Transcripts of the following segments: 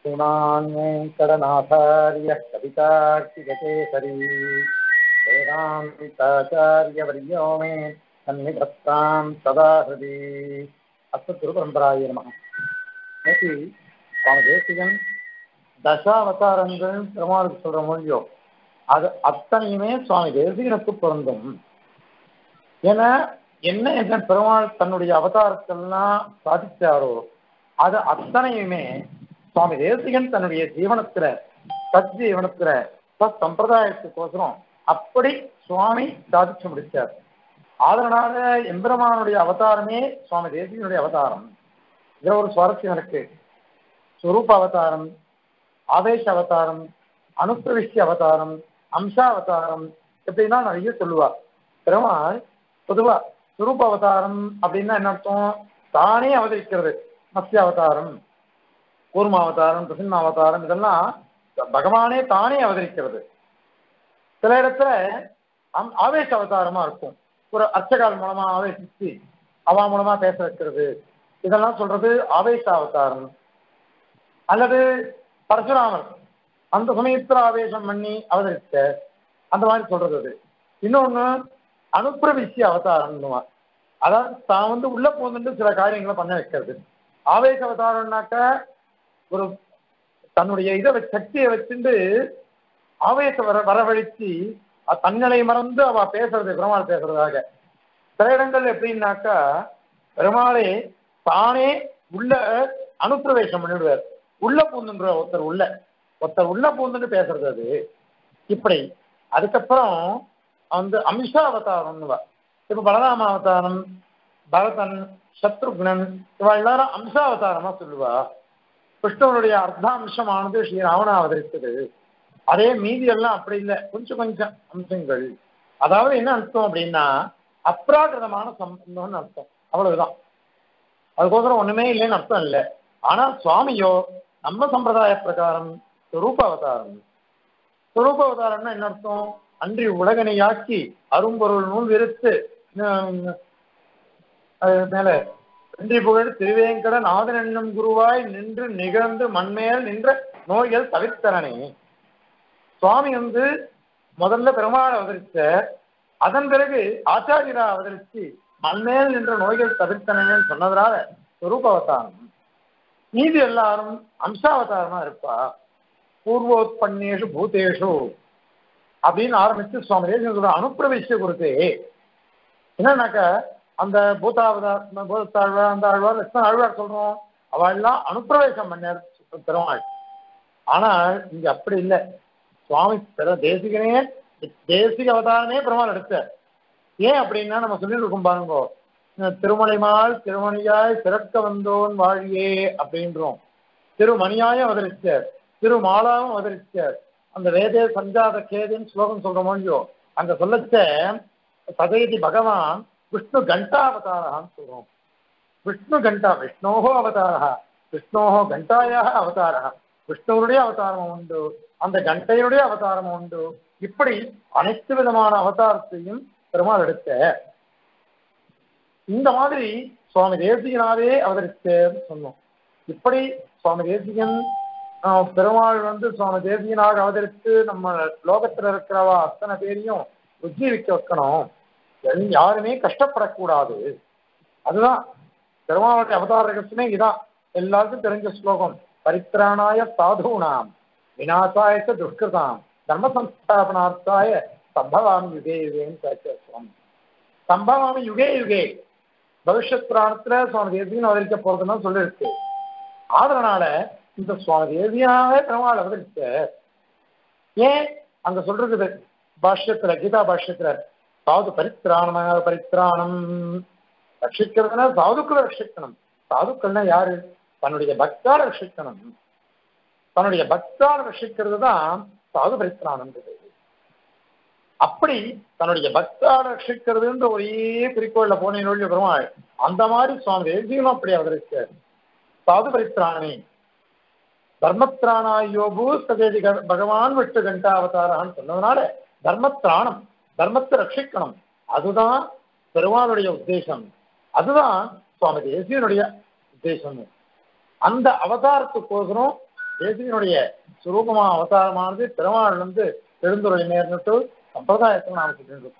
श्रीमान् वेङ्कटनाथार्यः कवितार्किगकेसरी वेदान्ताचार्यवर्यो मे सन्निधत्तां सदा हृदि அஸ்மத்குருபரம்பராய நம நேற்று சுவாமி தேசிகன் தசாவதாரங்கள் பெருமாளுக்கு சொல்ற மொழியோ அது அத்தனையுமே சுவாமி தேசிகனுக்கு பொருந்தும் ஏன்னா என்ன என்ன பெருமாள் தன்னுடைய அவதாரத்தெல்லாம் சாதிச்சாரோ அது அத்தனையுமே சுவாமி தேசிகன் தன்னுடைய ஜீவனத்துல சத் ஜீவனத்துல சத் சம்பிரதாயத்துக்கோசரம் அப்படி சுவாமி சாதிச்சு முடிச்சார் அதனால எம்பெருமானுடைய அவதாரமே சுவாமி தேசிகனுடைய அவதாரம் இதுல ஒரு சுவாரஸ்யம் இருக்கு ஸ்வரூப அவதாரம் ஆவேச அவதாரம் அனுப்பிரவிஷ்டி அவதாரம் அம்சாவதாரம் இப்படின்னா நிறைய சொல்லுவா பெருமாள் பொதுவா சுரூப அவதாரம் அப்படின்னா என்ன அர்த்தம் தானே அவதரிக்கிறது மத்திய அவதாரம் கூர்ம அவதாரம் பிரசிம்ம அவதாரம் இதெல்லாம் பகவானே தானே அவதரிக்கிறது சில இடத்துல ஆவேச அவதாரமா இருக்கும் ஒரு அர்ச்சகால் மூலமா ஆவேசிச்சு அவா மூலமா பேச வைக்கிறது இதெல்லாம் சொல்றது ஆவேச அவதாரம் அல்லது பரசுராமர் அந்த சமயத்துல ஆவேசம் பண்ணி அவதரித்த அந்த மாதிரி சொல்றது அது இன்னொன்னு அனுப்பிரவிசிய அவதாரம் அதாவது தான் வந்து உள்ள போந்துட்டு சில காரியங்களை பண்ண வைக்கிறது ஆவேச அவதாரம்னாக்க ஒரு தன்னுடைய இதை சக்தியை வச்சுட்டு ஆவேச வர வரவழைச்சு தன்னிலை மறந்து அவ பேசுறது பெருமாள் பேசுறதாக சில இடங்கள் எப்படின்னாக்கா பெருமாளே தானே உள்ள அனுப்பிரவேசம் பண்ணிவிடுவார் உள்ள பூந்துன்ற ஒருத்தர் உள்ள ஒருத்தர் உள்ள பூந்துட்டு பேசுறது அது இப்படி அதுக்கப்புறம் வந்து அம்சா அவதாரம்னுவா இப்ப பலராம அவதாரம் பரதன் சத்ருக்னன் இவ எல்லாரும் அம்சாவதாரமா சொல்லுவா கிருஷ்ணனுடைய அர்த்தாம்சமானது ஸ்ரீ ராவணா அவதரித்தது அதே மீதி எல்லாம் அப்படி இல்லை கொஞ்சம் கொஞ்சம் அம்சங்கள் அதாவது என்ன அர்த்தம் அப்படின்னா அப்ராகிருதமான சம்பந்தம்னு அர்த்தம் அவ்வளவுதான் அதுக்கோசரம் ஒண்ணுமே இல்லைன்னு அர்த்தம் இல்லை ஆனா சுவாமியோ நம்ம சம்பிரதாய பிரகாரம் சுரூப அவதாரம் சுரூப அவதாரம்னா என்ன அர்த்தம் அன்றி உலகனையாக்கி அரும்பொருள் நூல் விருத்து மேல அன்றி புகழ் திருவேங்கட நாதன் என்னும் குருவாய் நின்று நிகழ்ந்து மண்மேல் நின்ற நோய்கள் தவிர்த்தரனே சுவாமி வந்து முதல்ல பெருமாள் அவதரிச்ச அதன் பிறகு ஆச்சாரியரா அவதரிச்சு மண்மேல் நின்ற நோய்கள் தவிர்த்தனைன்னு சொன்னதுனால சுரூப அவதாரம் மீதி எல்லாரும் அம்சாவதாரமா இருப்பா பூர்வோத்பன்னேஷு பூதேஷு அப்படின்னு ஆரம்பிச்சு சுவாமி தேசிய அனுப்பிரவேசிய கொடுத்தே என்னன்னாக்க அந்த பூதாவதார் பூத்தாழ்வார் அந்த ஆழ்வார் லட்சண ஆழ்வார் சொல்றோம் அவள்லாம் அனுப்பிரவேசம் பண்ணார் பெருமாள் ஆனால் இங்க அப்படி இல்லை சுவாமி தேசிகனே தேசிக அவதாரமே பெருமாள் எடுத்தார் ஏன் அப்படின்னா நம்ம சொல்லிட்டு இருக்கோம் பாருங்கோ திருமலைமால் திருமணியாய் சிறக்க வந்தோன் வாழியே அப்படின்றோம் திருமணியாய் அவதரிச்சார் திருமாலாவும் அவதரிச்சார் அந்த வேதே சஞ்சாத கேதின்னு ஸ்லோகம் சொல்ற மொழியோ அங்க சொல்லச்ச சதேதி பகவான் விஷ்ணு கண்டாவதாரகான்னு சொல்றோம் விஷ்ணு கண்டா விஷ்ணோகோ அவதாரா விஷ்ணோகோ கண்டாயாக அவதாரா விஷ்ணுவனுடைய அவதாரம் உண்டு அந்த கண்டையுடைய அவதாரம் உண்டு இப்படி அனைத்து விதமான அவதாரத்தையும் பெருமாள் எடுத்த இந்த மாதிரி சுவாமி தேசிகனாவே அவதரித்த சொன்னோம் இப்படி சுவாமி தேசிகன் பெருமாள் வந்து சுவாமி தேசிகனாக அவதரித்து நம்ம லோகத்துல இருக்கிறவா அத்தனை பேரையும் உஜ்ஜீவிக்க வைக்கணும் யாருமே கஷ்டப்படக்கூடாது அதுதான் பெருமாளுடைய அவதார ரகசியமே இதான் எல்லாருக்கும் தெரிஞ்ச ஸ்லோகம் பரித்ராணாய சாதுனாம் விநாசாய துஷ்கிருதாம் தர்ம சம்ஸ்தாபனார்த்தாய சம்பவாமி யுகே யுகேன்னு சுவாமி சம்பவாமி யுகே யுகே பவிஷ்யத் புராணத்துல சுவாமி தேசியன் அவதரிக்க போறதுன்னு சொல்லிருக்கு அதனால இந்த சுவாமி தேசியனாவே பெருமாள் அவதரிச்ச ஏன் அங்க சொல்றது பாஷ்யத்துல கீதா பாஷ்யத்துல சாது பரித்ராணமாக பரித்ராணம் ரட்சிக்கிறதுனா சாதுக்களை ரட்சிக்கணும் சாதுக்கள்னா யாரு தன்னுடைய பக்தால ரட்சிக்கணும் தன்னுடைய பக்தால ரட்சிக்கிறது தான் சாது பரித்ராணன்றது அப்படி தன்னுடைய பக்தால ரட்சிக்கிறதுன்ற ஒரே குறிக்கோள்ல போனேன் பெருமாள் அந்த மாதிரி சுவாமி தேசியமும் அப்படி அவதரிச்சார் சாது பரித்ராணனே தர்மத்ராணாயோபு சதேதி பகவான் விட்டு கண்டாவதாரான்னு சொன்னதுனால தர்மத்ராணம் தர்மத்தை ரட்சிக்கணும் அதுதான் பெருமாளுடைய உத்தேசம் அதுதான் சுவாமி தேசியனுடைய உத்தேசம் அந்த அவதாரத்துக்கோசரம் தேசியனுடைய சுரூபமா அவதாரமானது பெருமாள் வந்து பெருந்துறை நேர்ந்துட்டு சம்பிரதாயத்தில் நாம சொல்லிட்டு இருக்கோம்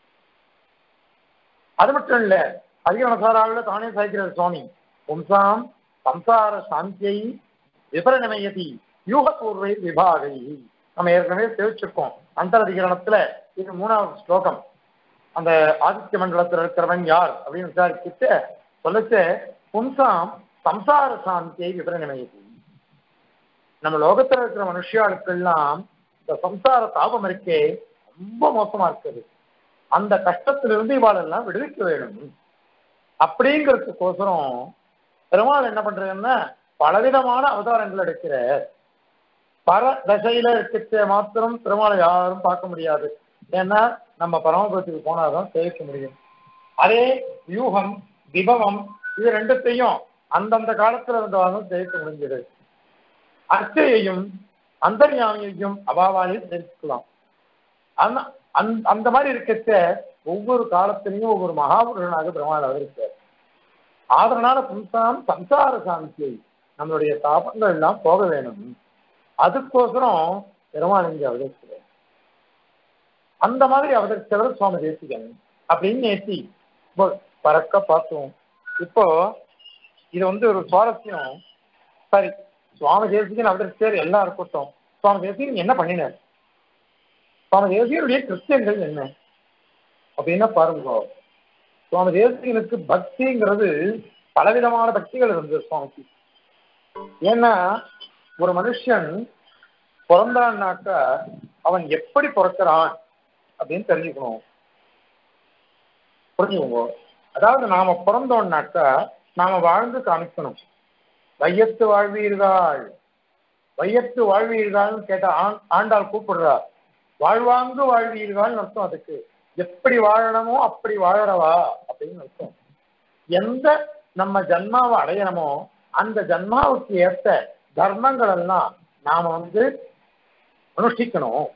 அது மட்டும் இல்ல அதிகமசாராவில் தானே சாய்க்கிறார் சுவாமி பும்சாம் சம்சார சாந்தியை விபரணமயதி யூகபூர்வை விபாகை நம்ம ஏற்கனவே தெரிவிச்சிருக்கோம் அந்தரதிகரணத்துல இது மூணாவது ஸ்லோகம் அந்த ஆதித்ய மண்டலத்தில் இருக்கிறவன் யார் அப்படின்னு விசாரிச்சுட்டு சொல்லச்சு பும்சாம் சம்சார சாந்தியை விபரணமயதி நம்ம லோகத்துல இருக்கிற மனுஷியாளுக்கெல்லாம் இந்த சம்சார தாபம் இருக்கே ரொம்ப மோசமா இருக்குது அந்த கஷ்டத்திலிருந்து இவாளெல்லாம் விடுவிக்க வேணும் அப்படிங்கிறதுக்கோசரம் பெருமாள் என்ன பண்றதுன்னா பலவிதமான அவதாரங்கள் எடுக்கிற பர தசையில இருக்கிற மாத்திரம் பெருமாளை யாரும் பார்க்க முடியாது ஏன்னா நம்ம பரமபதத்துக்கு போனாதான் சேவிக்க முடியும் அதே வியூகம் விபவம் இது ரெண்டுத்தையும் அந்தந்த காலத்துல இருந்தவாலும் சேவிக்க முடிஞ்சது அர்ச்சையையும் அந்தர்யாமியையும் அபாவாலையும் தெரிஞ்சுக்கலாம் அந்த அந்த- அந்த மாதிரி இருக்கச்ச ஒவ்வொரு காலத்திலையும் ஒவ்வொரு மகாபுருஷனாக பெருமாள் அவதரித்தார் அதனால பும்சாம் சம்சார சாந்தியை நம்மளுடைய தாபங்கள் எல்லாம் போக வேணும் அதுக்கோசரம் பெருமாள் இங்கே அவதரிக்கிறார் அந்த மாதிரி அவதரித்தவர் சுவாமி தேசிகன் அப்படின்னு நேத்தி இப்போ பறக்க பார்த்தோம் இப்போ இது வந்து ஒரு சுவாரஸ்யம் சரி சுவாமி தேசிகன் அவதரிச்சார் எல்லாம் இருக்கட்டும் சுவாமி தேசிகன் என்ன பண்ணினார் சுவாமி தேசிகனுடைய கிறிஸ்டியன்கள் என்ன அப்படின்னா பாருங்க சுவாமி தேசிகனுக்கு பக்திங்கிறது பலவிதமான பக்திகள் இருந்தது சுவாமிக்கு ஏன்னா ஒரு மனுஷன் பிறந்தான்னாக்கா அவன் எப்படி பிறக்கிறான் அப்படின்னு தெரிஞ்சுக்கணும் புரிஞ்சுக்கோங்க அதாவது நாம பிறந்தோம்னாக்கா நாம வாழ்ந்து காமிக்கணும் வையத்து வாழ்வீர்கள் வையத்து வாழ்வீர்கள்னு கேட்டா ஆண்- ஆண்டாள் கூப்பிடுறா வாழ்வாங்கு வாழ்வீர்கள்னு அர்த்தம் அதுக்கு எப்படி வாழணுமோ அப்படி வாழறவா அப்படின்னு அர்த்தம் எந்த நம்ம ஜன்மாவை அடையணுமோ அந்த ஜன்மாவுக்கு ஏற்ற தர்மங்கள் எல்லாம் நாம வந்து அனுஷ்டிக்கணும்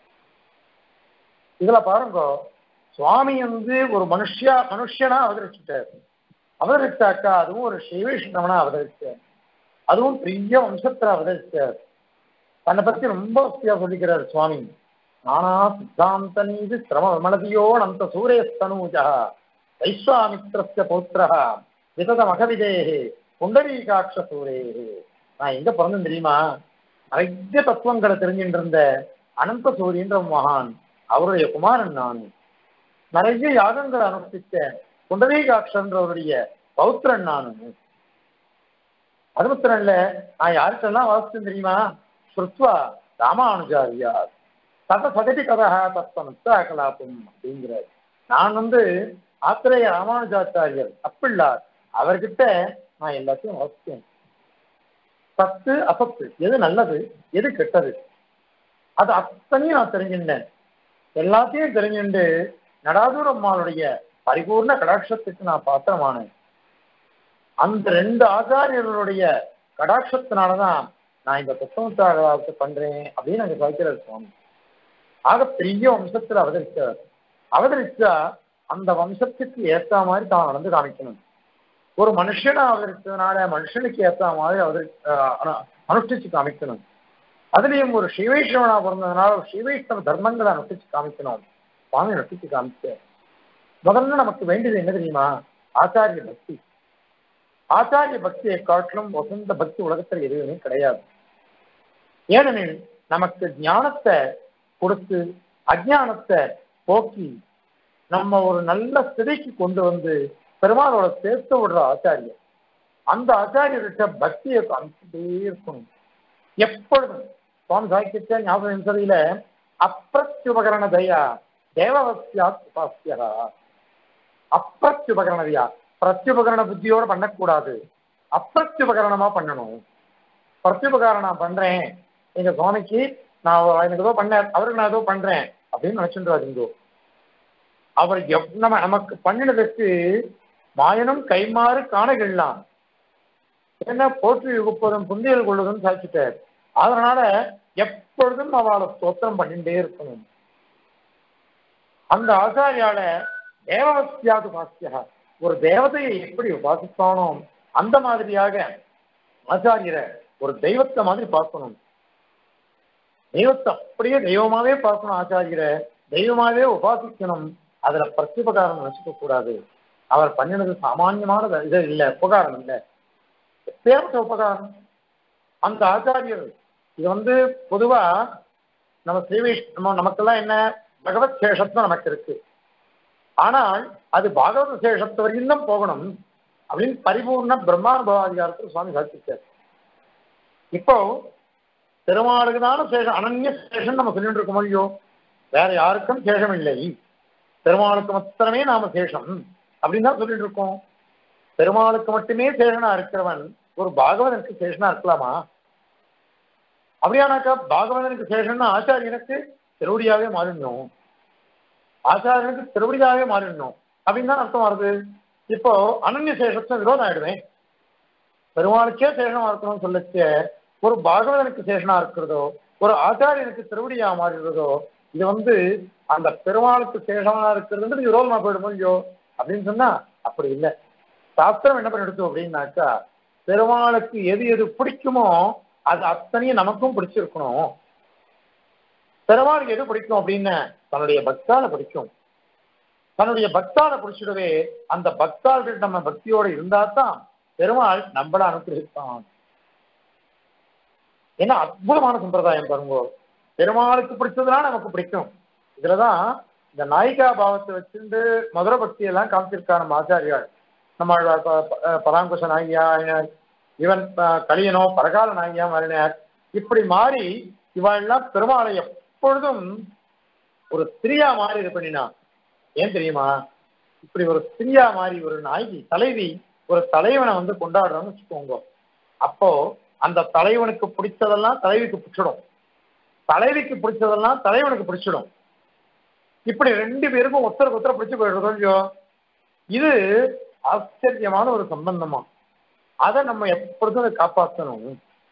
இதுல பாருங்க சுவாமி வந்து ஒரு மனுஷியா மனுஷனா அவதரிச்சுட்டார் அவதரித்தாக்கா அதுவும் ஒரு சைவேஷ்ணவனா அவதரிச்சார் அதுவும் பெரிய வம்சத்துல அவதரிச்சார் தன்னை பத்தி ரொம்ப வசதியா சொல்லிக்கிறார் சுவாமி நானா சித்தாந்த நீதி சிரம விமலதியோ நந்த சூரியஸ்தனூஜா வைஸ்வாமித்திரஸ்ய பௌத்திரா விதத மகவிதேகே புண்டரீகாட்ச சூரேகே நான் எங்க பிறந்தேன் தெரியுமா நிறைய தத்துவங்களை தெரிஞ்சுட்டு இருந்த அனந்த சூரியன்ற மகான் அவருடைய குமாரன் நான் நிறைய யாகங்களை அனுஷ்டிச்ச புண்டரீகாட்சன்றவருடைய பௌத்திரன் நான் அது மாத்திரம் இல்ல நான் யாருக்கெல்லாம் வாசிச்சேன் தெரியுமா ஸ்ருத்வா ராமானுஜாரியார் தத சதடி கதா தத்துவ கலாபம் அப்படிங்கிறார் நான் வந்து ஆத்திரேய ராமானுஜாச்சாரியர் அப்பிள்ளார் அவர்கிட்ட நான் எல்லாத்தையும் வாசித்தேன் சத்து அசத்து எது நல்லது எது கெட்டது அது அத்தனையும் நான் தெரிஞ்சுட்டேன் எல்லாத்தையும் தெரிஞ்சுண்டு நடாதூர் அம்மாளுடைய பரிபூர்ண கடாட்சத்துக்கு நான் பாத்திரமானேன் அந்த ரெண்டு ஆச்சாரியர்களுடைய கடாட்சத்தினாலதான் நான் இந்த புத்தகத்தை பண்றேன் அப்படின்னு அங்க சாய்க்கிறார் சுவாமி ஆக பெரிய வம்சத்துல அவதரிச்சார் அவதரிச்சா அந்த வம்சத்துக்கு ஏத்த மாதிரி தான் நடந்து காமிக்கணும் ஒரு மனுஷனை அவதரிச்சதுனால மனுஷனுக்கு ஏத்த மாதிரி அவதரி அஹ் அனு- அனுஷ்டிச்சு காமிக்கணும் அதுலயும் ஒரு ஸ்ரீவைஷ்ணவனா பிறந்ததுனால ஒரு ஸ்ரீவைஷ்ணவ தர்மங்களை அனுஷ்டிச்சு காமிக்கணும் சுவாமி அனுஷ்டிச்சு காமிச்சார் முதல்ல நமக்கு வேண்டியது என்ன தெரியுமா ஆச்சாரிய பக்தி ஆச்சாரிய பக்தியை காட்டிலும் வசந்த பக்தி உலகத்தில் எதுவுமே கிடையாது ஏனெனில் நமக்கு ஞானத்தை கொடுத்து அஜானத்தை போக்கி நம்ம ஒரு நல்ல ஸ்திதிக்கு கொண்டு வந்து பெருமாளோட சேர்த்து விடுற ஆச்சாரியர் அந்த ஆச்சாரியர்கிட்ட பக்தியை காமிச்சுட்டே இருக்கணும் எப்பொழுதும் சுவாமி சாக்கிய ஞாபக சதியில அப்பிரத்யுபகரண தயா தேவவசியாத் உபாசியா அப்பிரத்யுபகரண தயா பிரத்யுபகரண புத்தியோட பண்ணக்கூடாது அப்பிரத்யுபகரணமா பண்ணணும் பிரத்யுபகாரம் பண்றேன் எங்க சுவாமிக்கு நான் எனக்கு ஏதோ பண்ண அவருக்கு நான் ஏதோ பண்றேன் அப்படின்னு நினைச்சுட்டு அவர் எவ் நம்ம நமக்கு பண்ணினதற்கு மாயனும் கைமாறு காணகிடலாம் என்ன போற்றி யுகுப்பதும் புந்தியல் கொள்வதும் சாய்ச்சிட்டார் அதனால எப்பொழுதும் அவளை ஸ்தோத்திரம் பண்ணிட்டே இருக்கணும் அந்த ஆச்சாரியால தேவவசியாது பாஸ்யா ஒரு தேவதையை எப்படி உபாசித்தானோ அந்த மாதிரியாக ஆச்சாரியரை ஒரு தெய்வத்தை மாதிரி பார்க்கணும் தெய்வத்தை அப்படியே தெய்வமாவே பார்க்கணும் ஆச்சாரியரை தெய்வமாவே உபாசிக்கணும் அதுல பிரத்யுபகாரம் நினைச்சுக்க கூடாது அவர் பண்ணினது சாமானியமான இது இல்லை உபகாரம் இல்லை எப்பேற்பட்ட உபகாரம் அந்த ஆச்சாரியர் இது வந்து பொதுவா நம்ம ஸ்ரீவைஷ் நம்ம நமக்கெல்லாம் என்ன பகவத் சேஷத்துவம் நமக்கு இருக்கு ஆனால் அது பாகவத சேஷத்து வரைக்கும் தான் போகணும் அப்படின்னு பரிபூர்ண பிரம்மானுபவாதிகாரத்தில் சுவாமி சாதிச்சிருக்கார் இப்போ பெருமாளுக்கு தான சேஷம் அனன்ய சேஷம் நம்ம சொல்லிட்டு இருக்கோம் இல்லையோ வேற யாருக்கும் சேஷம் இல்லை பெருமாளுக்கு மாத்திரமே நாம சேஷம் அப்படின்னு தான் சொல்லிட்டு இருக்கோம் பெருமாளுக்கு மட்டுமே சேஷனா இருக்கிறவன் ஒரு பாகவதனுக்கு சேஷனா இருக்கலாமா அப்படியானாக்கா பாகவதனுக்கு சேஷன்னா ஆச்சாரியனுக்கு திருவடியாவே மாறிடணும் ஆச்சாரியனுக்கு திருவடியாவே மாறிடணும் அப்படின்னு தான் அர்த்தம் வருது இப்போ அனன்ய சேஷத்தை விரோதம் ஆயிடுவேன் பெருமாளுக்கே சேஷமா இருக்கணும்னு சொல்லச்சு ஒரு பாகவதனுக்கு சேஷனா இருக்கிறதோ ஒரு ஆச்சாரியனுக்கு திருவடியா மாறிடுறதோ இது வந்து அந்த பெருமாளுக்கு சேஷமா இருக்கிறதுன்றது விரோதமா போயிடும் இல்லையோ அப்படின்னு சொன்னா அப்படி இல்லை சாஸ்திரம் என்ன பண்ணி எடுத்தோம் அப்படின்னாக்கா பெருமாளுக்கு எது எது பிடிக்குமோ அது அத்தனையும் நமக்கும் பிடிச்சிருக்கணும் பெருமாளுக்கு எது பிடிக்கும் அப்படின்னு தன்னுடைய பக்தால பிடிக்கும் தன்னுடைய பக்தால பிடிச்சிடவே அந்த பக்தாள்கள் நம்ம பக்தியோட இருந்தா தான் பெருமாள் நம்மள அனுப்பியிருப்பான் என்ன அற்புதமான சம்பிரதாயம் பாருங்க பெருமாளுக்கு பிடிச்சதுனா நமக்கு பிடிக்கும் இதுலதான் இந்த நாயிகா பாவத்தை வச்சிருந்து மதுர பக்தி எல்லாம் காமிச்சிருக்கா நம்ம ஆச்சாரியாள் நம்ம பராங்குஷ நாயியா இவன் கலியனோ பரகால நாயியா மாறினார் இப்படி மாறி இவாள்லாம் பெருமாளை எப்பொழுதும் ஒரு ஸ்திரியா மாறி இது பண்ணினா ஏன் தெரியுமா இப்படி ஒரு ஸ்திரியா மாறி ஒரு நாயகி தலைவி ஒரு தலைவனை வந்து கொண்டாடுறோம்னு வச்சுக்கோங்க அப்போ அந்த தலைவனுக்கு பிடிச்சதெல்லாம் தலைவிக்கு பிடிச்சிடும் தலைவிக்கு பிடிச்சதெல்லாம் தலைவனுக்கு பிடிச்சிடும் இப்படி ரெண்டு பேருக்கும் ஒருத்தருக்கு ஒருத்தர் பிடிச்சு போயிடுறதோ இல்லையோ இது ஆச்சரியமான ஒரு சம்பந்தமா அதை நம்ம எப்பொழுதும் அதை காப்பாற்றணும்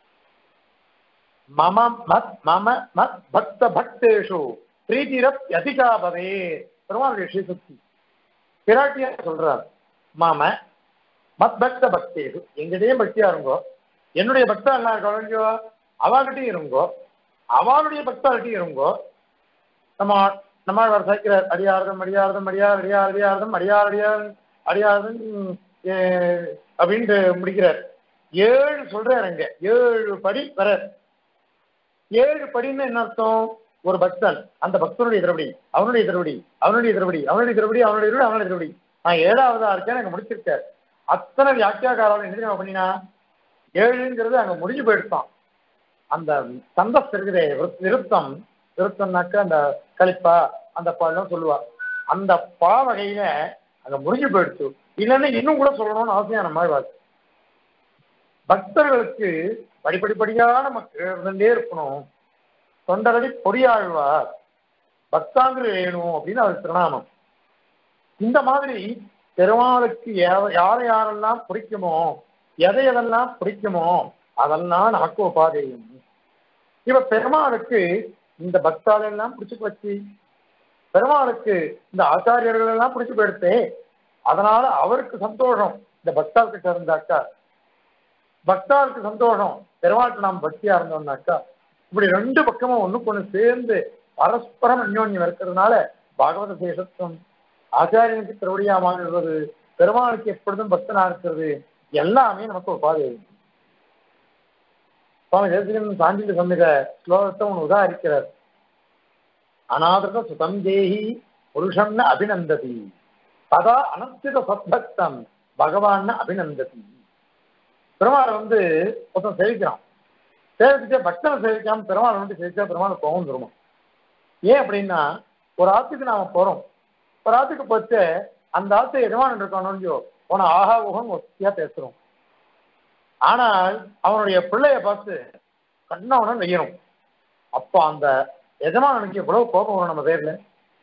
மம மத் மம மத் பக்த பக்தேஷு பிரீதிரப் அதிகா பவே பெருமாளுடைய ஸ்ரீசக்தி பிராட்டியா சொல்றார் மாம மத் பக்த பக்தேஷு எங்கிட்டயும் பக்தியா இருங்கோ என்னுடைய பக்தா எல்லாம் இருக்கோ அவகிட்டையும் இருங்கோ அவளுடைய பக்தாகிட்டையும் இருங்கோ நம்ம நம்ம சேர்க்கிறார் அடியாரதம் அடியாரதம் அடியார் அடியார் அடியாரதம் அடியார் அடியார் அடியாரதம் அப்படின்ட்டு முடிக்கிறார் ஏழு சொல்றாரு அங்க ஏழு படி வர ஏழு படின்னு என்ன அர்த்தம் ஒரு பக்தன் அந்த பக்தனுடைய திருவடி அவனுடைய திருவடி அவனுடைய திருவடி அவனுடைய திருவடி அவனுடைய திருவடி அவனுடைய திருவடி நான் ஏழாவதா இருக்கேன் எனக்கு முடிச்சிருக்கார் அத்தனை வியாக்கியாக்காரால் என்ன தெரியுமா பண்ணினா ஏழுங்கிறது அங்க முடிஞ்சு போயிடுத்தான் அந்த சந்தஸ் இருக்குதே விருத்தம் விருத்தம்னாக்க அந்த கலிப்பா அந்த பாடலாம் சொல்லுவா அந்த பா வகையில அங்க முடிஞ்சு போயிடுச்சு இல்லைன்னா இன்னும் கூட சொல்லணும்னு அவசியம் நம்ம வாழ்க்கை பக்தர்களுக்கு படிப்படிப்படியா நமக்கு இருந்துட்டே இருக்கணும் தொண்டரடி பொறியாழ்வார் பக்தாங்கிரி வேணும் அப்படின்னு அவர் திருநாமம் இந்த மாதிரி பெருமாளுக்கு யாரை யாரெல்லாம் பிடிக்குமோ எதை எதெல்லாம் பிடிக்குமோ அதெல்லாம் நமக்கு உபாதேயம் இவ பெருமாளுக்கு இந்த பக்தால் எல்லாம் பிடிச்சு போச்சு பெருமாளுக்கு இந்த ஆச்சாரியர்கள் எல்லாம் பிடிச்சு போயிடுத்தே அதனால அவருக்கு சந்தோஷம் இந்த பக்தால் கிட்ட இருந்தாக்கா பக்தாளுக்கு சந்தோஷம் பெருமாளுக்கு நாம் பக்தியா இருந்தோம்னாக்கா இப்படி ரெண்டு பக்கமும் ஒண்ணுக்கு ஒண்ணு சேர்ந்து பரஸ்பரம் அந்யோன்யம் இருக்கிறதுனால பாகவத சேஷத்துவம் ஆச்சாரியனுக்கு திருவடியா மாறுகிறது பெருமாளுக்கு எப்பொழுதும் பக்தனா இருக்கிறது எல்லாமே நமக்கு உபாதை சுவாமி தேசிகன் சாந்தியில் சம்மித ஸ்லோகத்தை ஒன்று உதாரிக்கிறார் அநாதிருத சுதம் தேஹி புருஷம்னு அபிநந்ததி ததா அனஸ்தித சத்பக்தம் பகவான் அபிநந்ததி பெருமாளை வந்து ஒருத்தன் சேவிக்கிறான் சேவிச்சுட்டு பக்தனை சேவிக்காம பெருமாளை வந்து சேவிச்சா பெருமாள் கோவம் தருமா ஏன் அப்படின்னா ஒரு ஆத்துக்கு நாம போறோம் ஒரு ஆத்துக்கு போச்சு அந்த ஆத்து எஜமானன் இருக்கானோ உன ஆஹா ஊகம் ஒத்தியா பேசுறோம் ஆனால் அவனுடைய பிள்ளைய பார்த்து கண்ணவன நெய்யணும் அப்போ அந்த எஜமானனுக்கு எவ்வளவு கோபம் வரும் நம்ம பேர்ல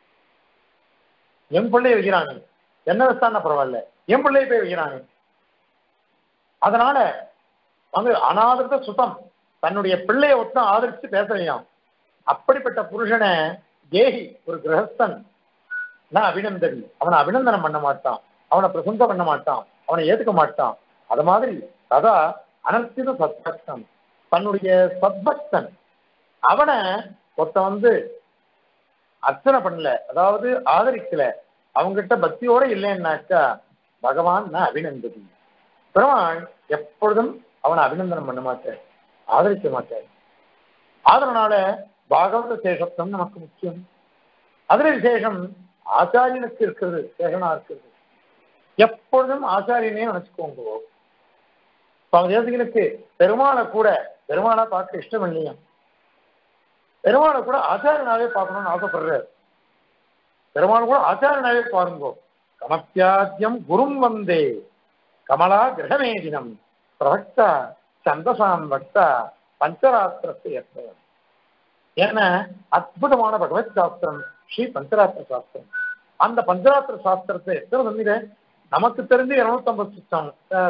என் பிள்ளைய வைக்கிறாங்க என்ன வச்சான பரவாயில்ல என் பிள்ளைய போய் வைக்கிறாங்க அதனால வந்து அனாதிருத்த சுத்தம் தன்னுடைய பிள்ளைய ஒருத்தன் ஆதரிச்சு பேசலையாம் அப்படிப்பட்ட புருஷனை தேகி ஒரு கிரகஸ்தன் நான் அபிநந்ததி அவனை அபிநந்தனம் பண்ண மாட்டான் அவனை பிரசந்த பண்ண மாட்டான் அவனை ஏத்துக்க மாட்டான் அது மாதிரி அதான் அனர்த்தித சத்பக்தம் தன்னுடைய சத்பக்தன் அவனை ஒருத்த வந்து அர்ச்சனை பண்ணல அதாவது ஆதரிக்கல அவங்ககிட்ட பக்தியோட இல்லைன்னாக்கா பகவான் நான் அபிநந்ததி பெருமாள் எப்பொழுதும் அவனை அபிநந்தனம் பண்ண மாட்டார் ஆதரிக்க மாட்டார் அதனால பாகவத சேஷத்துவம் நமக்கு முக்கியம் அதுல விசேஷம் ஆச்சாரியனுக்கு இருக்கிறது சேஷனா இருக்கிறது எப்பொழுதும் ஆச்சாரியனே நினைச்சுக்கோங்க சுவாமி தேசிகனுக்கு பெருமாளை கூட பெருமாளை பார்க்க இஷ்டம் இல்லையா பெருமாளை கூட ஆச்சாரியனாவே பார்க்கணும்னு ஆசைப்படுறாரு பெருமாள் கூட ஆச்சாரியனாவே பாருங்க கமத்தியாத்தியம் குரும் வந்தே கமலா கிரகமேதினம் பிரபக்தா சந்தசாம் பக்தா பஞ்சராத்திரத்தை ஏற்பவர் ஏன்னா அற்புதமான பகவத் சாஸ்திரம் ஸ்ரீ பஞ்சராத்திர சாஸ்திரம் அந்த பஞ்சராத்திர சாஸ்திரத்தை எத்தனை சந்திர நமக்கு தெரிஞ்சு இருநூத்தம்பது சுத்தம்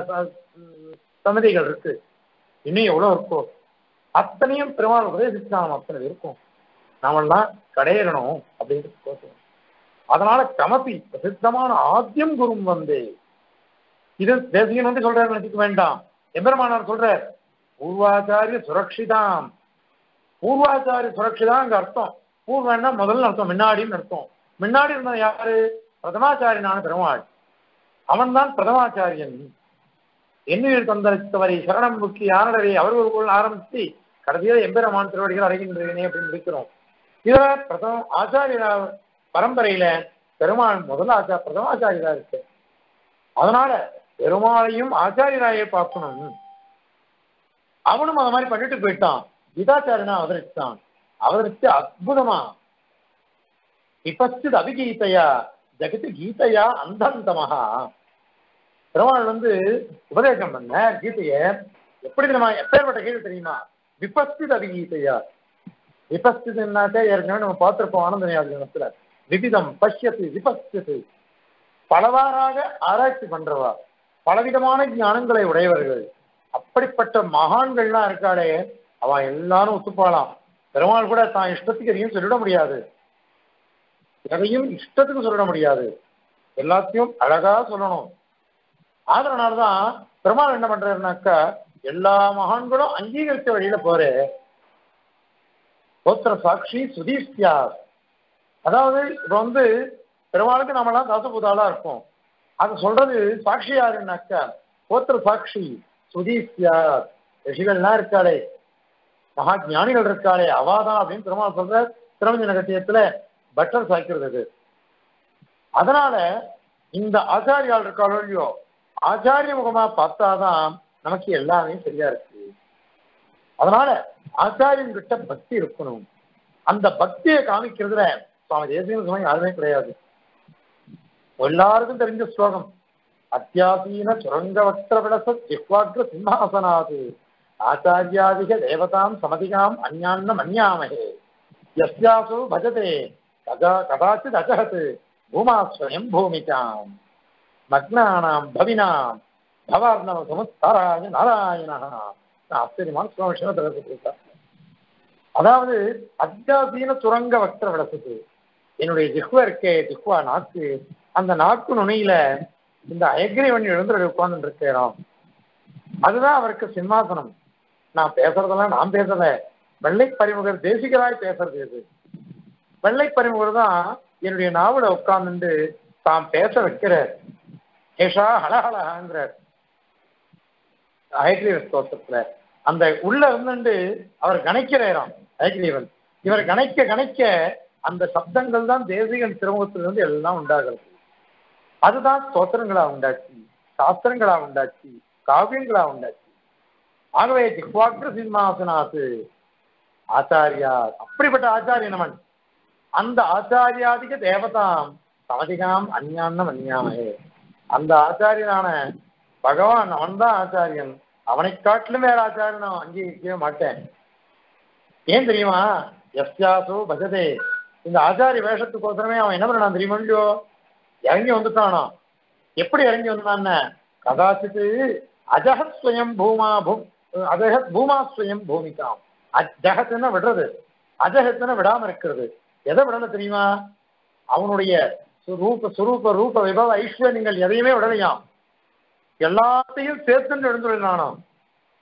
சன்னதிகள் இருக்கு இன்னும் எவ்வளவு இருக்கோ அத்தனையும் பெருமாள் உபதேசிச்சா நம்ம அத்தனை இருக்கும் நாமெல்லாம் கடையறணும் அப்படின்றது கோசம் அதனால கமபி பிரசித்தமான ஆத்தியம் குரும் வந்தே இது தேசிகன் வந்து சொல்றாரு நினைச்சுக்க வேண்டாம் எம்பெருமானார் சொல்றார் பூர்வாச்சாரிய சுரக்ஷிதாம் பூர்வாச்சாரிய சுரக்ஷிதான் அங்க அர்த்தம் பூர்வன்னா முதல்ல அர்த்தம் முன்னாடின்னு அர்த்தம் முன்னாடி இருந்தது யாரு பிரதமாச்சாரியனான பெருமாள் அவன்தான் பிரதமாச்சாரியன் எண்ணுயிர் தந்தரித்தவரை சரணம் முக்கி யானடரை அவர்களுக்குள் ஆரம்பித்து கடைசியில் எம்பெருமான் திருவடிகள் அடைகின்றேனே அப்படின்னு இருக்கிறோம் இதுல பிரதம ஆச்சாரிய பரம்பரையில பெருமாள் முதல் ஆச்சா பிரதமாச்சாரியரா இருக்கு அதனால பெருமாளையும் ஆச்சாரியராயே பார்க்கணும் அவனும் அந்த மாதிரி பண்ணிட்டு போயிட்டான் கீதாச்சாரியனா அவதரிச்சான் அவதரிச்சு அற்புதமா விபஸ்தித் அபிகீதையா ஜெகத்து கீதையா அந்தந்தமகா பெருமாள் வந்து உபதேசம் பண்ண கீதைய எப்படி தெரியுமா எப்பேற்பட்ட கீதை தெரியுமா விபஸ்தித் அபிகீதையா விபஸ்தித்னாக்க ஏற்கனவே நம்ம பார்த்திருப்போம் ஆனந்தனியாதினத்துல விவிதம் பஷ்யத்து விபஸ்தித்து பலவாறாக ஆராய்ச்சி பண்றவா பலவிதமான ஞானங்களை உடையவர்கள் அப்படிப்பட்ட மகான்கள்லாம் இருக்காளே அவன் எல்லாரும் ஒத்துப்பாளாம் பெருமாள் கூட தான் இஷ்டத்துக்கு எதையும் சொல்லிட முடியாது எதையும் இஷ்டத்துக்கு சொல்லிட முடியாது எல்லாத்தையும் அழகா சொல்லணும் அதனாலதான் பெருமாள் என்ன பண்றாருனாக்கா எல்லா மகான்களும் அங்கீகரித்த வழியில போற கோத்திர சாட்சி சுதீஷ்டியா அதாவது இப்ப வந்து பெருமாளுக்கு நம்மளாம் தாசபூதாலா இருப்போம் அது சொல்றது சாட்சி யாருன்னாக்கா கோத்திர சாட்சி சுதீஷ்டியா ரிஷிகள்லாம் இருக்காளே மகா ஞானிகள் இருக்காளே அவாதான் அப்படின்னு பெருமாள் சொல்ற திருமஞ்சன கட்டியத்துல பட்டர் சாய்க்கிறது அதனால இந்த ஆச்சாரியால் இருக்காளோ இல்லையோ ஆச்சாரிய முகமா பார்த்தாதான் நமக்கு எல்லாமே சரியா இருக்கு அதனால ஆச்சாரியன் கிட்ட பக்தி இருக்கணும் அந்த பக்தியை காமிக்கிறதுல சுவாமி தேசிய சுவாமி யாருமே கிடையாது எல்லாருக்கும் தெரிஞ்ச ஸ்லோகம் அத்தியாசீன சுரங்க வக்ர விளச ஜிஹ்வாக்ர சிம்ஹாசனாது ஆச்சாரியாதிக தேவதாம் சமதிகாம் அந்யான்னம் அந்யாமகே யஸ்யாசு பஜதே கதா கதாச்சித் அஜகத் பூமாஸ்வயம் பூமிகாம் மக்னானாம் பவினாம் பவார்ணவ சமுத்தாராய நாராயணா ஆச்சரியமான சுவாமிஷன தெரிவித்திருக்கார் அதாவது அத்தியாசீன சுரங்க வக்ர விளசுது என்னுடைய ஜிஹ்வா இருக்கே ஜிஹ்வா நாக்கு அந்த நாக்கு நுனியில இந்த அயக்ரீவன் எழுந்து உட்கார்ந்து இருக்கிறோம் அதுதான் அவருக்கு சிம்மாசனம் நான் பேசுறதெல்லாம் நான் பேசல வெள்ளை பறிமுகர் தேசிகராய் பேசுறது இது வெள்ளை பறிமுகர் தான் என்னுடைய நாவல உட்கார்ந்துட்டு தாம் பேச வைக்கிறார் ஏஷா ஹலஹலஹாங்கிறார் ஹயக்ரீவ ஸ்தோத்திரத்துல அந்த உள்ள இருந்துட்டு அவர் கணைக்கிறாராம் ஹயக்ரீவன் இவர் கணைக்க கணைக்க அந்த சப்தங்கள் தான் தேசிகன் திருமுகத்திலிருந்து எல்லாம் உண்டாகிறது அதுதான் ஸ்தோத்திரங்களா உண்டாச்சு சாஸ்திரங்களா உண்டாச்சு காவியங்களா உண்டாச்சு ஆகவே ஜிஹ்வாக்ர சிம்மாசனாசு ஆச்சாரியா அப்படிப்பட்ட ஆச்சாரியனவன் அந்த ஆச்சாரியாதிக தேவதாம் சமதிகாம் அந்யான்னம் அந்யாமே அந்த ஆச்சாரியனான பகவான் அவன் தான் ஆச்சாரியன் அவனை காட்டிலும் வேற ஆச்சாரியன் நான் அங்கீகரிக்கவே மாட்டேன் ஏன் தெரியுமா எஸ்யாசோ பஜதே இந்த ஆச்சாரிய வேஷத்துக்கோசரமே அவன் என்ன பண்ணான் தெரியுமா இல்லையோ இறங்கி வந்துட்டானா எப்படி இறங்கி வந்தான்னு கதாச்சித்து அஜகத் ஸ்வயம் பூமா பூ அஜகத் பூமா ஸ்வயம் பூமிகாம் அஜகத்துன்னா விடுறது அஜகத்துன்னா விடாம இருக்கிறது எதை விடல தெரியுமா அவனுடைய ரூப சுரூப ரூப விபவ ஐஸ்வர்யங்கள் எதையுமே விடலையாம் எல்லாத்தையும் சேர்த்துன்னு எழுந்துள்ளானாம்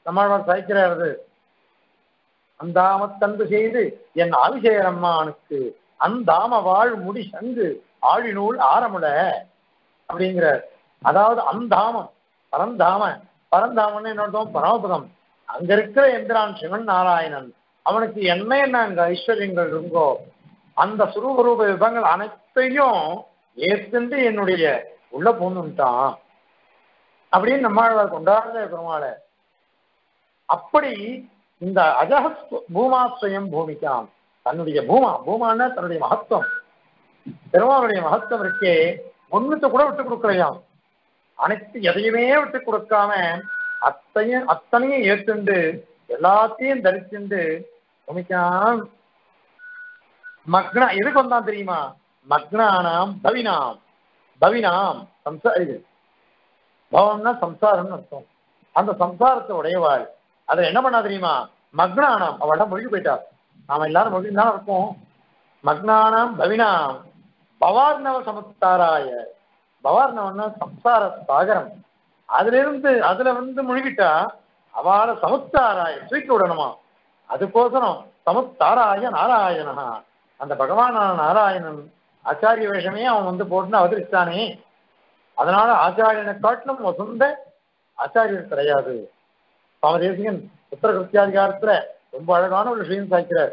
நம்மாழ்வார் சாய்க்கிறாரு அந்தாமத்தன்பு செய்து என் ஆவிசேரம்மானுக்கு அந்தாம வாழ் முடி சங்கு ஆழிநூல் ஆரமுட அப்படிங்கிறார் அதாவது அந்தாமம் பரந்தாம பரந்தாமன்னு என்னோட பரமபதம் அங்க இருக்கிற எந்திரான் சிவன் நாராயணன் அவனுக்கு என்ன என்ன அங்க ஐஸ்வர்யங்கள் இருக்கோ அந்த சுரூபரூப விபங்கள் அனைத்தையும் ஏற்கண்டு என்னுடைய உள்ள பூந்துட்டான் அப்படின்னு நம்மாழ்வார் கொண்டாடுற பெருமாளை அப்படி இந்த அஜக பூமாஸ்வயம் பூமிக்காம் தன்னுடைய பூமா பூமான்னா தன்னுடைய மகத்துவம் பெருமாளுடைய மகத்துவம் இருக்கே ஒண்ணுத்த கூட விட்டு கொடுக்கலையாம் அனைத்து எதையுமே விட்டு கொடுக்காம அத்தையும் அத்தனையும் ஏத்துண்டு எல்லாத்தையும் தரிச்சுண்டு பூமிக்காம் மக்னா எதுக்கு வந்தான் தெரியுமா மக்னானாம் பவினாம் பவினாம் சம்சா இது பவம்னா சம்சாரம்னு அர்த்தம் அந்த சம்சாரத்தை உடையவாள் அதை என்ன பண்ணா தெரியுமா மக்னானாம் அவட மொழிக்கு போயிட்டா நாம எல்லாரும் மொழி தான் இருக்கோம் மக்னானாம் பவினாம் பவார்ணவ சமத்தாராய பவார்ணவன்னா சம்சார சாகரம் அதுல இருந்து அதுல வந்து முழுகிட்டா அவளை சமுத்தாராய தூக்கி விடணுமா அதுக்கோசரம் சமுத்தாராய நாராயணா அந்த பகவானான நாராயணன் ஆச்சாரிய வேஷமே அவன் வந்து போட்டுன்னு அவதரிச்சானே அதனால ஆச்சாரியனை காட்டிலும் வசந்த ஆச்சாரியர் கிடையாது சுவாமதேசிகன் உத்தர கிருத்தியாதிகாரத்துல ரொம்ப அழகான ஒரு விஷயம் சாய்க்கிறார்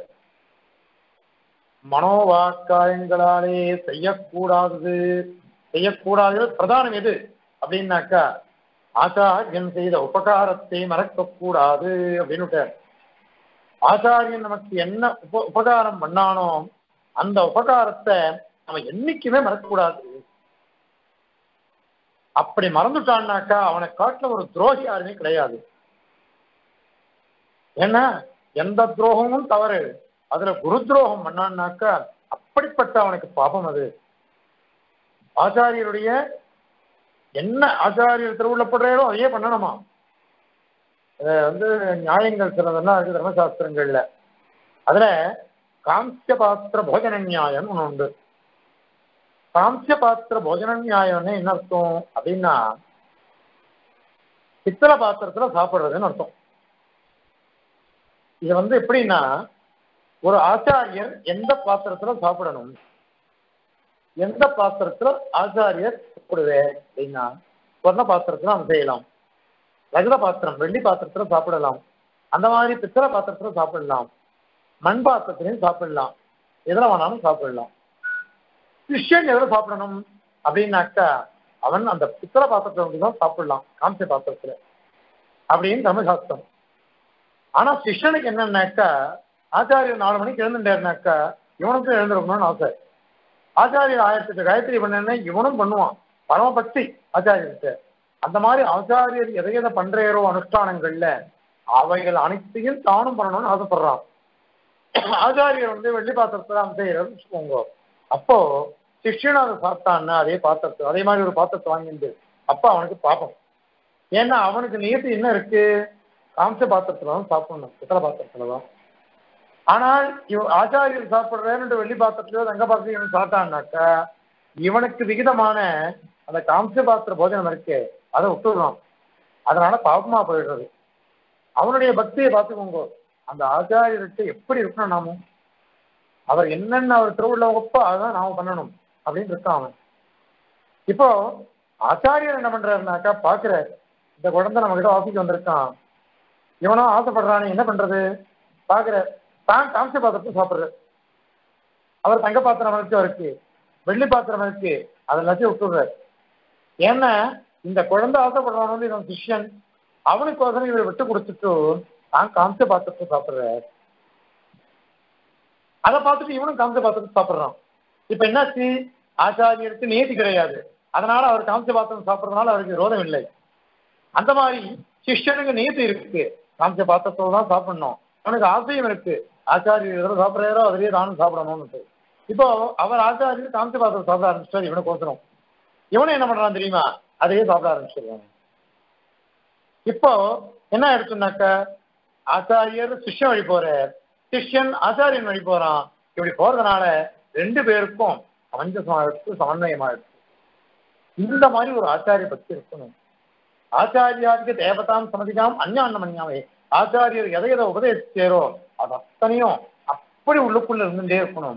மனோவாக்காயங்களாலே செய்யக்கூடாதது செய்யக்கூடாதது பிரதானம் எது அப்படின்னாக்கா ஆச்சாரியன் செய்த உபகாரத்தை மறக்கக்கூடாது அப்படின்னு விட்டார். ஆச்சாரியன் நமக்கு என்ன உப உபகாரம் பண்ணானோ அந்த உபகாரத்தை நம்ம என்னைக்குமே மறக்கக்கூடாது அப்படி மறந்துட்டான்னாக்கா அவனை காட்டுல ஒரு துரோகி யாருமே கிடையாது ஏன்னா எந்த துரோகமும் தவறு அதுல குரு துரோகம் பண்ணான்னாக்கா அப்படிப்பட்ட அவனுக்கு பாபம் அது ஆச்சாரியருடைய என்ன ஆச்சாரியர் திருவுள்ளப்படுறாரோ அதையே பண்ணணுமா இத வந்து நியாயங்கள் சிலதெல்லாம் இருக்கு தர்மசாஸ்திரங்கள்ல அதுல காம்சிய பாத்திர போஜன நியாயம் ஒண்ணு உண்டு காம்சிய பாத்திர போஜன நியாயம்னு என்ன அர்த்தம் அப்படின்னா பித்தளை பாத்திரத்துல சாப்பிடுறதுன்னு அர்த்தம் இது வந்து எப்படின்னா ஒரு ஆச்சாரியர் எந்த பாத்திரத்துல சாப்பிடணும் எந்த பாத்திரத்துல ஆச்சாரியர் சாப்பிடுவேன் அப்படின்னா சொர்ண பாத்திரத்துல நம்ம செய்யலாம் ரகத பாத்திரம் வெள்ளி பாத்திரத்துல சாப்பிடலாம் அந்த மாதிரி பித்தளை பாத்திரத்துல சாப்பிடலாம் மண் பாத்திரத்திலையும் சாப்பிடலாம் எதுல வேணாலும் சாப்பிடலாம் கிறிஸ்டியன் எதுல சாப்பிடணும் அப்படின்னாக்கா அவன் அந்த பித்தளை பாத்திரத்துல வந்து தான் சாப்பிடலாம் காமிச்ச பாத்திரத்துல அப்படின்னு தர்மசாஸ்திரம் ஆனா சிஷ்யனுக்கு என்னன்னாக்கா ஆச்சாரியர் நாலு மணிக்கு எழுந்துட்டாருனாக்கா இவனுக்கும் எழுந்திருக்கணும்னு ஆசை ஆச்சாரியர் ஆயிரத்தி காயத்ரி பண்ணேன்னு இவனும் பண்ணுவான் பரமபக்தி ஆச்சாரியர்கிட்ட அந்த மாதிரி ஆச்சாரியர் எதை எதை பண்றாரோ அனுஷ்டானங்கள்ல அவைகள் அனைத்தையும் தானும் பண்ணணும்னு ஆசைப்படுறான் ஆச்சாரியர் வந்து வெள்ளி பாத்திரத்துல அவன் செய்யறதுன்னு வச்சுக்கோங்க அப்போ சிஷ்யன் அதை சாப்பிட்டான்னா அதே பாத்திரத்தை அதே மாதிரி ஒரு பாத்திரத்தை வாங்கிட்டு அப்போ அவனுக்கு பாப்பம் ஏன்னா அவனுக்கு நியத்தி என்ன இருக்கு காம்ச பாத்திரத்துல தான் சாப்பிடணும் பித்தளை பாத்திரத்துல தான் ஆனால் இவ ஆச்சாரியர் சாப்பிடுறேன்னு வெள்ளி பாத்திரத்திலயோ தங்க பாத்திரம் இவன் சாப்பிட்டான்னாக்கா இவனுக்கு விகிதமான அந்த காம்ச பாத்திர போஜனம் இருக்கு அதை விட்டுடுறான் அதனால பாவமா போயிடுறது அவனுடைய பக்தியை பார்த்துக்கோங்க அந்த ஆச்சாரியர்கிட்ட எப்படி இருக்கணும் நாமும் அவர் என்னென்ன அவர் திருவுள்ள ஒப்போ அதான் நாம பண்ணணும் அப்படின்னு இருக்கான் அவன் இப்போ ஆச்சாரியர் என்ன பண்றாருனாக்கா பாக்குறாரு இந்த குழந்தை நம்ம கிட்ட ஆஃபீஸ் வந்திருக்கான் இவனும் ஆசைப்படுறானே என்ன பண்றது பாக்குற தான் காமிச்ச பாத்திரத்தை சாப்பிடுறாரு அவர் தங்க பாத்திரம் இருக்கு அவருக்கு வெள்ளி பாத்திரம் இருக்கு அதை எல்லாத்தையும் விட்டுடுறாரு ஏன்னா இந்த குழந்தை ஆசைப்படுறானு இவன் சிஷ்யன் அவனுக்கோசரம் இவரை விட்டு கொடுத்துட்டு தான் காமிச்ச பாத்திரத்தை சாப்பிடுறாரு அதை பார்த்துட்டு இவனும் காமிச்ச பாத்திரத்தை சாப்பிடுறான் இப்ப என்னாச்சு ஆச்சாரியருக்கு நேதி கிடையாது அதனால அவர் காமிச்ச பாத்திரம் சாப்பிடுறதுனால அவருக்கு விரோதம் இல்லை அந்த மாதிரி சிஷ்யனுக்கு நேதி இருக்கு காமிச்ச பாத்திரத்தோட தான் சாப்பிடணும் அவனுக்கு ஆசையும் இருக்கு ஆச்சாரியர் எதில் சாப்பிட்றாரோ அதிலேயே தானும் சாப்பிடணும்னு இப்போ அவர் ஆச்சாரியர் காமிச்ச பாத்திரம் சாப்பிட ஆரம்பிச்சார் இவனுக்கு கோசரம் இவனும் என்ன பண்றான் தெரியுமா அதையே சாப்பிட ஆரம்பிச்சிருவாங்க இப்போ என்ன எடுத்துனாக்க ஆச்சாரியர் சிஷ்யன் வழி போறார் சிஷ்யன் ஆச்சாரியன் வழி போறான் இப்படி போறதுனால ரெண்டு பேருக்கும் சமஞ்சசமா இருக்கு சமன்வயமா இருக்கு இந்த மாதிரி ஒரு ஆச்சாரிய பக்தி இருக்கணும் ஆச்சாரியாதிக தேவதாம் சமதிகாம் அந்யான்னமன்யாவே ஆச்சாரியர் எதை எதை உபதேசிச்சாரோ அது அத்தனையும் அப்படி உள்ளுக்குள்ள இருந்துட்டே இருக்கணும்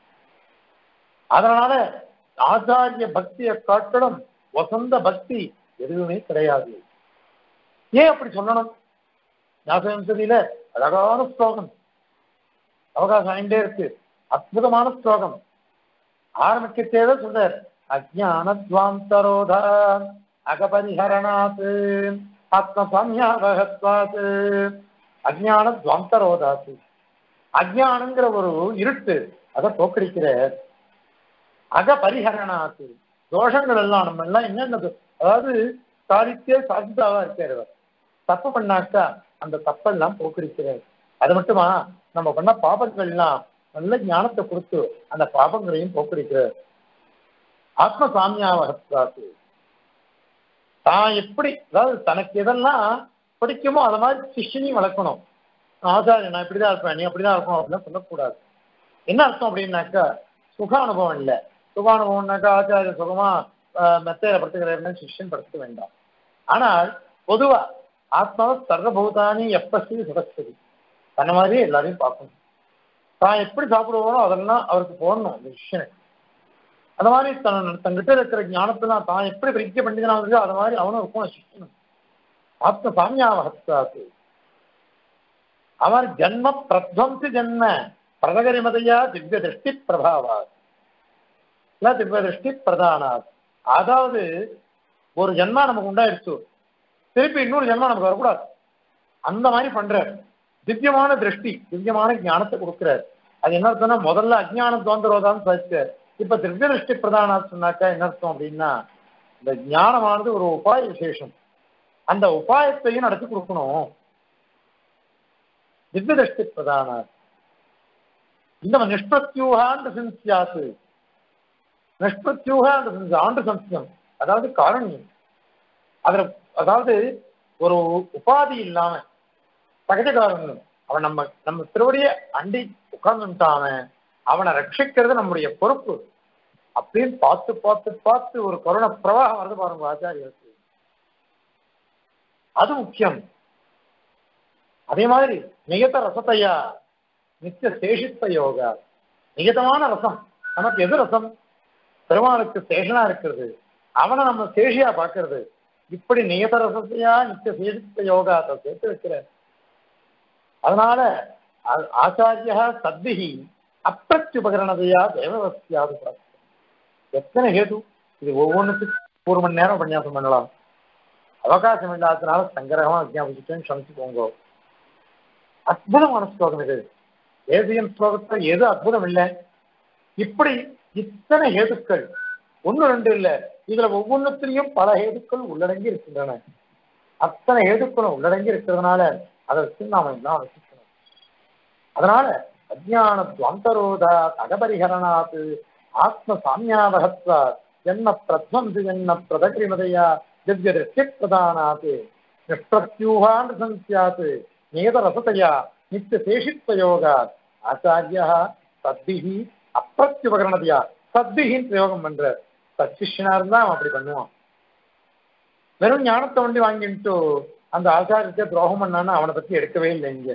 அதனால ஆச்சாரிய பக்தியை காட்டிலும் வசந்த பக்தி எதுவுமே கிடையாது ஏன் அப்படி சொல்லணும் ஞாபகத்தில அழகான ஸ்லோகம் அவகாசம் ஆயிண்டே இருக்கு அற்புதமான ஸ்லோகம் ஆரம்பிக்கத்தேவே சொல்றார் அஜானத்வாந்தரோத அகபரிஹரணாத் ஆத்மசாமியாவகத்வாத் அஜானத்வாந்தரோதாத் அஜானங்கிற ஒரு இருட்டு அதை போக்கடிக்கிற அகபரிஹரணாத் தோஷங்கள் எல்லாம் நம்ம எல்லாம் என்னென்னது அதாவது சாதித்தே சாதித்தாவா இருக்காரு அவர். தப்பு பண்ணாக்கா அந்த தப்பெல்லாம் போக்கடிக்கிறார் அது மட்டுமா நம்ம பண்ண பாபங்கள்லாம் நல்ல ஞானத்தை கொடுத்து அந்த பாபங்களையும் போக்கடிக்கிறார் ஆத்ம சாமியாவகத்தாத்து தான் எப்படி அதாவது தனக்கு எதெல்லாம் பிடிக்குமோ அதை மாதிரி சிஷ்யனையும் வளர்க்கணும் ஆச்சாரிய நான் இப்படிதான் இருப்பேன் நீ அப்படிதான் இருக்கணும் அப்படின்னு சொல்லக்கூடாது என்ன அர்த்தம் அப்படின்னாக்கா சுக அனுபவம் இல்லை சுக அனுபவம்னாக்கா ஆச்சாரிய சுகமா ஆஹ், மெத்தையில படுத்துக்கிறாருன்னு சிஷ்யன் படுத்துக்க வேண்டாம் ஆனால் பொதுவா ஆத்மாவை சர்வபூதானி எப்பசி சுகஸ்தி அந்த மாதிரி எல்லாரையும் பார்க்கணும் தான் எப்படி சாப்பிடுவாரோ அதெல்லாம் அவருக்கு போடணும் அந்த சிஷ்யனுக்கு அந்த மாதிரி தன் தங்கிட்ட இருக்கிற ஞானத்தெல்லாம் தான் எப்படி பிரீத்திய பண்டிதனா இருக்கோ அது மாதிரி அவனும் இருக்கணும் சிஷ்யனும் ஆத்ம சாமியாவகத்தாத்து அவர் ஜன்ம பிரத்வம்சி ஜன்ம பிரதகரிமதையா திவ்ய திருஷ்டி பிரபாவா இல்ல திவ்ய திருஷ்டி பிரதானாத் அதாவது ஒரு ஜென்மா நமக்கு உண்டாயிடுச்சு திருப்பி இன்னொரு ஜென்மா நமக்கு வரக்கூடாது அந்த மாதிரி பண்றார் திவ்யமான திருஷ்டி திவ்யமான ஞானத்தை கொடுக்கிறார் அது என்ன அர்த்தம்னா முதல்ல அஜ்ஞான துவந்தரோதான்னு சாதிச்சார் இப்ப திவ்ய திருஷ்டி பிரதானாத் சொன்னாக்கா என்ன அர்த்தம் அப்படின்னா இந்த ஞானமானது ஒரு உபாய விசேஷம் அந்த உபாயத்தையும் நடத்தி கொடுக்கணும் திவ்ய திருஷ்டி பிரதானாத் இந்த நிஷ்பிரத்யூகாண்டு சிந்தியாத்து நிஷ்பிரத்யூகாண்டு சிந்தி ஆண்டு சம்சியம் அதாவது காரணியம் அதுல அதாவது ஒரு உபாதி இல்லாம சகஜகாரன் அவன் நம்ம நம்ம திருவடிய அண்டி உட்கார்ந்துட்டாம அவனை ரட்சிக்கிறது நம்முடைய பொறுப்பு அப்படின்னு பார்த்து பார்த்து பார்த்து ஒரு கருண பிரவாகம் வருது பாருங்க ஆச்சாரியருக்கு அது முக்கியம் அதே மாதிரி நிகத ரசத்தையா நித்திய சேஷித்த யோகா நிகதமான ரசம் நமக்கு எது ரசம் பெருமாளுக்கு சேஷனா இருக்கிறது அவனை நம்ம சேஷியா பார்க்கிறது இப்படி நியத ரசத்தையா நித்திய சேஷித்த யோகா அதை சேர்த்து வைக்கிற அதனால ஆ- ஆச்சாரியா சத்பிகி அப்பிரத்யுபகரணதையா தேவவசியாது பிராப்தம். எத்தனை ஹேது இது ஒவ்வொன்றுத்துக்கும் ஒரு மணி நேரம் உபன்யாசம் பண்ணலாம் அவகாசம் இல்லாததுனால சங்கரகமா விஜயாபிச்சுட்டேன்னு சமைச்சுக்கோங்க அற்புதமான ஸ்லோகம் இது ஏசியன் ஸ்லோகத்துல எது அற்புதம் இல்லை இப்படி இத்தனை ஹேதுக்கள் ஒண்ணு ரெண்டு இல்ல இதுல ஒவ்வொன்றுத்திலையும் பல ஹேதுக்கள் உள்ளடங்கி இருக்கின்றன அத்தனை ஹேதுக்களும் உள்ளடங்கி இருக்கிறதுனால அதை வச்சு நாம எல்லாம் ரசிக்கணும் அதனால அஜான துவந்தரோதா அகபரிஹரணாத் ஆத்ம சாமியாவகத்வா ஜன்ம பிரத்வம்சி ஜன்ம பிரதகிரிமதையா திவ்ய திருஷ்டி பிரதானாத் நிஷ்பிரத்யூகான் சந்தியாத் நியத ரசதையா நித்திய சேஷித்வயோகா ஆச்சாரியா சத்திஹி அப்பிரத்யுபகரணதையா சத்திஹின் பிரயோகம் பண்ற சச்சிஷ்யனா இருந்தா அவன் அப்படி பண்ணுவான் வெறும் ஞானத்தை வண்டி வாங்கிட்டு அந்த ஆச்சாரியத்தை துரோகம் பண்ணான்னு அவனை பத்தி எடுக்கவே இல்லை இங்க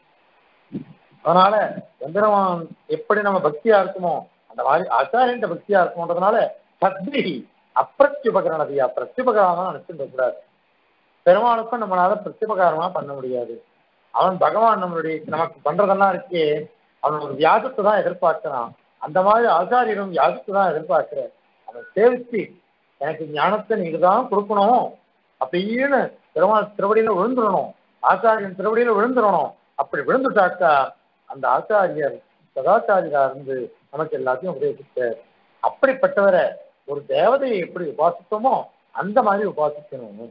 அதனால எந்திரவான் எப்படி நம்ம பக்தியா இருக்குமோ அந்த மாதிரி ஆச்சாரியன் பக்தியா இருக்கும்ன்றதுனால சத்பிகி அப்பிரத்யுபகரணதியா பிரத்யுபகாரமா நினைச்சுட்டு கூடாது பெருமாளுக்கும் நம்மளால பிரத்யுபகாரமா பண்ண முடியாது அவன் பகவான் நம்மளுடைய நமக்கு பண்றதெல்லாம் இருக்கே அவன் ஒரு வியாஜத்தை தான் எதிர்பார்க்கிறான் அந்த மாதிரி ஆச்சாரியரும் வியாஜத்தை தான் எதிர்பார்க்கிற அவன் சேவிச்சு எனக்கு ஞானத்தை நீங்க தான் கொடுக்கணும் அப்படின்னு பெருமாள் திருவடியில விழுந்துடணும் ஆச்சாரியன் திருவடியில விழுந்துடணும் அப்படி விழுந்துட்டாக்கா அந்த ஆச்சாரியர் சதாச்சாரியரா இருந்து நமக்கு எல்லாத்தையும் உபதேசித்தார் அப்படிப்பட்டவரை ஒரு தேவதையை எப்படி உபாசித்தோமோ அந்த மாதிரி உபாசிக்கணும்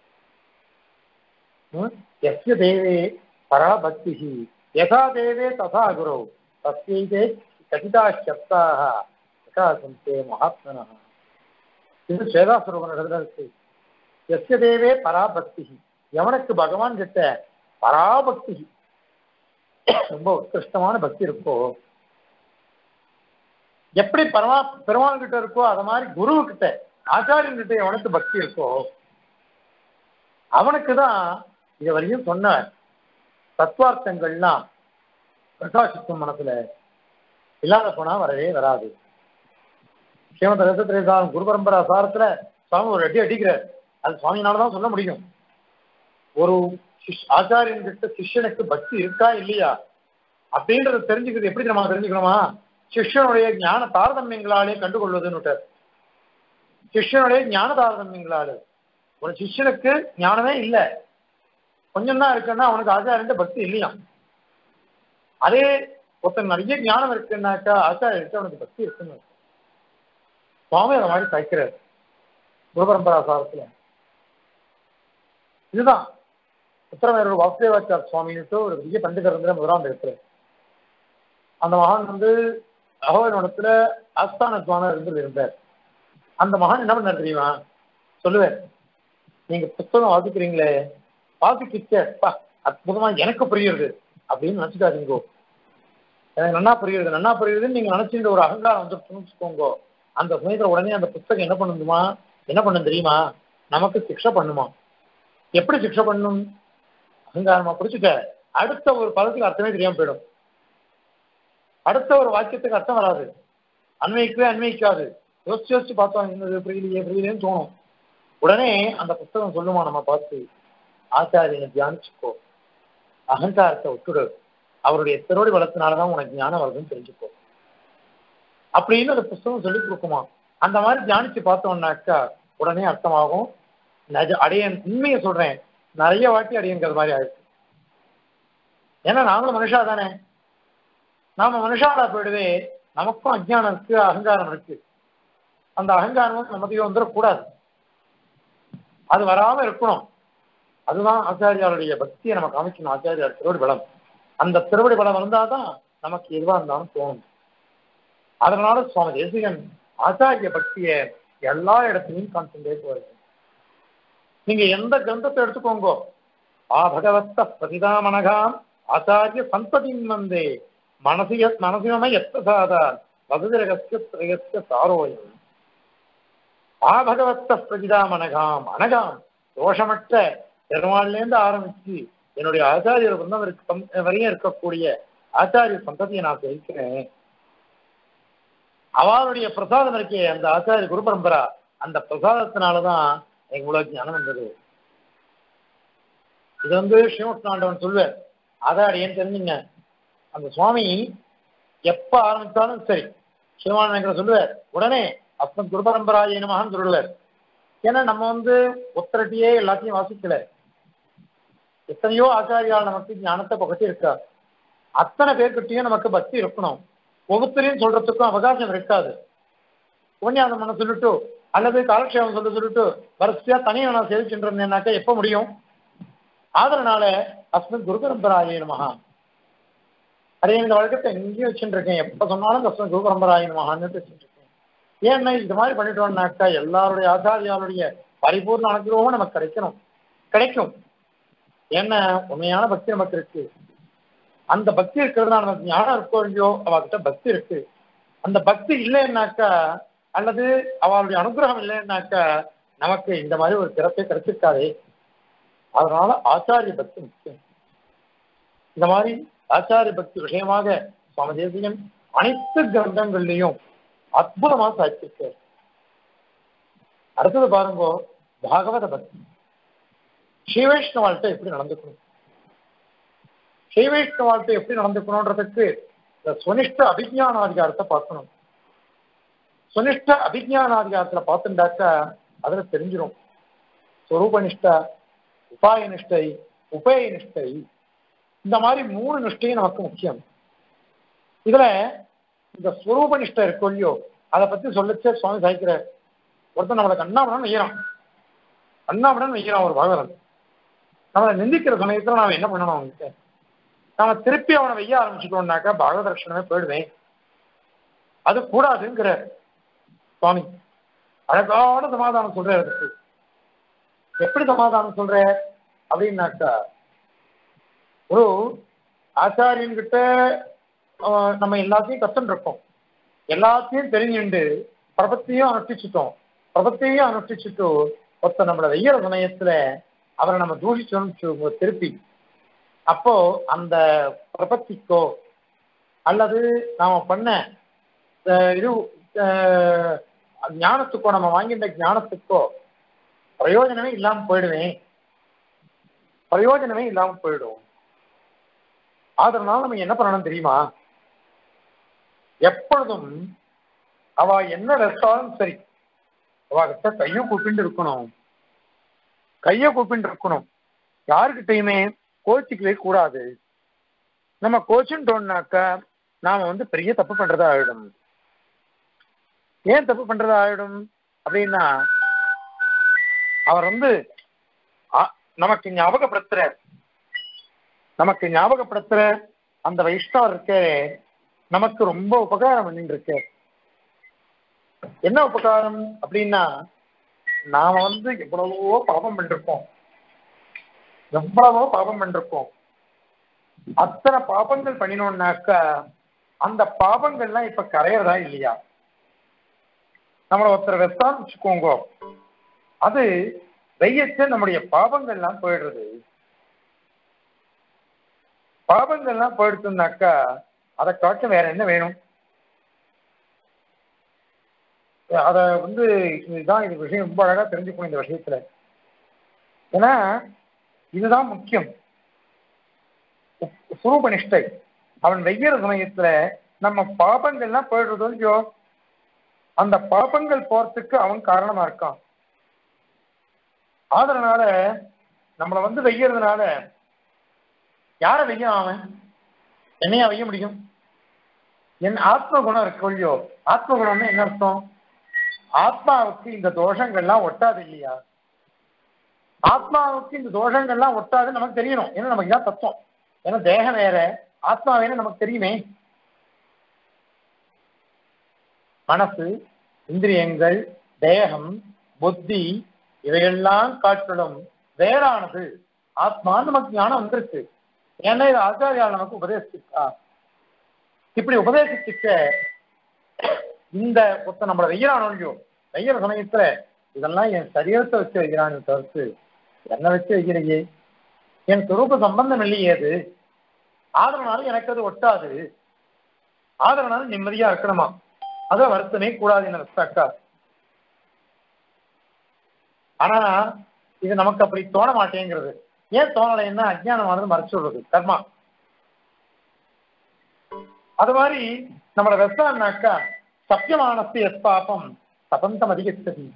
ம்? எஸ்ய தேவே பராபக்தி யதா தேவே ததா குரு தஸ்யைதே கதிதா சப்தாக யதா சந்தே மகாத்மனः இது சேதாசுரவனிடத்துல இருக்கு எஸ்ய தேவே பராபக்தி எவனுக்கு பகவான் கிட்ட பராபக்தி ரொம்ப உத்கிருஷ்டமான பக்தி இருக்கோ எப்படி பரமா பெருமாள் கிட்ட இருக்கோ அத மாதிரி குரு கிட்ட ஆச்சாரியன் கிட்ட எவனுக்கு பக்தி இருக்கோ அவனுக்கு தான் இது வரையும் சொன்ன தத்துவார்த்தங்கள்லாம் பிரகாசிக்கும் மனசுல இல்லாத போனா வரவே வராது ஸ்ரீமந்த ரசத்திரேசாரம் குரு பரம்பரா சாரத்துல சுவாமி ஒரு அடி அடிக்கிறார் அது சுவாமினால தான் சொல்ல முடியும் ஒரு சிஷ்- ஆச்சாரியன் கிட்ட சிஷ்யனுக்கு பக்தி இருக்கா இல்லையா அப்படின்றத தெரிஞ்சுக்கிறது எப்படி நம்ம தெரிஞ்சுக்கணுமா சிஷ்யனுடைய ஞான தாரதமியங்களாலே கண்டுகொள்வதுன்னு விட்டார். சிஷ்யனுடைய ஞான தாரதமியங்களாலே ஒரு சிஷ்யனுக்கு ஞானமே இல்லை கொஞ்சம் தான் இருக்குன்னா அவனுக்கு ஆச்சாரியன் பக்தி இல்லையா அதே ஒருத்தன் நிறைய ஞானம் இருக்குன்னாக்கா ஆச்சாரியருக்கு அவனுக்கு பக்தி இருக்குன்னு அர்த்தம். சுவாமி அதை மாதிரி தைக்கிறார் குருபரம்பரா சாரத்துல இதுதான் உத்தரமேரூர் வாசுதேவாச்சார் சுவாமின்ட்டு ஒரு பெரிய பண்டிதர் வந்து முதலாம் இருக்கிறார் அந்த மகான் வந்து அகோவனத்துல ஆஸ்தான சுவாமி இருந்து இருந்தார் அந்த மகான் என்ன பண்ணார் தெரியுமா சொல்லுவேன் நீங்க புத்தகம் வாசிக்கிறீங்களே வாசிக்கிச்சப்பா அற்புதமா எனக்கு புரியுறது அப்படின்னு நினைச்சுக்காதீங்கோ எனக்கு நன்னா புரியுது நன்னா புரியுதுன்னு நீங்க நினைச்சுட்டு ஒரு அகங்காரம் வந்து புரிஞ்சுக்கோங்க அந்த சமயத்துல உடனே அந்த புத்தகம் என்ன பண்ணுமா என்ன பண்ணும் தெரியுமா நமக்கு சிக்ஷை பண்ணுமா எப்படி சிக்ஷை பண்ணும் அகங்காரமா பிடிச்சிட்ட அடுத்த ஒரு பதத்துக்கு அர்த்தமே தெரியாம போயிடும் அடுத்த ஒரு வாக்கியத்துக்கு அர்த்தம் வராது அன்வைக்கவே அன்வைக்காது யோசிச்சு யோசிச்சு பார்த்தோம் என்னது புரியலையே புரியலையேன்னு தோணும் உடனே அந்த புத்தகம் சொல்லுமா நம்ம பார்த்து ஆச்சாரியனை தியானிச்சுக்கோ அகங்காரத்தை விட்டுடு அவருடைய திருவடி பலத்தினாலதான் உனக்கு ஞானம் வருதுன்னு தெரிஞ்சுக்கோ அப்படின்னு அந்த புஸ்தகம் சொல்லி கொடுக்குமா அந்த மாதிரி தியானிச்சு பார்த்தோம்னாக்கா உடனே அர்த்தமாகும் நஜ அடையன் உண்மையை சொல்றேன் நிறைய வாட்டி அடையன்கிறது மாதிரி ஆயிடுச்சு ஏன்னா நாங்களும் மனுஷா தானே நாம மனுஷாலா போயிடுவே நமக்கும் அஜ்ஞானம் இருக்கு அகங்காரம் இருக்கு அந்த அகங்காரம் நமக்கு வந்துடக்கூடாது அது வராம இருக்கணும் அதுதான் ஆச்சாரியாருடைய பக்தியை நம்ம காமிக்கணும் ஆச்சாரியார் திருவடி பலம் அந்த திருவடி பலம் இருந்தாதான் நமக்கு எதுவா இருந்தாலும் தோணும் அதனால சுவாமி தேசிகன் ஆச்சாரிய பக்தியை எல்லா இடத்துலையும் கான்சென்ட்ரேட் வருது நீங்க எந்த கிரந்தத்தை எடுத்துக்கோங்க ஆ பகவத்த பதிதாமனகாம் ஆச்சாரிய சந்ததின் வந்தே மனசிய மனசினம எத்த சாதா வகுதிரகஸ்ய திரயஸ்ய சாரோயம் ஆ பகவத்த பிரதிதாமனகாம் அனகாம் தோஷமற்ற பெருமாள்லேருந்து ஆரம்பிச்சு என்னுடைய ஆச்சாரியர் வந்தம் இருக்க வரையும் இருக்கக்கூடிய ஆச்சாரிய சந்ததியை நான் சேவிக்கிறேன் அவளுடைய பிரசாதம் இருக்கே அந்த ஆச்சாரிய குரு பரம்பரா அந்த பிரசாதத்தினாலதான் எனக்கு இவ்வளவு ஞானம் வந்தது இது வந்து ஸ்ரீமுஷ்ணாண்டவன் சொல்லுவார் அதான் ஏன் தெரிஞ்சுங்க அந்த சுவாமி எப்ப ஆரம்பித்தாலும் சரி சிவமானங்கிற சொல்லுவார் உடனே அப்பன் குரு பரம்பராய நமகான்னு சொல்லுவார் ஏன்னா நம்ம வந்து ஒத்தரட்டியே எல்லாத்தையும் வாசிக்கல எத்தனையோ ஆச்சாரியால் நமக்கு ஞானத்தை பக்கத்தி இருக்கா அத்தனை பேர்கிட்டயும் நமக்கு பக்தி இருக்கணும் ஒவ்வொருத்தரையும் சொல்றதுக்கும் அவகாசம் இருக்காது உபன்யாசம் பண்ண சொல்லிட்டு அல்லது காலக்ஷேபம் சொல்ல சொல்லிட்டு வரிசையா தனியாக நான் சேவிச்சுட்டு இருந்தேன்னாக்கா எப்ப முடியும் ஆதரனால அஸ்மத் குரு பரம்பராய நமகா அதே இந்த வழக்கத்தை எங்கேயும் வச்சுட்டு இருக்கேன் எப்ப சொன்னாலும் அஸ்மத் குரு பரம்பராய நமகான்னு வச்சுட்டு இருக்கேன் ஏன்னா இது மாதிரி பண்ணிட்டோம்னாக்கா எல்லாருடைய ஆச்சாரியாருடைய பரிபூர்ண அனுகிரகமும் நமக்கு கிடைக்கணும் கிடைக்கும் ஏன்னா உண்மையான பக்தி நமக்கு இருக்கு அந்த பக்தி இருக்கிறதுனால நமக்கு ஞானம் இருக்கோ இல்லையோ அவகிட்ட பக்தி இருக்கு அந்த பக்தி இல்லைன்னாக்கா அல்லது அவளுடைய அனுகிரகம் இல்லைன்னாக்கா நமக்கு இந்த மாதிரி ஒரு சிறப்பே கிடைச்சிருக்காதே அதனால ஆச்சாரிய பக்தி முக்கியம் இந்த மாதிரி ஆச்சாரிய பக்தி விஷயமாக சுவாமி தேசிகன் அனைத்து கிரந்தங்கள்லையும் அற்புதமா சாதிச்சிருக்கார் அடுத்தது பாருங்க பாகவத பக்தி ஸ்ரீவைஷ்ணவாள்கிட்ட எப்படி நடந்துக்கணும் ஸ்ரீவைஷ்ணவாள்கிட்ட எப்படி நடந்துக்கணுன்றதுக்கு இந்த சுனிஷ்ட அபிஜானாதிகாரத்தை பார்க்கணும் சுனிஷ்ட அபிஜானாதிகாரத்துல பார்த்துட்டாக்கா அதுல தெரிஞ்சிடும் ஸ்வரூப நிஷ்டா உபாய நிஷ்டை உபய நிஷ்டை இந்த மாதிரி மூணு நிஷ்டையும் நமக்கு முக்கியம் இதுல இந்த ஸ்வரூப நிஷ்டை இருக்கும் இல்லையோ அதை பத்தி சொல்லச்சே சுவாமி சாய்க்கிறார் ஒருத்தன் நம்மளை கண்ணாபடம் வெய்யறான் கண்ணாபடம் வெய்யறான் ஒரு பகவதன் நம்மளை நிந்திக்கிற சமயத்துல நாம என்ன பண்ணணும் அவன்கிட்ட நாம திருப்பி அவனை வெய்ய ஆரம்பிச்சுட்டோம்னாக்கா பாகவத ரட்சணமே போயிடுவேன் அது கூடாதுங்கிற சுவாமி அழகான சமாதானம் சொல்ற அதுக்கு எப்படி சமாதானம் சொல்ற அப்படின்னாக்கா ஒரு ஆச்சாரியன் கிட்ட நம்ம எல்லாத்தையும் கத்துன்னு இருக்கோம் எல்லாத்தையும் தெரிஞ்சுண்டு பிரபத்தையும் அனுஷ்டிச்சுட்டோம் பிரபத்தையும் அனுஷ்டிச்சுட்டு ஒருத்த நம்மளை வெய்யற சமயத்துல அவரை நம்ம தூஷிச்சோம்னு வச்சுக்கோங்க திருப்பி அப்போ அந்த பிரபத்திக்கோ அல்லது நாம பண்ண அஹ், இது அஹ், ஞானத்துக்கோ நம்ம வாங்கிட்ட ஞானத்துக்கோ பிரயோஜனமே இல்லாம போயிடுவேன் பிரயோஜனமே இல்லாம போயிடும் அதனால நம்ம என்ன பண்ணணும் தெரியுமா எப்பொழுதும் அவ என்ன ரசாலும் சரி அவகிட்ட கைய கூப்பிட்டு இருக்கணும் கைய கூப்பிட்டு இருக்கணும் யாருக்கிட்டையுமே கோச்சிக்கவே கூடாது நம்ம கோச்சுட்டோம்னாக்கா நாம வந்து பெரிய தப்பு பண்றதா ஆயிடும் ஏன் தப்பு பண்றதா ஆயிடும் அப்படின்னா அவர் வந்து அ- நமக்கு ஞாபகப்படுத்துற நமக்கு ஞாபகப்படுத்துற அந்த வைஷ்ணவர் இருக்கே நமக்கு ரொம்ப உபகாரம் பண்ணிட்டு இருக்கு என்ன உபகாரம் அப்படின்னா நாம வந்து எவ்வளவோ பாபம் பண்ணிருப்போம் எவ்வளவோ பாபம் பண்ணிருப்போம் அத்தனை பாபங்கள் பண்ணினோம்னாக்கா அந்த பாபங்கள்லாம் இப்ப கரையறதா இல்லையா நம்மள ஒருத்தர் வெத்தான்னு வச்சுக்கோங்க அது வெய்யச்ச நம்முடைய பாபங்கள்லாம் போயிடுறது பாபங்கள்லாம் போயிடுச்சுனாக்கா அதை காட்டும் வேற என்ன வேணும் அத வந்து இதுதான் இது விஷயம் ரொம்ப அழகா தெரிஞ்சுக்கணும் இந்த விஷயத்துல ஏன்னா இதுதான் முக்கியம் சுரூப நிஷ்டை அவன் வெய்யற சமயத்துல நம்ம பாபங்கள்லாம் போயிடுறதோ இல்லையோ அந்த பாபங்கள் போறதுக்கு அவன் காரணமா இருக்கான் அதனால நம்மளை வந்து வெய்யறதுனால யார வெய்ய அவன் என்னையா வெய்ய முடியும் என் ஆத்ம குணம் இருக்கு இல்லையோ ஆத்ம குணம்னு என்ன அர்த்தம் ஆத்மாவுக்கு இந்த தோஷங்கள்லாம் ஒட்டாது இல்லையா ஆத்மாவுக்கு இந்த தோஷங்கள்லாம் ஒட்டாது நமக்கு தெரியணும் ஏன்னா நமக்கு இதான் தத்துவம் ஏன்னா தேகம் வேற ஆத்மா வேற நமக்கு தெரியுமே மனசு இந்திரியங்கள் தேகம் புத்தி இவையெல்லாம் காட்டிலும் வேறானது ஆத்மான்னு நமக்கு ஞானம் வந்துருச்சு ஏன்னா இது ஆச்சாரியால் நமக்கு உபதேசிக்கா இப்படி உபதேசிச்சுக்க இந்த ஒருத்தன் நம்மளை வெய்யறானோ இல்லையோ வெய்யற சமயத்துல இதெல்லாம் என் சரீரத்தை வச்சு வைக்கிறான்னு தவிர்த்து என்ன வச்சு வைக்கிறையே என் சுரூப சம்பந்தம் இல்லையே அது ஆதரனால எனக்கு அது ஒட்டாது ஆதரனால நிம்மதியா இருக்கணுமா அத வருத்தமே கூடாது என்ன அக்கா ஆனா இது நமக்கு அப்படி தோண மாட்டேங்கிறது ஏன் தோணலைன்னா அஜ்ஞானமானது மறைச்சு விடுறது கர்மா அது மாதிரி நம்மளோட வெசான்னாக்கா சத்தியமானஸ்து எஸ் பாபம் தபந்தம் அதிகச்சதி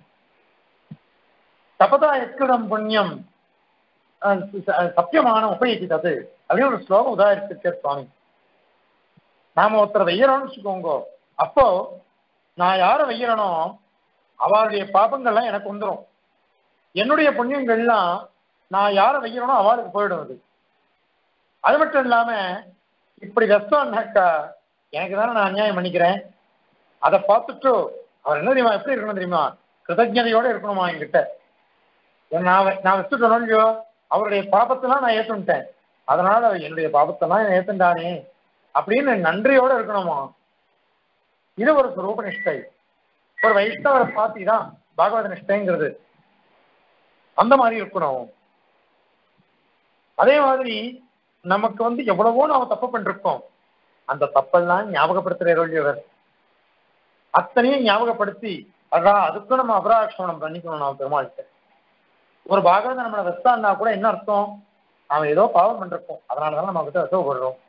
தபதா எத்கிருதம் புண்ணியம் அஹ் ச- சத்தியமான உபயோகி தது அப்படின்னு ஒரு ஸ்லோகம் உதாரிச்சிருக்கார் சுவாமி நாம ஒருத்தர் வெய்யறோம்னு வச்சுக்கோங்க அப்போ நான் யாரை வெய்யறனோ அவளுடைய பாபங்கள்லாம் எனக்கு வந்துடும் என்னுடைய புண்ணியங்கள்லாம் நான் யாரை வெய்யறனோ அவளுக்கு போயிடும் அது அது மட்டும் இல்லாம இப்படி வெஸ்டம்னாக்கா எனக்கு தானே நான் அநியாயம் பண்ணிக்கிறேன் அதை பார்த்துட்டு அவர் என்ன தெரியுமா எப்படி இருக்கணும் தெரியுமா கிருதஜதையோட இருக்கணுமா என்கிட்ட ஏன்னா நான் வெ- நான் வச்சுட்டோம் இல்லையோ அவருடைய பாபத்தெல்லாம் நான் ஏற்றுட்டேன் அதனால அவர் என்னுடைய பாபத்தெல்லாம் ஏத்துண்டானே அப்படின்னு நன்றியோட இருக்கணுமா இது ஒரு சுரூப நிஷ்டை ஒரு வைஷ்ணவரை பார்த்தி தான் பாகவத நிஷ்டைங்கிறது அந்த மாதிரி இருக்கணும் அதே மாதிரி நமக்கு வந்து எவ்வளவோ நாம தப்பு பண்ணிருக்கோம் அந்த தப்பெல்லாம் ஞாபகப்படுத்துற இல்லையவர் அத்தனையும் ஞாபகப்படுத்தி அதான் அதுக்கும் நம்ம அபராட்சமணம் பண்ணிக்கணும் நாம பெருமாள்கிட்ட ஒரு பாகவத நம்மளை வெஸ்தான்னா கூட என்ன அர்த்தம் அவன் ஏதோ பாவம் பண்ணிருக்கோம் அதனாலதான் நம்ம கிட்ட வெசவப்படுறோம்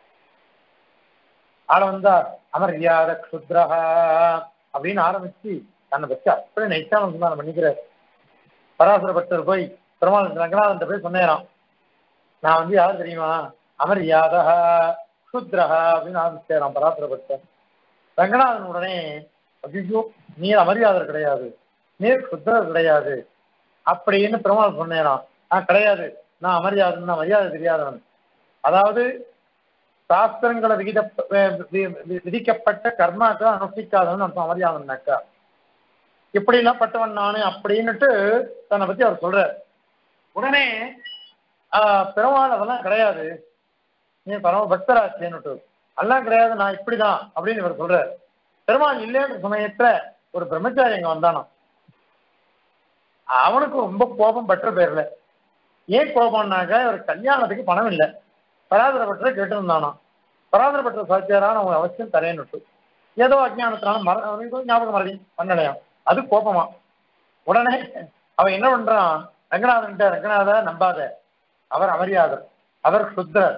ஆள வந்தா அமர்யாத க்ஷுத்ரஹா அப்படின்னு ஆரம்பிச்சு தன்னை பற்றி அப்படியே நைட்டான சந்தானம் பண்ணிக்கிறார் பராசர பக்தர் போய் பெருமாள் ரங்கநாதன் போய் சொன்னேராம் நான் வந்து யார் தெரியுமா அமர்யாதா க்ஷுத்ரஹா அப்படின்னு ஆரம்பிச்சாராம் பராசர பக்தர் ரங்கநாதன் உடனே ஐயோ நீர் அமரியாதர் கிடையாது நீர் க்ஷுத்ரர் கிடையாது அப்படின்னு பெருமாள் சொன்னேராம் நான் கிடையாது நான் அமரியாதன் நான் மரியாதை தெரியாதவன் அதாவது சாஸ்திரங்களை விகித வி- வி- விதிக்கப்பட்ட கர்மாக்கள் அனுஷ்டிக்காதவன் அர்த்தம் அமரியாதன்னாக்கா இப்படி எல்லாம் பட்டவன் நானு அப்படின்னுட்டு தன்னை பத்தி அவர் சொல்றார் உடனே ஆஹ், பெருமாள் அதெல்லாம் கிடையாது நீ பரம பக்தராச்சேன்னுட்டு அதெல்லாம் கிடையாது நான் இப்படிதான் அப்படின்னு இவர் சொல்றார் பெருமாள் இல்லைன்ற சமயத்துல ஒரு பிரம்மச்சாரி அங்க வந்தானாம் அவனுக்கு ரொம்ப கோபம் பற்ற பேர்ல ஏன் கோபம்னாக்க இவர் கல்யாணத்துக்கு பணம் இல்லை பராதர பட்டரை கேட்டிருந்தானா பராதர பட்டர் சாத்தியாரான அவங்க அவசியம் தரேன்னு ஏதோ அஜ்ஞானத்தினால மர ஏதோ ஞாபகம் மறதி பண்ணலையாம் அது கோபமா உடனே அவன் என்ன பண்றான் ரங்கநாதன்ட்ட ரங்கநாத நம்பாத அவர் அமரியாதர் அவர் சுத்ரர்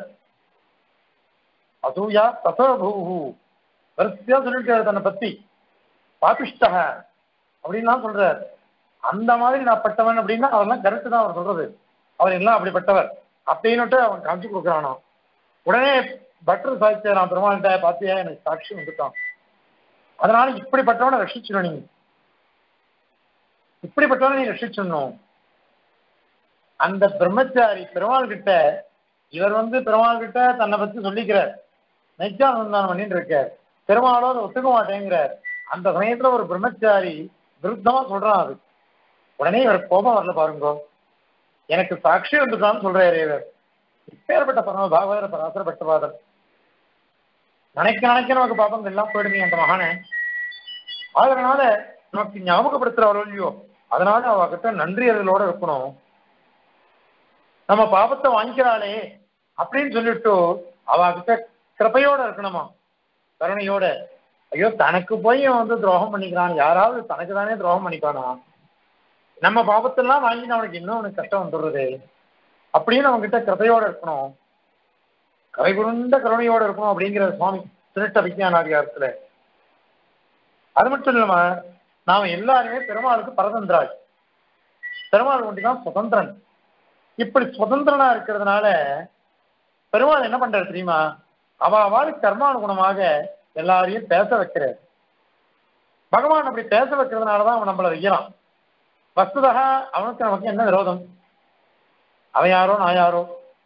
அசூயா தசபூஹு வரிசையா சொல்லிட்டு தன்னை பத்தி பாபிஷ்டக அப்படின்லாம் சொல்றார் அந்த மாதிரி நான் பட்டவன் அப்படின்னா அவர்லாம் கரெக்டு தான் அவர் சொல்றது அவர் எல்லாம் அப்படிப்பட்டவர் அப்படின்னுட்டு அவன் காமிச்சு கொடுக்குறானோ உடனே பட்டர் சாதித்த நான் பெருமாள்கிட்ட பார்த்தியா எனக்கு சாட்சி வந்துட்டான் அதனால இப்படிப்பட்டவனை ரட்சிச்சிடும் நீ இப்படிப்பட்டவனை நீ ரட்சிச்சிடணும் அந்த பிரம்மச்சாரி பெருமாள் கிட்ட இவர் வந்து பெருமாள் கிட்ட தன்னை பத்தி சொல்லிக்கிறார் நெச்சானந்தானம் பண்ணிட்டு இருக்கார் பெருமாளோ அதை ஒத்துக்க மாட்டேங்கிறார் அந்த சமயத்துல ஒரு பிரம்மச்சாரி விருத்தமா சொல்றான் அது உடனே இவர் கோபம் வரல பாருங்க எனக்கு சாட்சி வந்துட்டான்னு சொல்றாரு இவர் இப்பேற்பட்ட பரம பாகவதர் பராசர பட்டபாதர் நினைக்க நினைக்க நமக்கு பாப்பங்கள் எல்லாம் போயிடுமே அந்த மகானை அதனால நமக்கு ஞாபகப்படுத்துறவரோ இல்லையோ அதனால அவகிட்ட நன்றி அறிதலோட இருக்கணும் நம்ம பாபத்தை வாங்கிக்கிறாளே அப்படின்னு சொல்லிட்டு அவகிட்ட கிருப்பையோட இருக்கணுமா கருணையோட ஐயோ தனக்கு போய் அவன் வந்து துரோகம் பண்ணிக்கிறான் யாராவது தனக்கு தானே துரோகம் பண்ணிக்கானா நம்ம பாபத்தெல்லாம் வாங்கிட்டு அவனுக்கு இன்னும் அவனுக்கு கஷ்டம் வந்துடுறது அப்படின்னு அவங்க கிட்ட கிருப்பையோட இருக்கணும் கரை குருண்ட கருணையோட இருக்கணும் அப்படிங்கிற சுவாமி திருட்ட விஜயானாதிகாரத்துல அது மட்டும் இல்லாம நாம எல்லாருமே பெருமாளுக்கு பரதந்திராஜ் பெருமாள் ஒன்றிதான் சுதந்திரன் இப்படி சுதந்திரனா இருக்கிறதுனால பெருமாள் என்ன பண்றாரு தெரியுமா அவ அவளுக்கு கர்மானுகுணமாக எல்லாரையும் பேச வைக்கிறார் பகவான் அப்படி பேச வைக்கிறதுனாலதான் அவன் நம்மளை வைக்கிறான் வஸ்துதக அவனுக்கு நமக்கு என்ன விரோதம் அவன் யாரோ நான் யாரோ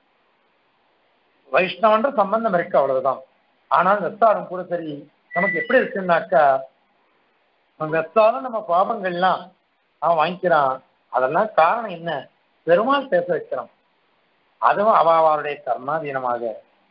வைஷ்ணவன்ற சம்பந்தம் இருக்கு அவ்வளவுதான் ஆனால் வெத்தாலும் கூட சரி நமக்கு எப்படி இருக்குன்னாக்கா அவன் வெத்தாலும் நம்ம பாபங்கள்லாம் அவன் வாங்கிக்கிறான் அதெல்லாம் காரணம் என்ன பெருமாள் பேச வைக்கிறான் அதுவும் அவ அவருடைய கர்மாதீனமாக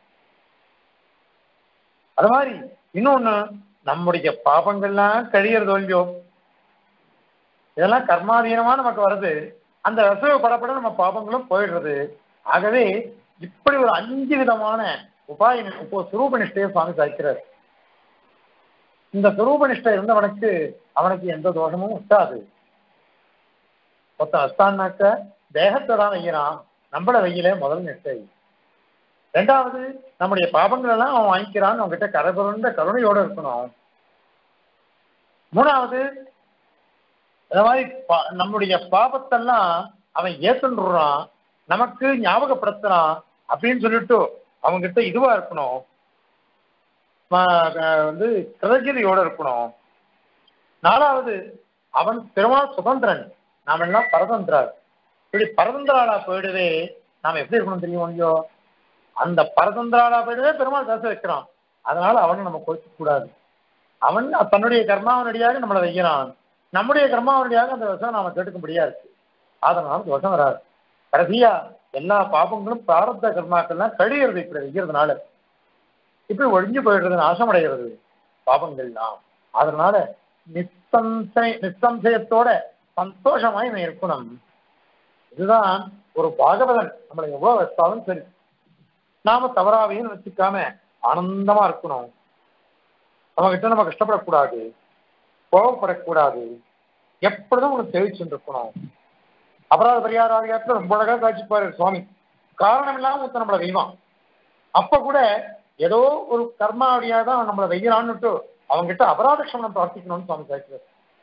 அது மாதிரி இன்னொன்னு நம்முடைய பாபங்கள்லாம் கழியறது இல்லையோ இதெல்லாம் கர்மாதீனமா நமக்கு வருது அந்த ரசவ படப்பட நம்ம பாபங்களும் போயிடுறது ஆகவே இப்படி ஒரு அஞ்சு விதமான உபாயம் இப்போ சுரூப நிஷ்டையை சுவாமி சாய்க்கிறார் இந்த சுரூப நிஷ்டை இருந்தவனுக்கு அவனுக்கு எந்த தோஷமும் விட்டாது மொத்தம் அஸ்தான்னாக்க தேகத்தை தான் வைக்கிறான் நம்மள வெயிலே முதல் நிஷ்டை ரெண்டாவது நம்முடைய பாபங்கள் எல்லாம் அவன் வாங்கிக்கிறான்னு அவன்கிட்ட கரபுரண்ட கருணையோட இருக்கணும் மூணாவது இந்த மாதிரி பா- நம்முடைய பாபத்தெல்லாம் அவன் ஏத்துன்றான் நமக்கு ஞாபகப்படுத்துறான் அப்படின்னு சொல்லிட்டு அவன்கிட்ட இதுவா இருக்கணும் ம- க- வந்து கிருதகிரியோட இருக்கணும் நாலாவது அவன் பெருமாள் சுதந்திரன் நாம எல்லாம் பரதந்திரர் இப்படி பரதந்திராளா போயிடவே நாம எப்படி இருக்கணும் தெரியும் இல்லையோ அந்த பரதந்திராளா போயிடவே பெருமாள் பேச வைக்கிறான் அதனால அவனை நம்ம கோச்சிக்க கூடாது அவன் தன்னுடைய கர்மாவனடியாக நம்மளை வைக்கிறான் நம்முடைய கர்மாவனடியாக அந்த விஷம் நாம கேட்டுக்கும்படியா இருக்கு அதனால அந்த விஷம் வராது கடைசியா எல்லா பாபங்களும் பிராரப்த கர்மாக்கள்லாம் கழியிறது இப்படி வைக்கிறதுனால இப்படி ஒழிஞ்சு போயிடுறது நாசமடைகிறது பாபங்கள்லாம் அதனால நிசம்சய நிசம்சயத்தோட சந்தோஷமாய் இவன் இருக்கணும் இதுதான் ஒரு பாகவதன் நம்மளை எவ்வளவு வச்சாலும் சரி நாம தவறாவையும் வச்சுக்காம ஆனந்தமா இருக்கணும் நம்ம கிட்ட நம்ம கஷ்டப்படக்கூடாது கோபப்படக்கூடாது எப்பொழுதும் உனக்கு தெரிவிச்சுட்டு இருக்கணும் அபராத பரிகார ஆதிகாரத்துல ரொம்ப அழகா காட்சிப்பாரு சுவாமி காரணம் இல்லாம ஒருத்தன் நம்மளை வெய்வான் அப்ப கூட ஏதோ ஒரு கர்மாவடியா தான் அவன் நம்மளை வெய்யறான்னுட்டு அவன்கிட்ட அபராத க்ஷமனம் பிரார்த்திக்கணும்னு சுவாமி காட்சிவார்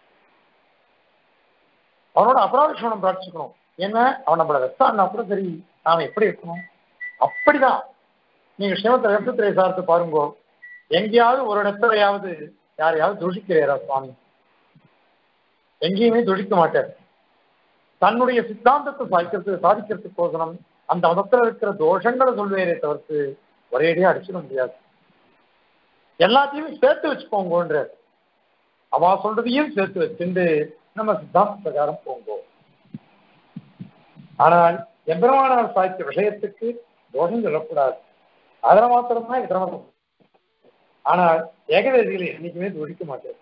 அவனோட அபராத க்ஷமனம் பிரார்த்திக்கணும் ஏன்னா அவன் நம்மளை வெச்சான்னா கூட சரி நாம எப்படி இருக்கணும் அப்படிதான் நீங்க சிவத்தை ரத்தத்திரை சார்த்து பாருங்க எங்கேயாவது ஒரு இடத்துலயாவது யாரையாவது துஷிக்கிறீரா சுவாமி எங்கேயுமே துஷிக்க மாட்டார் தன்னுடைய சித்தாந்தத்தை சாதிக்கிறது சாதிக்கிறதுக்கோசரம் அந்த மதத்துல இருக்கிற தோஷங்களை சொல்வேரே தவிர்த்து ஒரேடியா அடிச்சிட முடியாது எல்லாத்தையும் சேர்த்து வச்சுக்கோங்கன்ற அவா சொல்றதையும் சேர்த்து வச்சுட்டு நம்ம சித்தாந்த பிரகாரம் போங்கோ ஆனால் எம்பெருமானவர் சாதித்த விஷயத்துக்கு தோஷம் சொல்லக்கூடாது அதில் மாத்திரம்தான் இதரமாக ஆனால் ஏகதேசிகளை என்னைக்குமே துடிக்க மாட்டார்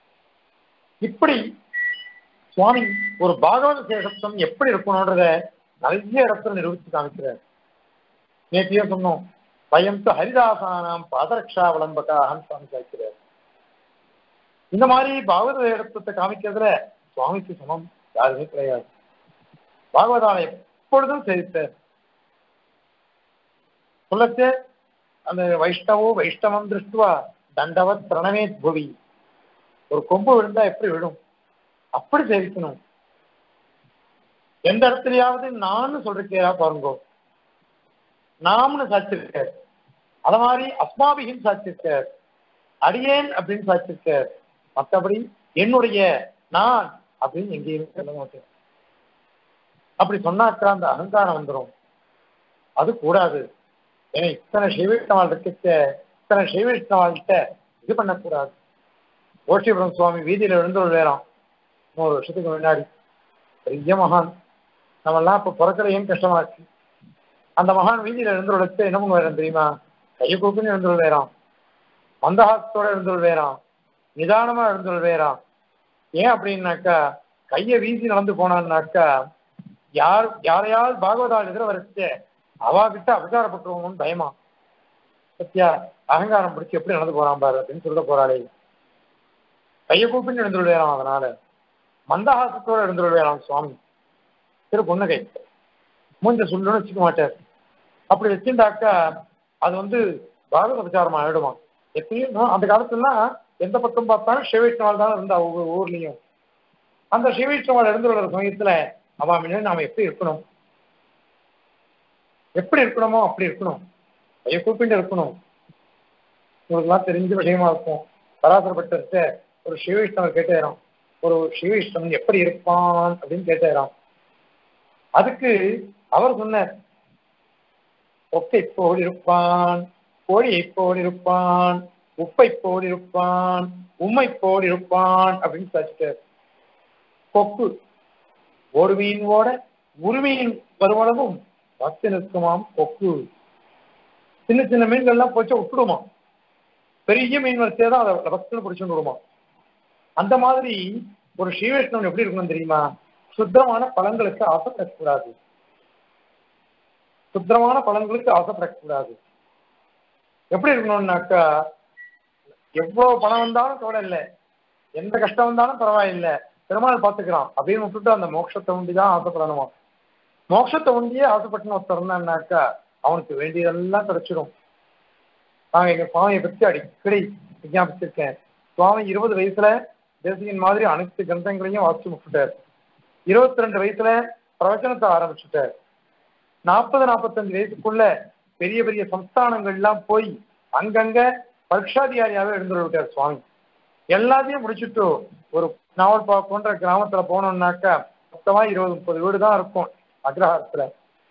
இப்படி சுவாமி ஒரு பாகவத சேஷத்துவம் எப்படி இருக்கணும்ன்றத நிறைய இடத்துல நிரூபித்து காமிக்கிறார் நேற்றையே சொன்னோம் பயம் ஹரிதாசானாம் பாதரக்ஷா விளம்பகான்னு சுவாமி காய்க்கிறார் இந்த மாதிரி பாகவத இடத்தை காமிக்கிறதுல சுவாமிக்கு சமம் யாருமே கிடையாது பாகவதாலை எப்பொழுதும் சேவித்தார் சொல்லச்சே அந்த வைஷ்ணவோ வைஷ்ணவம் திருஷ்டுவா தண்டவத் பிரணமே புவி ஒரு கொம்பு விழுந்தா எப்படி விழும் அப்படி சேவிக்கணும் எந்த இடத்துலயாவது நான் சொல்றேன் பாருங்க நாம்னு சாட்சிருக்கார் அத மாதிரி அஸ்மாபிகின்னு சாட்சிருக்கார் அடியேன் அப்படின்னு சாட்சிருக்கார் மற்றபடி என்னுடைய நான் அப்படின்னு எங்கேயுமே சொல்ல மாட்டேன் அப்படி சொன்னாக்கா அந்த அகங்காரம் வந்துடும் அது கூடாது ஏன்னா இத்தனை சைவைஷ்ணவாள் இருக்க இத்தனை சைவைஷ்ணவாள்கிட்ட இது பண்ணக்கூடாது ஓஷிபுரம் சுவாமி வீதியில எழுந்து வேறாம் நூறு வருஷத்துக்கு முன்னாடி பெரிய மகான் நம்மெல்லாம் இப்ப பிறக்கிற ஏன் கஷ்டமா இருக்கு அந்த மகான் வீதியில எழுந்து வச்சு என்ன பண்ணுவாரு தெரியுமா கையை கூப்பின்னு எழுந்து வேறாம் மந்தஹாசத்தோட எழுந்து வேறாம் நிதானமா எழுந்து வேறாம் ஏன் அப்படின்னாக்கா கையை வீசி நடந்து போனான்னாக்கா யார் யாரையாவது பாகவதால் எதிர வரைச்சு அவாகிட்ட அபச்சாரப்பட்டுருவோம்னு பயமா சத்தியா அகங்காரம் பிடிச்சி எப்படி நடந்து போறான் பாரு அப்படின்னு சொல்ல போறாளே கையை கூப்பின்னு எழுந்து வேறாம் அதனால மந்தஹாசத்தோட எழுந்து வேறாம் சுவாமி திரு பொன்னகை மூஞ்ச சொல்லுன்னு வச்சுக்க மாட்டார் அப்படி வச்சுட்டாக்கா அது வந்து பாகவத பிரச்சாரம் ஆயிடுமா எப்பயும் அந்த காலத்துலாம் எந்த பக்கம் பார்த்தாலும் சிவவைஷ்ணவால் தான் இருந்தா ஒவ்வொரு ஊர்லயும் அந்த சிவவைஷ்ணவால் இருந்து வர சமயத்துல அவன் முன்னாடி நாம எப்படி இருக்கணும் எப்படி இருக்கணுமோ அப்படி இருக்கணும் கையை கூப்பிட்டு இருக்கணும் உங்களுக்குலாம் தெரிஞ்ச விஷயமா இருக்கும் பராசரப்பட்ட ஒரு சிவவைஷ்ணவர் கேட்டேறான் ஒரு சிவவைஷ்ணவன் எப்படி இருப்பான் அப்படின்னு கேட்டேறான் அதுக்கு அவர் சொன்னார் ஒக்கை போல் இருப்பான் கோழியை போல் இருப்பான் உப்பை போல் இருப்பான் உம்மை போல் இருப்பான் அப்படின்னு சாச்சிட்டார் கொக்கு ஒரு மீன் ஓட உரிமையின் வருவளவும் பத்து நிற்குமாம் கொக்கு சின்ன சின்ன மீன்கள்லாம் போச்சு விட்டுடுமா பெரிய மீன் வரிசையை தான் அதை பக்தனை பிடிச்சுட்டு விடுமா அந்த மாதிரி ஒரு ஸ்ரீவைஷ்ணவன் எப்படி இருக்கணும் தெரியுமா சுத்தமான பழங்களுக்கு ஆசைப்படக்கூடாது சுத்தமான பழங்களுக்கு ஆசைப்படக்கூடாது எப்படி இருக்கணும்னாக்கா எவ்வளவு பணம் வந்தாலும் கவலை இல்லை எந்த கஷ்டம் வந்தாலும் பரவாயில்லை பெருமாள் பார்த்துக்கிறான் அப்படின்னு விட்டுட்டு அந்த மோட்சத்தை உண்டி தான் ஆசைப்படணுமா மோட்சத்தை உண்டியே ஆசைப்பட்டுன்னு ஒருத்தர் இருந்தான்னாக்கா அவனுக்கு வேண்டியதெல்லாம் கிடைச்சிடும் நாங்கள் எங்க சுவாமியை பற்றி அடிக்கடி விஞ்ஞாபிச்சிருக்கேன் சுவாமி இருபது வயசுல தேசியன் மாதிரி அனைத்து கிரந்தங்களையும் வாசிச்சு முட்டுட்டார் இருபத்தி ரெண்டு வயசுல பிரவச்சனத்தை ஆரம்பிச்சுட்டார் நாற்பது நாற்பத்தஞ்சு வயசுக்குள்ள பெரிய பெரிய சம்ஸ்தானங்கள்லாம் போய் அங்கங்க பரீட்சாதிகாரியாவே எழுந்து விட்டார் சுவாமி எல்லாத்தையும் முடிச்சுட்டு ஒரு நாவல் போன்ற கிராமத்துல போனோம்னாக்கா மொத்தமா இருபது முப்பது வீடு தான் இருக்கும் அக்ரஹாரத்துல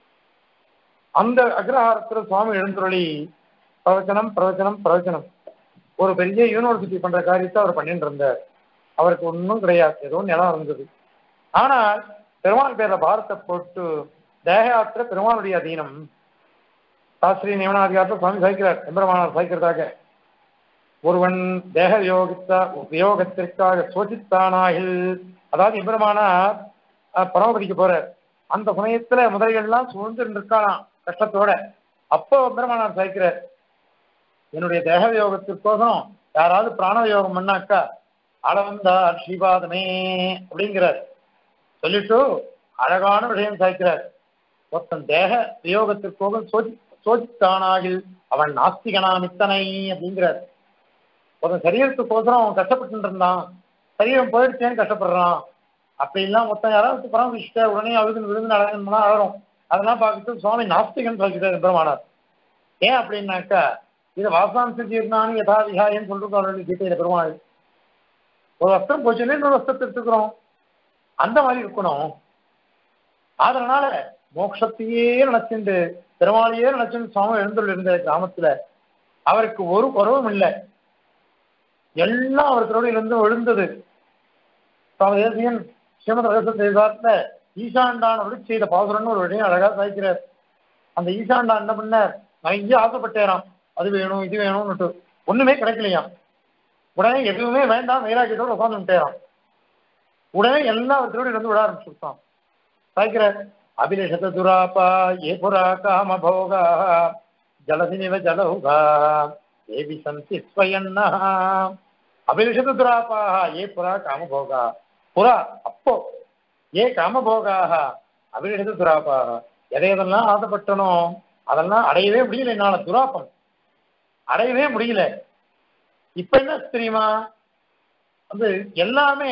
அந்த அக்ரஹாரத்துல சுவாமி எழுந்துருளி பிரவச்சனம் பிரவச்சனம் பிரவச்சனம் ஒரு பெரிய யூனிவர்சிட்டி பண்ற காரியத்தை அவர் பண்ணிட்டு இருந்தார் அவருக்கு ஒன்றும் கிடையாது ஏதோ நிலம் இருந்தது ஆனால் பெருமாள் பேர்ல பாரத்தை போட்டு தேகயாத்திர பெருமாளுடைய அதீனம் சாஸ்திரி நியமனாதிகாரத்தை சுவாமி சாய்க்கிறார் எம்பெருமானார் சாய்க்கிறதாக ஒருவன் தேக வியோகித்த வியோகத்திற்காக சோசித்தானாகில் அதாவது எம்பெருமானார் பரமபதிக்கு போறார் அந்த சமயத்துல முதலைகள்லாம் சூழ்ந்து இருக்கானாம் கஷ்டத்தோட அப்போ எம்பெருமானார் சாய்க்கிறார் என்னுடைய தேக வியோகத்திற்கோசம் யாராவது பிராண வியோகம் பண்ணாக்கா அளவந்தார் ஸ்ரீபாதமே அப்படிங்கிறார் சொல்லிட்டு அழகான விஷயம் சாய்க்கிறார் ஒருத்தன் தேக வியோகத்திற்கோக சோதி சோதித்தானாகில் அவன் நாஸ்திகனாம் இத்தனை அப்படிங்கிறார் ஒருத்தன் சரீரத்துக்கோசரம் அவன் கஷ்டப்பட்டு இருந்தான் சரீரம் போயிடுச்சேன்னு கஷ்டப்படுறான் அப்படிலாம் மொத்தம் யாராவது பராமரிச்சுட்ட உடனே அழுது விழுந்து அழகன்னா அழகும் அதெல்லாம் பார்த்துட்டு சுவாமி நாஸ்திகன் சொல்லிட்டார் பெருமானார் ஏன் அப்படின்னாக்கா இது வாசாம்ச ஜீர்ணானி யதா விஹாயன்னு சொல்லிருக்கோம் கீதையில பெருமாள் ஒரு வஸ்திரம் போச்சுன்னு இன்னொரு வஸ்திரத்தை எடுத்துக்கிறோம் அந்த மாதிரி இருக்கணும் அதனால மோட்சத்தையே நினைச்சுண்டு பெருமாளையே நினைச்சுட்டு சுவாமி எழுந்துள்ள இருந்த கிராமத்துல அவருக்கு ஒரு குறவும் இல்லை எல்லாம் அவருக்கோட இருந்து விழுந்தது சுவாமி தேசியன் ஸ்ரீமத் ரகச தேசாத்துல ஈசாண்டான் அருள் செய்த பாசுரன்னு ஒரு விஷயம் அழகா சாய்க்கிறார் அந்த ஈசாண்டான் என்ன பண்ணார் நிறைய ஆசைப்பட்டேராம் அது வேணும் இது வேணும்னுட்டு ஒண்ணுமே கிடைக்கலையாம் உடனே எதுவுமே வேண்டாம் வைராக்கியத்தோட உட்காந்துட்டேராம் உடனே எல்லா திருடி வந்து விட ஆரம்பிச்சுட்டான் சாய்க்கிறார் அபிலஷத துராபா ஏ புரா காம போகா ஜலதினிவ ஜலௌகா ஏ விசந்தி ஸ்வயன்னா அபிலஷத துராபாக ஏ புரா காமபோகா புறா அப்போ ஏ காமபோகாக அபிலஷத துராபாக எதை எதெல்லாம் ஆசைப்பட்டனோ அதெல்லாம் அடையவே முடியல என்னால துராப்பம் அடையவே முடியல இப்ப என்ன தெரியுமா வந்து எல்லாமே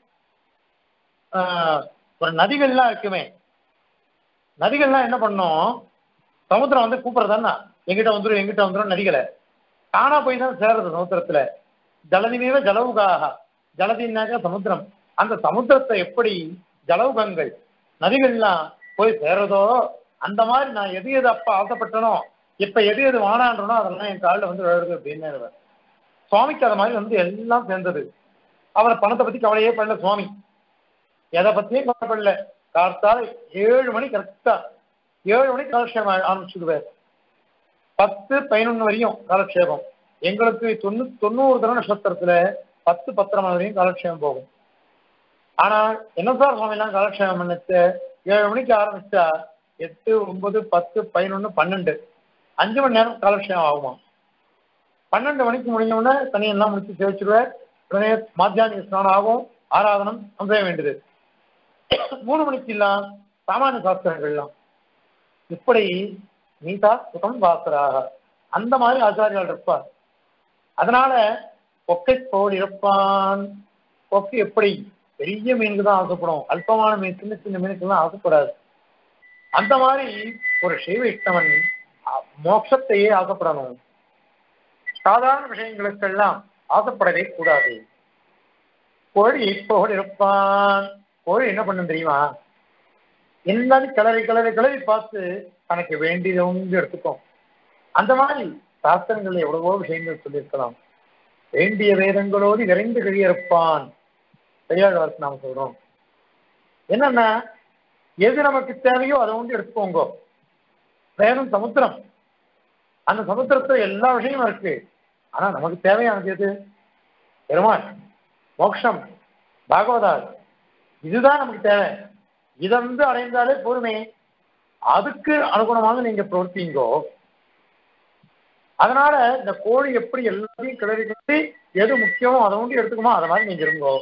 ஆஹ், ஒரு நதிகள்லாம் இருக்குமே நதிகள்லாம் என்ன பண்ணும் சமுத்திரம் வந்து கூப்பிடுறதானா எங்கிட்ட வந்துரும் எங்கிட்ட வந்துரும் நதிகளை காணா போய் தான் சேர்றது சமுத்திரத்துல ஜலதிமேவ ஜலவுகாக ஜலதினாக்க சமுத்திரம் அந்த சமுத்திரத்தை எப்படி ஜலவுகங்கள் நதிகள்லாம் போய் சேர்றதோ அந்த மாதிரி நான் எது எது அப்ப ஆசைப்பட்டனோ இப்ப எது எது வானான்றனோ அதெல்லாம் என் காலில் வந்து விழுது அப்படின்னு சுவாமிக்கு அது மாதிரி வந்து எல்லாம் சேர்ந்தது அவரை பணத்தை பத்தி கவலையே பண்ணல சுவாமி எதை பத்தியும் கவலைப்படல கார்த்தால ஏழு மணி கரெக்டா ஏழு மணி காலக்ஷேபம் ஆரம்பிச்சுடுவார் பத்து பதினொன்று வரையும் காலக்ஷேபம் எங்களுக்கு தொண்ணூ தொண்ணூறு தர நட்சத்திரத்துல பத்து பத்தரை மணி வரையும் காலக்ஷேபம் போகும் ஆனா என்ன சார் சுவாமி எல்லாம் காலக்ஷேபம் பண்ணிச்சு ஏழு மணிக்கு ஆரம்பிச்சா எட்டு ஒன்பது பத்து பதினொன்று பன்னெண்டு அஞ்சு மணி நேரம் காலக்ஷேபம் ஆகுமா பன்னெண்டு மணிக்கு முடிஞ்ச உடனே தனியெல்லாம் முடிச்சு சேவிச்சிருவார் உடனே மாத்தியானிக ஸ்நானம் ஆகும் ஆராதனம் செய்ய வேண்டியது மூணு மணிக்கு எல்லாம் சாமானிய சாஸ்திரங்கள்லாம் இப்படி நீதா சுகம் வாசராக அந்த மாதிரி ஆச்சாரியால் இருப்பார் அதனால கொக்கை போல் இருப்பான் கொக்கு எப்படி பெரிய மீனுக்கு தான் ஆசைப்படும் அல்பமான மீன் சின்ன சின்ன மீனுக்கெல்லாம் ஆசைப்படாது அந்த மாதிரி ஒரு சைவ இஷ்டவன் அ- மோட்சத்தையே ஆசைப்படணும் சாதாரண விஷயங்களுக்கெல்லாம் ஆசைப்படவே கூடாது கோழி போல் இருப்பான் கோழி என்ன பண்ணும் தெரியுமா எல்லாரும் கிளறி கிளறி கிளறி பார்த்து தனக்கு வேண்டியதை ஒன்று எடுத்துக்கும் அந்த மாதிரி சாஸ்திரங்கள் எவ்வளவோ விஷயங்கள் சொல்லியிருக்கலாம் வேண்டிய வேதங்களோடு விரைந்து கழியிருப்பான் பெரியாழ்வார்க்கு நாம் சொல்றோம் என்னன்னா எது நமக்கு தேவையோ அதை ஒன்று எடுத்துக்கோங்க வேதம் சமுத்திரம் அந்த சமுத்திரத்துல எல்லா விஷயமும் இருக்கு ஆனா நமக்கு தேவையானது எது பெருமாள் மோட்சம் பாகவதால் இதுதான் நமக்கு தேவை இதை வந்து அடைந்தாலே போதுமே அதுக்கு அனுகுணமாக நீங்க பிரவர்த்திங்கோ அதனால இந்த கோழி எப்படி எல்லாத்தையும் கிளறி கிளறி எது முக்கியமோ அதை ஒண்டி எடுத்துக்குமோ அதை மாதிரி நீங்க இருங்கோ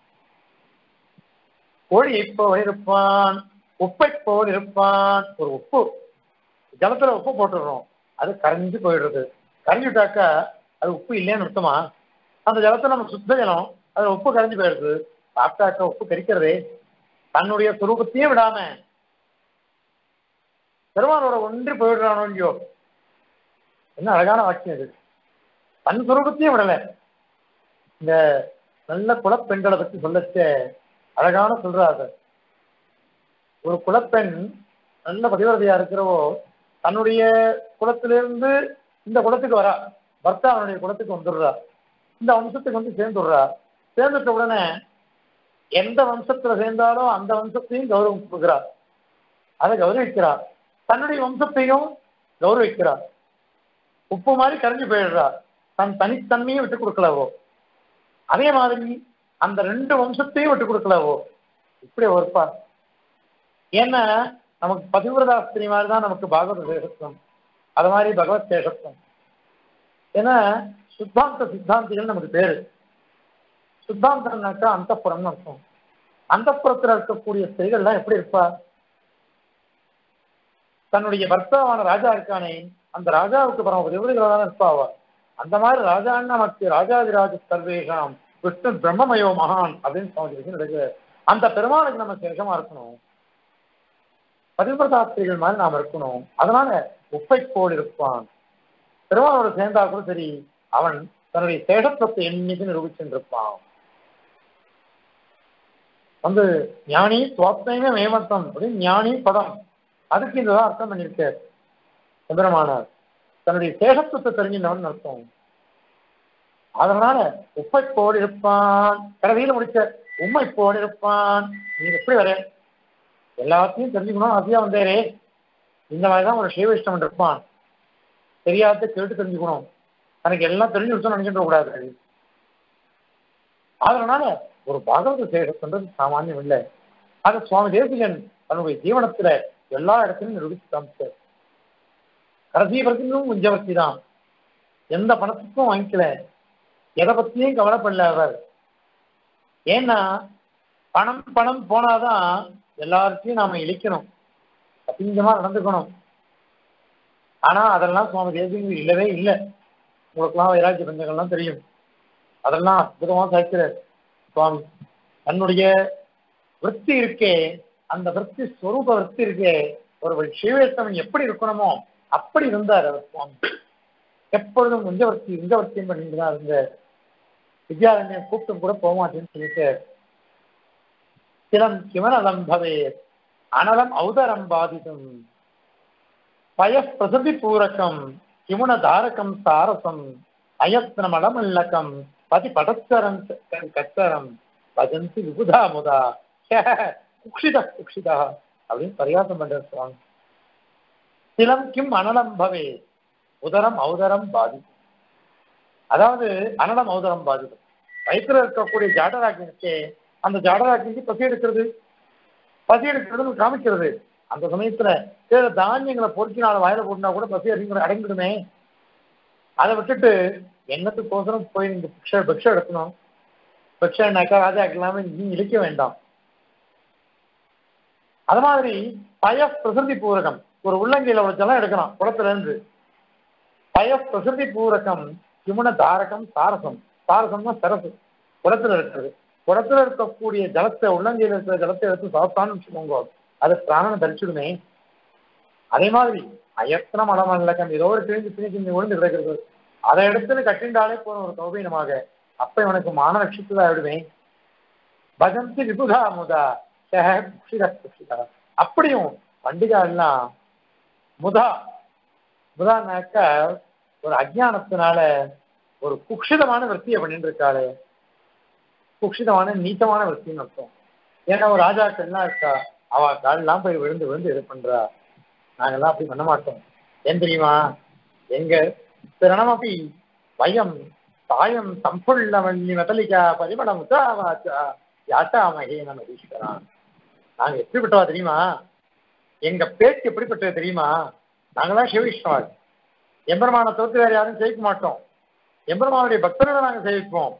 கோழி இப்போ இருப்பான் உப்பை போல் இருப்பான் ஒரு உப்பு ஜலத்துல உப்பு போட்டுடுறோம் அது கரைஞ்சு போயிடுறது கரைஞ்சுட்டாக்கா அது உப்பு இல்லைன்னு அர்த்தமா அந்த ஜலத்தை நம்ம சுத்த ஜலம் அது உப்பு கரைஞ்சு போயிடுது சாப்பிட்டாக்கா உப்பு கரிக்கிறதே தன்னுடைய சுரூபத்தையும் விடாம பெருமானோட ஒன்றி போயிடுறானோ இல்லையோ என்ன அழகான வாக்கியம் இது தன் சுரூபத்தையும் விடல இந்த நல்ல குலப்பெண்களை பத்தி சொல்லச்ச அழகான சொல்றாரு ஒரு குலப்பெண் நல்ல பதிவிரதையா இருக்கிறவோ தன்னுடைய குலத்திலிருந்து இந்த குலத்துக்கு வரா பர்த்தா அவனுடைய குலத்துக்கு வந்துடுறா இந்த வம்சத்துக்கு வந்து சேர்ந்துடுறா சேர்ந்துட்ட உடனே எந்த வம்சத்துல சேர்ந்தாலும் அந்த வம்சத்தையும் கௌரவம் கொடுக்கிறார் அதை கௌரவிக்கிறார் தன்னுடைய வம்சத்தையும் கௌரவிக்கிறார் உப்பு மாதிரி கரைஞ்சு போயிடுறா தன் தனித்தன்மையை விட்டு கொடுக்கலவோ அதே மாதிரி அந்த ரெண்டு வம்சத்தையும் விட்டு கொடுக்கலவோ இப்படி ஒருப்பா ஏன்னா நமக்கு பதிவிரதாஸ்திரி மாதிரி தான் நமக்கு பாகவத சேஷத்துவம் அது மாதிரி பகவத் சேஷத்துவம் ஏன்னா சுத்தாந்த சித்தாந்திகள் நமக்கு பேரு சுத்தாந்தம்னாக்கா அந்தப்புறம்னு அர்த்தம் அந்தப்புறத்துல இருக்கக்கூடிய ஸ்திரீகள்லாம் எப்படி இருப்பா தன்னுடைய பர்த்தாவான ராஜா இருக்கானே அந்த ராஜாவுக்கு பரம விவரிகளா தான் இருப்பாவா அந்த மாதிரி ராஜான்னு நமக்கு ராஜாதிராஜ சர்வேஷாம் விஷ்ணு பிரம்மமயோ மகான் அப்படின்னு சுவாமி நடக்குது அந்த பெருமாளுக்கு நம்ம சேஷமா இருக்கணும் பதிவிரதாஸ்திரிகள் மாதிரி நாம் இருக்கணும் அதனால உப்பை போல் இருப்பான் பெருமாளோட சேர்ந்தா கூட சரி அவன் தன்னுடைய சேஷத்துவத்தை என்னைக்கு நிரூபிச்சுருப்பான் வந்து ஞானி சுவாத்மையுமே மேமத்தம் அப்படின்னு ஞானி பதம் அதுக்கு இதுதான் அர்த்தம் பண்ணியிருக்கார் சுந்தரமானார் தன்னுடைய சேஷத்துவத்தை தெரிஞ்சின்றவன் அர்த்தம் அதனால உப்பை போல் இருப்பான் கடைசியில் முடிச்ச உண்மை போல் இருப்பான் நீ எப்படி வர எல்லாத்தையும் தெரிஞ்சுக்கணும் அதிகம் வந்தேரே இந்த மாதிரி தான் ஒரு சைவிஷ்டம் இருப்பான் தெரியாத கேட்டு தெரிஞ்சுக்கணும் தனக்கு எல்லாம் தெரிஞ்சு விட்டு நினைச்சுட்டு கூடாது அதனால ஒரு பாகவத சேஷத்துன்றது சாமானியம் இல்லை அது சுவாமி தேசிகன் தன்னுடைய ஜீவனத்துல எல்லா இடத்துலையும் நிரூபித்து காமிச்சார் கடைசி வரைக்கும் குஞ்சவர்த்தி தான் எந்த பணத்துக்கும் வாங்கிக்கல எதை பத்தியும் கவலைப்படல அவர் ஏன்னா பணம் பணம் போனாதான் எல்லார்த்தையும் நாம இழிக்கணும் அசிங்கமா நடந்துக்கணும் ஆனா அதெல்லாம் சுவாமி தேசியம் இல்லவே இல்லை உங்களுக்கெல்லாம் வைராக்கிய பஞ்சங்கள்லாம் தெரியும் அதெல்லாம் அற்புதமா சாய்க்கிறார் சுவாமி தன்னுடைய விற்பி இருக்கே அந்த விற்பி ஸ்வரூப விற்பி இருக்கே ஒரு சிவவேத்தவன் எப்படி இருக்கணுமோ அப்படி இருந்தார் அவர் சுவாமி எப்பொழுதும் குஞ்சவர்த்தி குஞ்சவர்த்தியும் பண்ணிட்டு தான் இருந்தார் வித்யாரண்யம் கூப்பிட்டும் கூட போக மாட்டேன்னு சொல்லிட்டு சிலம் கிமனலம் பவே அனலம் ஔதரம் பாதிதும் பய பிரசதி பூரகம் கிமுன தாரகம் சாரசம் அயத்னமலமல்லகம் பதி படச்சரம் கச்சரம் பஜந்தி விபுதா முதா குக்ஷித குக்ஷிதா அப்படின்னு பரிகாசம் பண்ற சுவாமி சிலம் கிம் அனலம் பவே உதரம் ஔதரம் பாதி அதாவது அனலம் ஔதரம் பாதிக்கும் வயிற்றுல இருக்கக்கூடிய ஜாடராக்கினுக்கு அந்த ஜாடராக்கிக்கு பசி எடுக்கிறது பசி எடுக்கிறதுன்னு காமிக்கிறது அந்த சமயத்துல சில தானியங்களை பொறுக்கினால வாயில போட்டுனா கூட பசி அடங்கிடும் அடங்கிடுமே அதை விட்டுட்டு என்னத்துக்கோசரம் போய் நீங்க பிக்ஷ பிக்ஷ எடுக்கணும் பிக்ஷனாக்கா ராஜா இல்லாம நீ இழிக்க வேண்டாம் அது மாதிரி பய பிரசிருதி பூரகம் ஒரு உள்ளங்கையில ஒரு ஜலம் எடுக்கலாம் குளத்துல இருந்து பய பிரசிருதி பூரகம் கிமுன தாரகம் சாரசம் சாரசம்னா சரசு குளத்துல இருக்கிறது குளத்துல இருக்கக்கூடிய ஜலத்தை உள்ளங்கையில இருக்கிற ஜலத்தை எடுத்து சாப்பிட்டான்னு வச்சுக்கோங்க அது பிராணனை தரிச்சிடுமே அதே மாதிரி அயத்தன மலமல்லக்கம் ஏதோ ஒரு கிழிஞ்சு பிணி கிஞ்சி விழுந்து கிடக்கிறது அதை எடுத்து கட்டிண்டாலே போன ஒரு கௌபீனமாக அப்ப இவனுக்கு மான நட்சத்திரம் ஆயிடுவேன் பஜந்தி விபுதா முதா குஷிதா குஷிதா அப்படியும் பண்டிகா எல்லாம் முதா முதானாக்க ஒரு அஜானத்தினால ஒரு குக்ஷிதமான விற்த்தியை பண்ணிட்டு இருக்காளே குக்ஷிதமான நீச்சமான விற்த்தின்னு அர்த்தம் ஏன்னா ஒரு ராஜாக்கள்லாம் இருக்கா அவ காலெல்லாம் போய் விழுந்து விழுந்து இது பண்றா நாங்கெல்லாம் அப்படி பண்ண மாட்டோம் ஏன் தெரியுமா எங்க பிரணமபி வயம் தாயம் சம்புள்ள வள்ளி மெதலிகா பரிமளம் உத்தாவாச்சா யாட்டா மகேன மகீஸ்வரான் நாங்க எப்படிப்பட்டவா தெரியுமா எங்க பேச்சு எப்படிப்பட்டது தெரியுமா நாங்களாம் சிவவிஷ்ணவாள் எம்பெருமானை தவிர்த்து வேற யாரும் ஜெயிக்க மாட்டோம் எம்பெருமானுடைய பக்தர்களை நாங்க சேவிப்போம்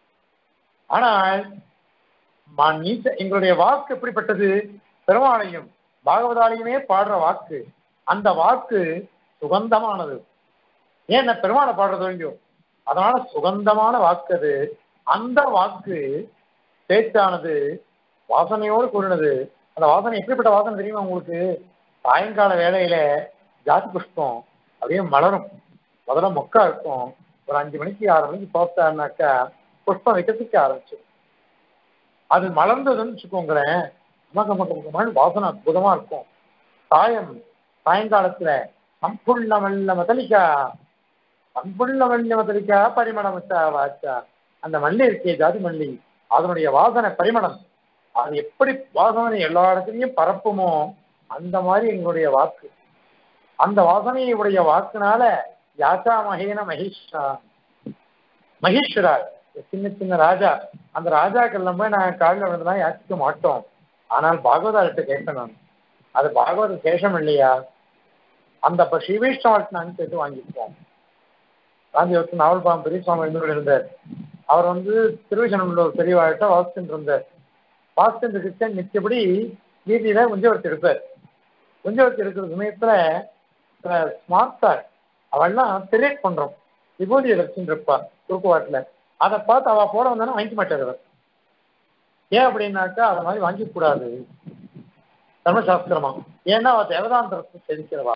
ஆனால் நீச்ச எங்களுடைய வாக்கு எப்படிப்பட்டது பெருமாளையும் பாகவதாலையுமே பாடுற வாக்கு அந்த வாக்கு சுகந்தமானது ஏன் பெருமாளை பாடுறது இல்லையோ அதனால சுகந்தமான வாக்கு அது அந்த வாக்கு பேச்சானது வாசனையோடு கூடினது அந்த வாசனை எப்படிப்பட்ட வாசனை தெரியுமா உங்களுக்கு சாயங்கால வேலையில ஜாதி புஷ்பம் அப்படியே மலரும் முதல்ல மொக்கா இருக்கும் ஒரு அஞ்சு மணிக்கு ஆறு மணிக்கு பார்த்தாருனாக்கா புஷ்பம் வைக்கிறதுக்கு ஆரம்பிச்சு அது மலர்ந்ததுன்னு வச்சுக்கோங்களேன் மக்க மக்க மக்கமான வாசனை அற்புதமா இருக்கும் சாயம் சாயங்காலத்துல சம்புள்ள வெள்ள மதலிக்கா சம்புள்ள வெள்ள மதலிக்கா பரிமளம் வாச்சா அந்த மல்லி இருக்கே ஜாதி மல்லி அதனுடைய வாசனை பரிமளம் அது எப்படி வாசனை எல்லா இடத்துலையும் பரப்புமோ அந்த மாதிரி எங்களுடைய வாக்கு அந்த வாசனையுடைய வாக்குனால யாச்சா மகேன மகேஸ்வரா மகேஸ்வரா சின்ன சின்ன ராஜா அந்த ராஜாக்கள்ல போய் நாங்கள் காலில் விழுந்துலாம் யாச்சிக்க மாட்டோம் ஆனால் பாகவதார்கிட்ட கேட்பேன் நான் அது பாகவத சேஷம் இல்லையா அந்த இப்போ ஸ்ரீவைஷ்ணவர்கிட்ட நாங்கள் கேட்டு வாங்கிப்போம் காந்தி வச்சு நாவல் பாம் பெரியசுவாமி எழுந்தோடு இருந்தார் அவர் வந்து திருவிசனம்ல ஒரு பெரியவாழ்கிட்ட வாசிச்சுட்டு இருந்தார் வாசிச்சுட்டு கிருஷ்ணன் நிச்சயப்படி வீதியில குஞ்சவர்த்தி எடுப்பார் குஞ்சவர்த்தி எடுக்கிற சமயத்துல ஸ்மார்ட்டார் அவள்லாம் திரேட் பண்றோம் விபூதியை வச்சுட்டு இருப்பா குறுக்குவாட்டில் அதை பார்த்து அவ போட வந்தாலும் வாங்கிக்க மாட்டார் அவர் ஏன் அப்படின்னாக்கா அதை மாதிரி வாங்கிக்க கூடாது தர்மசாஸ்திரமா ஏன்னா அவ தேவதாந்திரத்தை செலுக்கிறவா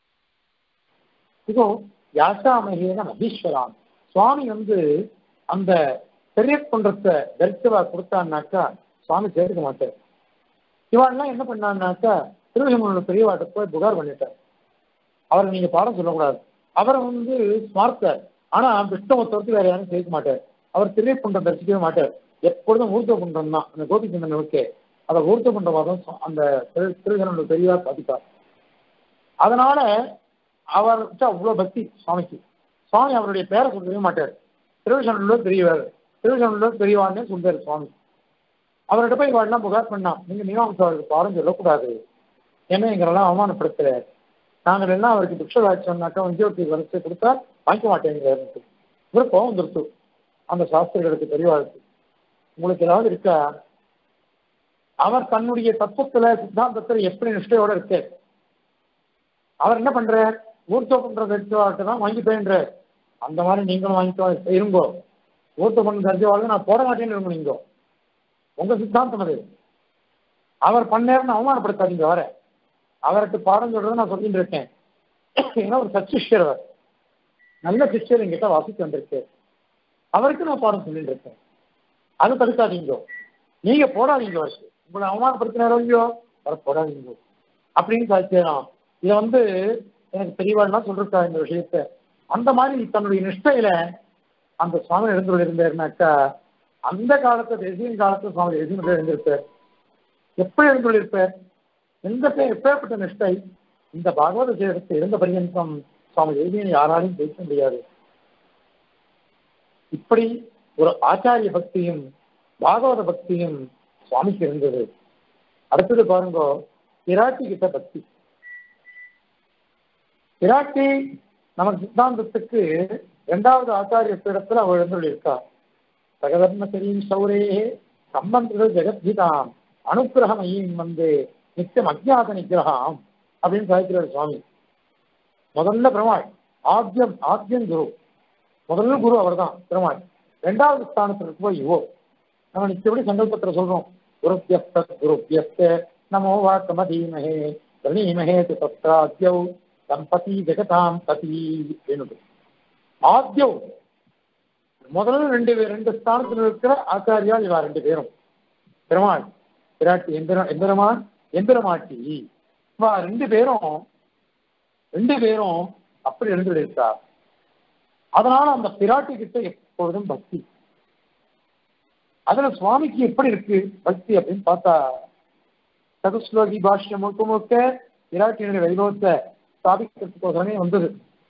இதோ யாசாமகேன மகீஸ்வரான் சுவாமி வந்து அந்த பெரிய குன்றத்தை தரிசவா கொடுத்தான்னாக்கா சுவாமி சேர்த்துக்க மாட்டார் இவாள்லாம் என்ன பண்ணான்னாக்கா திருவிழமனோட பெரியவாட்ட போய் புகார் பண்ணிட்டார் அவரை நீங்க பாடம் சொல்லக்கூடாது அவர் வந்து ஸ்மார்த்தர் ஆனா விஷ்ணுவை தவிர்த்து வேற யாரும் சேர்க்க மாட்டார் அவர் திரை குன்றம் தரிசிக்கவே மாட்டார் எப்பொழுதும் ஊர்த்த குன்றம் தான் அந்த கோபிச்சந்திரனுக்கு அதை ஊர்த்த குன்றவாதம் அந்த திருகனோட பெரியவா சாதிப்பார் அதனால அவர் அவ்வளவு பக்தி சுவாமிக்கு சுவாமி அவருடைய பேரை சொல்லவே மாட்டார் திருவிசனூர் பெரியவர் திருவிசனூர் பெரியவான்னு சொல்றாரு சுவாமி அவர்கிட்ட போய் இவாள்லாம் புகார் பண்ணான் நீங்க மீமாம்சா அவருக்கு பாடம் சொல்லக்கூடாது என்ன எங்களெல்லாம் அவமானப்படுத்துற நாங்கள் எல்லாம் அவருக்கு பிக்ஷராட்சி சொன்னாக்கா உத்தியோகத்தை வரிசை கொடுத்தா வாங்கிக்க மாட்டேங்கிறாரு இவரு கோவம் வந்துருச்சு அந்த சாஸ்திரிகளுக்கு பெரியவாளுக்கு உங்களுக்கு ஏதாவது இருக்கா அவர் தன்னுடைய தத்துவத்துல சித்தாந்தத்துல எப்படி நிஷ்டையோட இருக்கு அவர் என்ன பண்றார் ஊர்த்தோ பண்ற தெரிஞ்சவாள்கிட்ட தான் வாங்கி போயின்ற அந்த மாதிரி நீங்களும் வாங்கிக்கோ இருங்கோ ஊர்த்தோ பண்ண தெரிஞ்சவாள் நான் போட மாட்டேன்னு இருங்க நீங்க உங்க சித்தாந்தம் அது அவர் பண்ணேர்னு அவமானப்படுத்தாதீங்க வர அவருக்கு பாடம் சொல்றதை நான் சொல்லிட்டு இருக்கேன் ஏன்னா ஒரு சச்சிஷ்யர் அவர் நல்ல சிஷ்யர் எங்கிட்ட வாசித்து வந்திருக்கு அவருக்கு நான் பாடம் சொல்லிட்டு இருக்கேன் அது தடுக்காதீங்க நீங்க போடாதீங்க அவருக்கு உங்களை அவமானப்படுத்தினாரோ இல்லையோ அவர் போடாதீங்க அப்படின்னு சாதிச்சேன் இதை வந்து எனக்கு பெரியவாள்லாம் சொல்லிருக்கா இந்த விஷயத்த அந்த மாதிரி தன்னுடைய நிஷ்டையில அந்த சுவாமி எழுந்து இருந்தாருனாக்கா அந்த காலத்து தேசியின் காலத்து சுவாமி தேசியம் எழுந்திருப்பார் எப்படி எழுந்துள்ளிருப்பார் எந்த பேர் எப்பேற்பட்ட நிஷ்டை இந்த பாகவத சேதத்தை இருந்த பரியந்தம் சுவாமி தேசியன் யாராலையும் பேச முடியாது இப்படி ஒரு ஆச்சாரிய பக்தியும் பாகவத பக்தியும் சுவாமிக்கு இருந்தது அடுத்தது பாருங்க பிராட்டி கிட்ட பக்தி பிராட்டி நமக்கு சித்தாந்தத்துக்கு இரண்டாவது ஆச்சாரிய பீடத்துல அவள் எழுந்துள்ளிருக்கா சகதர்ம தெரியும் சௌரே சம்பந்த ஜெகத்கீதாம் அனுகிரகமையும் வந்து நித்தியம் அஜ்ஞாத நிகிரகம் அப்படின்னு சாதிக்கிறார் சுவாமி முதல்ல பெருமாள் ஆத்தியம் ஆத்தியம் குரு முதல்ல குரு அவர் தான் பெருமாள் ரெண்டாவது ஸ்தானத்தில் இருக்கும்போது யுவோ நம்ம நிச்சயப்படி சங்கல்பத்தில் சொல்றோம் குருப்பியஸ்த குருப்பியஸ்த நமோ வாக்கம தீமஹே பிரணீமஹே தத்ராத்யௌ தம்பதி ஜெகதாம் பதி அப்படின்னு ஆத்தியவ் முதல்ல ரெண்டு பேர் ரெண்டு ஸ்தானத்தில் இருக்கிற ஆச்சாரியா இவா ரெண்டு பேரும் பெருமாள் பிராட்டி எந்திர எந்திரமான் எந்திரமாட்டி இவா ரெண்டு பேரும் ரெண்டு பேரும் அப்படி எழுந்துள்ளிருக்கா அதனால அந்த பிராட்டி கிட்ட எப்பொழுதும் பக்தி அதுல சுவாமிக்கு எப்படி இருக்கு பக்தி அப்படின்னு பார்த்தா சதுஸ்லோகி பாஷ்யம் முழுக்க முழுக்க பிராட்டியினுடைய வைபவத்தை ஸ்தாபிக்கிறதுக்கோசரமே வந்தது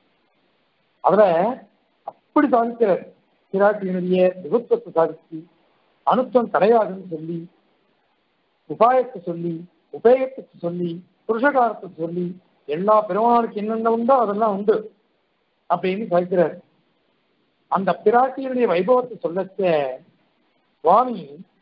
அதுல அப்படி சாதிக்கிற பிராட்டியினுடைய விபத்துவத்தை சாதிச்சு அனுத்தம் கிடையாதுன்னு சொல்லி உபாயத்தை சொல்லி உபயோகத்துக்கு சொல்லி புருஷகாரத்துக்கு சொல்லி எல்லா பெருமாளுக்கு என்னென்ன உண்டோ அதெல்லாம் உண்டு அப்படின்னு சாதிக்கிறார் அந்த பிராட்டியினுடைய வைபவத்தை சொல்லச்ச சுவாமி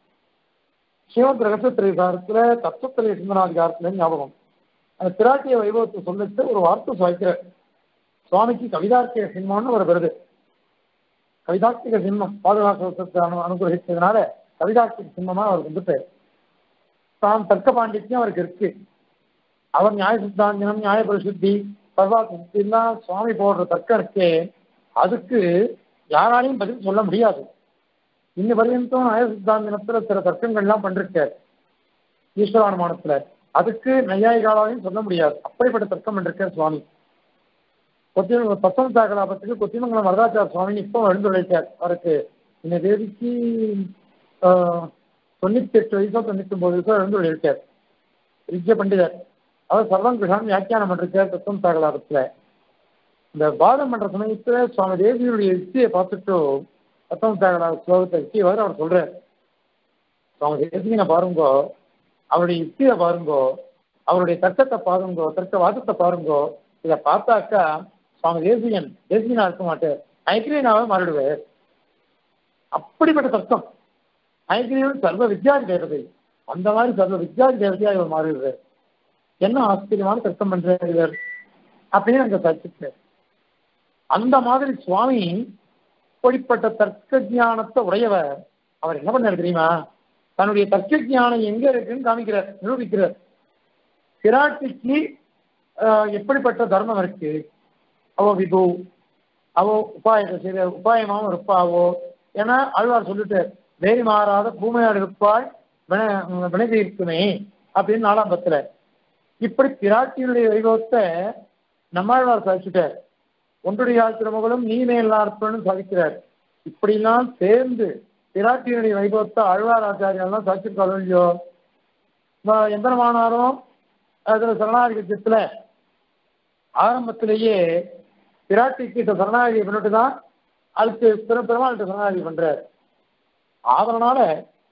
ஸ்ரீமத் ரகசியத்திரைசாரத்துல தத்துவத்திரை சிந்தனாதிகாரத்துல ஞாபகம் அந்த பிராட்டிய வைபவத்தை சொல்லச்சு ஒரு வார்த்தை சாய்க்கிறார் சுவாமிக்கு கவிதார்த்திக சிம்மம்னு ஒரு விருது கவிதார்த்திக சிம்மம் பாதுகாப்பு அனு அனுகிரகித்ததுனால கவிதார்த்திக சிம்மமா அவருக்கு வந்துட்டு தான் தர்க்க பாண்டித்யம் அவருக்கு இருக்கு அவர் நியாய சித்தாந்தனம் நியாய பரிசுத்தி சர்வார்த்த சுத்திலாம் சுவாமி போடுற தர்க்கம் இருக்கே அதுக்கு யாராலையும் பதில் சொல்ல முடியாது இன்ன பர்யந்தம் நியாய சித்தாந்தனத்துல சில தர்க்கங்கள்லாம் பண்ணிருக்காரு ஈஸ்வரானுமானத்துல அதுக்கு நையாயிகாலாலையும் சொல்ல முடியாது அப்படிப்பட்ட தர்க்கம் பண்ணிருக்கார் சுவாமி கொத்தி பத்தொன்பதா கலாபத்துக்கு கொத்திமங்கலம் வரதாச்சார சுவாமி இப்போ எழுந்துழைத்தார் அவருக்கு இந்த தேதிக்கு தொண்ணூத்தி எட்டு வயசோ தொண்ணூத்தி ஒன்பது வயசோ எழுந்துள்ளிருக்கார் விஜய பண்டிதர் அவர் சர்வம் கிருஷ்ணன் வியாக்கியானம் பண்ணிருக்கார் தத்துவம் சாகலாபத்துல இந்த பாதம் பண்ற சமயத்துல சுவாமி தேவியுடைய யுக்தியை பார்த்துட்டு தத்துவம் சாகலாப ஸ்லோகத்தை யுக்தியை வர அவர் சொல்றார் சுவாமி தேசியனை பாருங்கோ அவருடைய யுக்தியை பாருங்கோ அவருடைய தர்க்கத்தை பாருங்கோ தர்க்க வாதத்தை பாருங்கோ இதை பார்த்தாக்கா சுவாமி தேசியன் தேசியனா இருக்க மாட்டார் ஐக்கிரியனாவே மாறிடுவார் அப்படிப்பட்ட தர்க்கம் ஐக்கிரியன் சர்வ வித்யாதி தேவதை அந்த மாதிரி சர்வ வித்யாதி தேவதையா இவர் மாறிடுவார் என்ன ஆச்சரியமான தர்க்கம் பண்றார் இவர் அப்படின்னு அங்க சர்ச்சிட்டார் அந்த மாதிரி சுவாமி இப்படிப்பட்ட தர்க்க ஜானத்தை உடையவர் அவர் என்ன பண்ணார் தெரியுமா தன்னுடைய தர்க்க ஜானம் எங்க இருக்குன்னு காமிக்கிறார் நிரூபிக்கிறார் பிராட்டிக்கு எப்படிப்பட்ட தர்மம் இருக்கு அவ விபு அவ உபாயத்தை செய்த உபாயமாவும் இருப்பாவோ ஏன்னா ஆழ்வார் சொல்லிட்டு வேறு மாறாத பூமையாடு இருப்பாள் வினைதி இருக்குமே அப்படின்னு நாலாம் பத்துல இப்படி பிராட்டியினுடைய வைபவத்தை நம்மாழ்வார் சாதிச்சுட்டார் ஒன்றுடைய திருமகளும் நீ மேலார்ப்பன்னு சாதிக்கிறார் இப்படிலாம் சேர்ந்து பிராட்டியினுடைய வைபவத்தை ஆழ்வார் ஆச்சாரியெல்லாம் சாதிச்சிருக்காளோ இல்லையோ எந்திரமானாரும் அதுல சரணாதிபத்தியத்துல ஆரம்பத்திலேயே பிராட்டி கிட்ட சரணாகதி பண்ணிட்டு தான் அதுக்கு பெரும் பெருமாள்கிட்ட சரணாகதி பண்றார் அதனால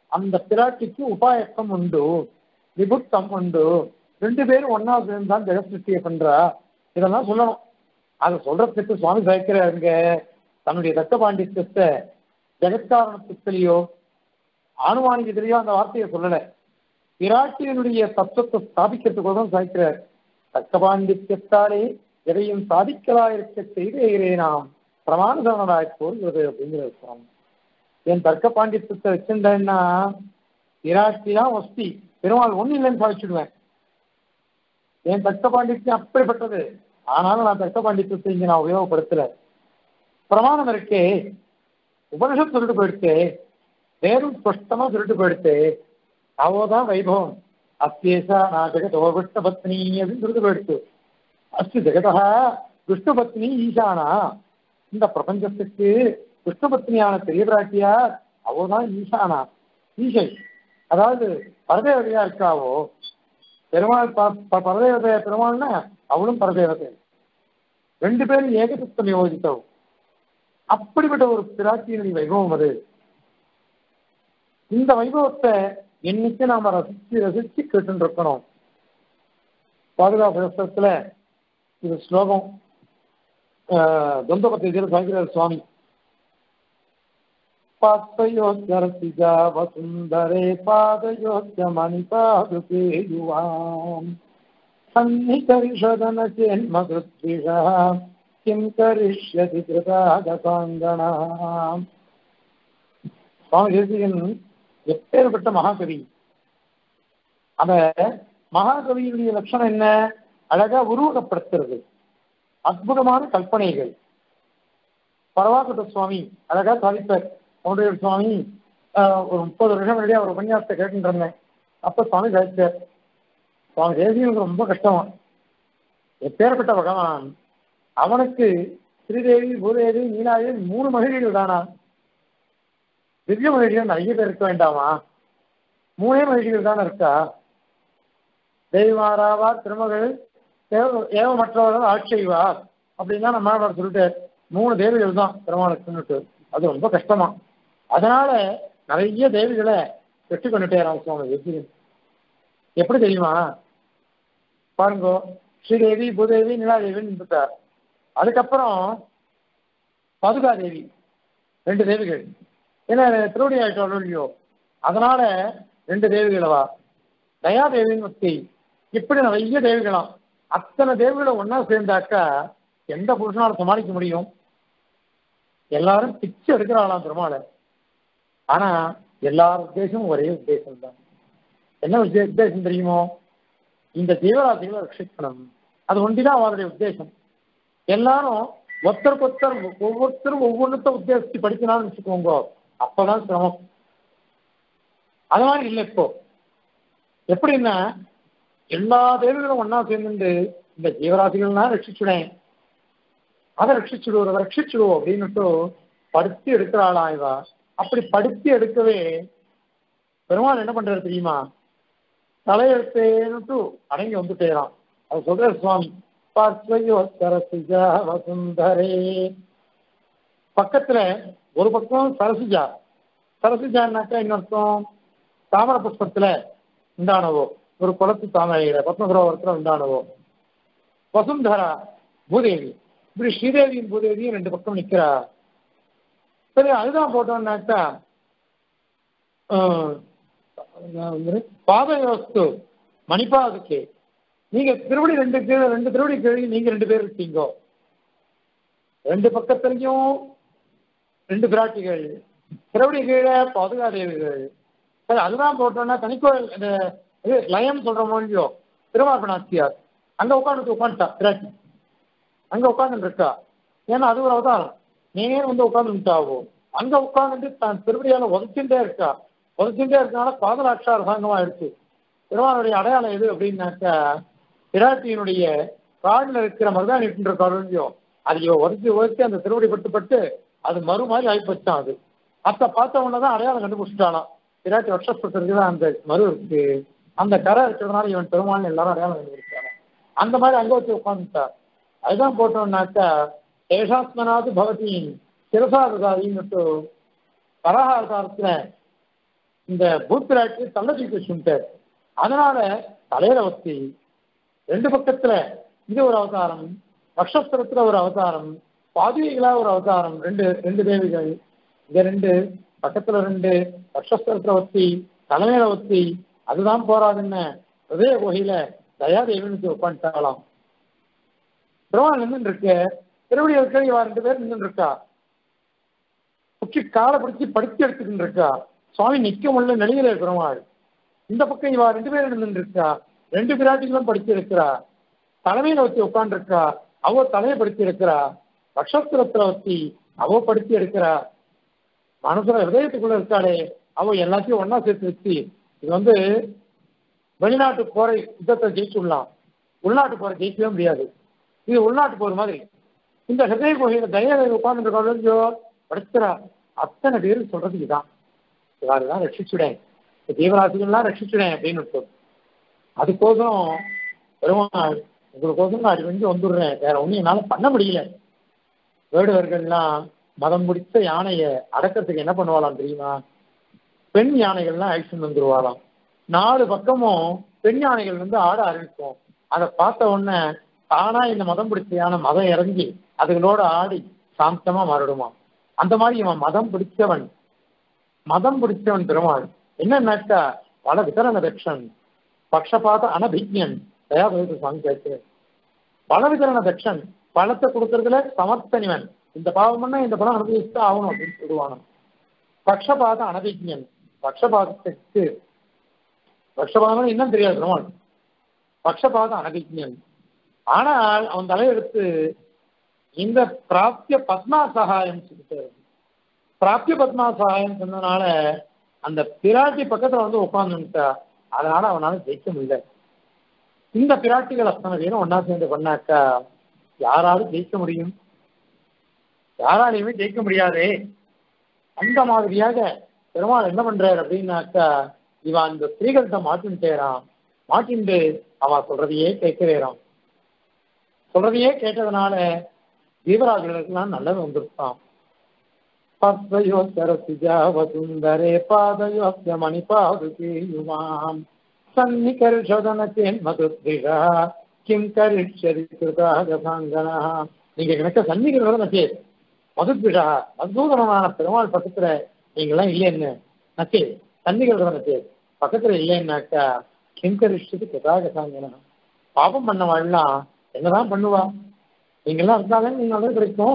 அந்த பிராட்டிக்கு உபாயக்கம் உண்டு விபுத்தம் உண்டு ரெண்டு பேரும் ஒன்னா சேர்ந்து தான் ஜெகத் சிருஷ்டியை பண்றா இதெல்லாம் சொல்லணும் அதை சொல்றதுக்கு சுவாமி சாய்க்கிறாருங்க தன்னுடைய தக்க பாண்டித்யத்தை ஜெகத்காரணத்துலேயோ ஆணுவானிகத்திலேயோ அந்த வார்த்தையை சொல்லல பிராட்டியனுடைய தத்துவத்தை ஸ்தாபிக்கிறதுக்கு சாய்க்கிறார் தக்க பாண்டித்யத்தாலே எதையும் சாதிக்கலா இருக்க செய்தே நாம் பிரமாணதவனராய் போகிறது அப்படிங்கிறது சுவாமி என் தர்க்க பாண்டித்யத்தை வச்சிருந்தேன்னா பிராட்டி தான் வஸ்தி பெருமாள் ஒண்ணு இல்லைன்னு சாதிச்சுடுவேன் என் தர்க்க பாண்டித்யம் அப்படிப்பட்டது ஆனாலும் நான் தர்க்க பாண்டித்யத்தை இங்க நான் உபயோகப்படுத்தல பிரமாணம் இருக்கே உபனிஷத் சொல்லிட்டு போயிடுச்சு வேறும் ஸ்பஷ்டமா சொல்லிட்டு போயிடுச்சு அவதான் வைபவம் அத்தியேசா நான் ஜெகதோ விஷ்ணு பத்னி அப்படின்னு சொல்லிட்டு போயிடுச்சு அஸ்து ஜெகதா விஷ்ணு பத்னி ஈசானா இந்த பிரபஞ்சத்துக்கு விஷ்ணு பத்னியான பெரிய பிராட்டியார் அவதான் ஈசானா ஈசை அதாவது பரதேவதையா இருக்காவோ பெருமாள் பரதேவதைய பெருமாள்னா அவளும் பரதேவதை ரெண்டு பேரும் ஏகசித்தம் யோசித்தவும் அப்படிப்பட்ட ஒரு பிராட்டியினுடைய வைபவம் அது இந்த வைபவத்தை என்னைக்கு நாம ரசிச்சு ரசிச்சு கேட்டு இருக்கணும் பாதுகாப்பு புஸ்தகத்துல இது ஸ்லோகம் தொந்தபத்தியில் சாய்கிறார் சுவாமி பாத்தயோத்யரசிஜா வசுந்தரே பாதயோத்ய மணிபாதுகே யுவாம் சன்னிகரிஷதன சேன்மகிருத்விஷா கிம் கரிஷ்யதி கிருதாகசாங்கணா சுவாமி தேசிகன் எப்பேற்பட்ட மகாகவி அந்த மகாகவியினுடைய லட்சணம் என்ன அழகா உருவகப்படுத்துறது அற்புதமான கல்பனைகள் பரவாக்கட்ட சுவாமி அழகா சாதிப்பார் கவுண்டர் சுவாமி ஒரு முப்பது வருஷம் முன்னாடி அவர் உபன்யாசத்தை கேட்டுட்டு இருந்தேன் அப்ப சுவாமி சாதிச்சார் சுவாமி தேசியனுக்கு ரொம்ப கஷ்டமா எப்பேற்பட்ட பகவான் அவனுக்கு ஸ்ரீதேவி பூதேவி நீலாதேவி மூணு மகிழ்ச்சிகள் தானா திவ்ய மகிழ்ச்சிகள் நிறைய பேர் இருக்க வேண்டாமா மூணே மகிழ்ச்சிகள் தானே இருக்கா தெய்வாராவா திருமகள் ஏவமற்றவர்கள் ஆட்செய்வார் அப்படின்னா நம்ம சொல்லிட்டு மூணு தேவிகள் தான் பெருமாளுக்குன்னுட்டு அது ரொம்ப கஷ்டமா அதனால நிறைய தேவிகளை வெற்றி கொண்டுட்டே ராமசுவாமி வெற்றி எப்படி தெரியுமா பாருங்க ஸ்ரீதேவி பூதேவி நிலாதேவின்னு இருந்துட்டார் அதுக்கப்புறம் பதுகா தேவி ரெண்டு தேவிகள் ஏன்னா திருவடி ஆயிட்டோம் இல்லையோ அதனால ரெண்டு தேவிகளவா தயாதேவின்னு ஒத்தி இப்படி நிறைய தேவிகளாம் அத்தனை தேவிகளை ஒன்னா சேர்ந்தாக்கா எந்த புருஷனால சமாளிக்க முடியும் எல்லாரும் பிச்சு எடுக்கிறாளாம் பெருமாளை ஆனா எல்லார் உத்தேசமும் ஒரே உத்தேசம் தான் என்ன உத்தேசம் தெரியுமோ இந்த ஜீவராசிகளை ரட்சிக்கணும் அது ஒன்றிதான் அவருடைய உத்தேசம் எல்லாரும் ஒருத்தருக்கு ஒருத்தர் ஒவ்வொருத்தரும் ஒவ்வொன்றத்தை உத்தேசித்து படிக்கணும்னு வச்சுக்கோங்க அப்பதான் சிரமம் அது மாதிரி இல்லை இப்போ எப்படின்னா எல்லா தேவிகளும் ஒன்னா சேர்ந்துட்டு இந்த ஜீவராசிகள்னா ரட்சிச்சுடேன் அதை ரட்சிச்சுடுவோம் அதை ரட்சிச்சுடுவோம் அப்படின்னுட்டு படுத்தி எடுக்கிறாளா இவா அப்படி படுத்தி எடுக்கவே பெருமாள் என்ன பண்றாரு தெரியுமா தலையெழுத்தேன்னுட்டு அடங்கி வந்துட்டேறான் அது சொல்ற சுவாமி பார்த்தையோ சரசிஜா வசுந்தரே பக்கத்துல ஒரு பக்கம் சரசிஜா சரசிஜான்னாக்கா இன்னொருத்தம் தாமர புஷ்பத்துல உண்டானவோ ஒரு குளத்து தாமரையில பத்மசரோவரத்துல உண்டானவோ வசுந்தரா பூதேவி இப்படி ஸ்ரீதேவியும் பூதேவியும் ரெண்டு பக்கம் நிக்கிறா சரி அதுதான் போட்டோம்னாக்கா பாதயோஸ்து மணிப்பாதுக்கு நீங்க திருவடி ரெண்டு கீழே ரெண்டு திருவடி கீழே நீங்க ரெண்டு பேர் இருக்கீங்க ரெண்டு பக்கத்துலயும் ரெண்டு பிராட்டிகள் திருவடி கீழே பாதுகாதேவிகள் சரி அதுதான் போட்டோம்னா தனிக்கோயில் இந்த இது லயம் சொல்ற மொழியோ திருமார்பணாச்சியார் அங்க உட்காந்து உட்காந்துட்டா பிராட்டி அங்க உட்கார்ந்து இருக்கா ஏன்னா அது ஒரு அவதாரம் நேர் வந்து உட்கார்ந்துட்டாவோ அங்க உட்கார்ந்துட்டு தான் திருவடியால உதச்சுட்டே இருக்கா உதச்சுட்டே இருக்கனால பாதலாட்சா அரசாங்கமா இருக்கு பெருமானுடைய அடையாளம் எது அப்படின்னாக்கா பிராட்டியினுடைய காடில் இருக்கிற மருதாணி இருக்கின்ற கருவியோ அது இவ உதச்சு உதச்சு அந்த திருவடி பட்டு பட்டு அது மறு மாதிரி ஆகிப்போச்சான் அது அத்த பார்த்த உடனே அடையாளம் கண்டுபிடிச்சிட்டானா பிராட்டி வருஷப்பட்டிருக்கு தான் அந்த மறு இருக்கு அந்த கரை இருக்கிறதுனால இவன் பெருமாள் எல்லாரும் அடையாளம் கண்டுபிடிச்சாங்க அந்த மாதிரி அங்க வச்சு உட்காந்துட்டார் அதுதான் போட்டோம்னாக்கா ஏஷாத்மனாது பவதி சிரசாதாரின்னுட்டு பரகாசாரத்துல இந்த பூத்திராட்சி தள்ள தூக்கி வச்சுட்டார் அதனால தலையில ஒத்தி ரெண்டு பக்கத்துல இது ஒரு அவதாரம் நக்ஷத்திரத்துல ஒரு அவதாரம் பாதுகைகளா ஒரு அவதாரம் ரெண்டு ரெண்டு தேவிகள் இங்க ரெண்டு பக்கத்துல ரெண்டு நக்ஷத்திரத்துல ஒத்தி தலைமையில ஒத்தி அதுதான் போறாதுன்னு ஹிருதய குகையில தயாதேவின்னு உட்காந்துட்டாங்களாம் பெருமாள் நின்று இருக்கு திருவடி இருக்க இவா ரெண்டு பேர் நின்று இருக்கா உச்சி காலை பிடிச்சி படுத்தி எடுத்துக்கிட்டு இருக்கா சுவாமி நிக்க முடியல நெளியில பெருமாள் இந்த பக்கம் இவா ரெண்டு பேரும் நின்று இருக்கா ரெண்டு பிராட்டிகளும் படிச்சு இருக்கிறா தலைமையில வச்சு உட்காந்துருக்கா அவ தலையை படிச்சு இருக்கிறா நட்சத்திரத்துல வச்சு அவ படிச்சு எடுக்கிறா மனசுல ஹிருதயத்துக்குள்ள இருக்காளே அவ எல்லாத்தையும் ஒன்னா சேர்த்து வச்சு இது வந்து வெளிநாட்டு போரை யுத்தத்தை ஜெயிச்சுடலாம் உள்நாட்டு போரை ஜெயிக்கவே முடியாது இது உள்நாட்டு போர் மாதிரி இந்த ஹிருதய கோயில தயாரி உட்கார்ந்து படிக்கிறா அத்தனை பேரும் சொல்றது இதுதான் இவாறுதான் ரட்சிச்சுடேன் தீவராசிகள்லாம் ரட்சிச்சுடேன் அப்படின்னு விட்டோம் அதுக்கோசரம் பெருமாள் உங்களுக்கோசரம் நான் அடி வந்துடுறேன் வேற ஒன்றும் என்னால பண்ண முடியல வேடுவர்கள்லாம் மதம் பிடித்த யானையை அடக்கிறதுக்கு என்ன பண்ணுவாளாம் தெரியுமா பெண் யானைகள்லாம் ஆக்ஷன் வந்துருவாளாம் நாலு பக்கமும் பெண் யானைகள் வந்து ஆட ஆரம்பிக்கும் அதை பார்த்த உடனே தானா இந்த மதம் பிடிச்ச யானை மதம் இறங்கி அதுகளோட ஆடி சாந்தமா மாறிடுமா அந்த மாதிரி இவன் மதம் பிடிச்சவன் மதம் பிடிச்சவன் பெருமாள் என்னன்னாக்கா பல விதரண தட்சன் பக்ஷபாத அனபிஜன் தயாபதி சுவாமி கேட்டு பல விதரண தட்சன் பழத்தை கொடுக்கறதுல சமர்த்தனிவன் இந்த பாவம் பண்ணா இந்த படம் அனுபவிச்சுதான் ஆகணும் அப்படின்னு சொல்லுவானு பக்ஷபாத அனபிஜன் பக்ஷபாதத்துக்கு பக்ஷபாதம் இன்னும் தெரியாது பெருமாள் பக்ஷபாத அனபிஜன் ஆனால் அவன் தலையெடுத்து இந்த பிராப்திய பத்மா சகாயம் சொல்லிட்டு பிராப்திய பத்மா சகாயம் சொன்னதுனால அந்த பிராட்டி பக்கத்துல வந்து உட்காந்துட்டா அதனால அவனால ஜெயிக்க முடியல இந்த பிராட்டிகள் அத்தனை பேரும் ஒன்னா சேர்ந்து பண்ணாக்கா யாராலும் ஜெயிக்க முடியும் யாராலையுமே ஜெயிக்க முடியாதே அந்த மாதிரியாக பெருமாள் என்ன பண்றாரு அப்படின்னாக்கா இவன் அந்த ஸ்திரீகள்கிட்ட மாட்டின்ட்டேறான் மாட்டின்ட்டு அவன் சொல்றதையே கேட்கிறேறான் சொல்றதையே கேட்டதுனால தீபராஜர்களுக்கெல்லாம் நல்லது வந்திருக்கான் பத்வயோ சரசிஜாவசுந்தரே பாதயோஸ்ய மணிபாதுகேயுமாம் சன்னிகர்ஷதனத்தேன் மதுத்ரிஷா கிம் கரிஷ்யதி கிருதாகசாங்கனா நீங்க கிடக்க சன்னிகர்கள் நச்சே மதுத்ரிஷா மதுதூதனமான பெருமாள் பக்கத்துல நீங்களாம் இல்லைன்னு நச்சே சன்னிகர்கள் நச்சே பக்கத்துல இல்லைன்னாக்கா கிம் கரிஷ்யதி கிருதாகசாங்கனா பாபம் பண்ணவாள்லாம் என்னதான் பண்ணுவா நீங்கெல்லாம் இருந்தாலும் நீங்க நல்லது கிடைக்கும்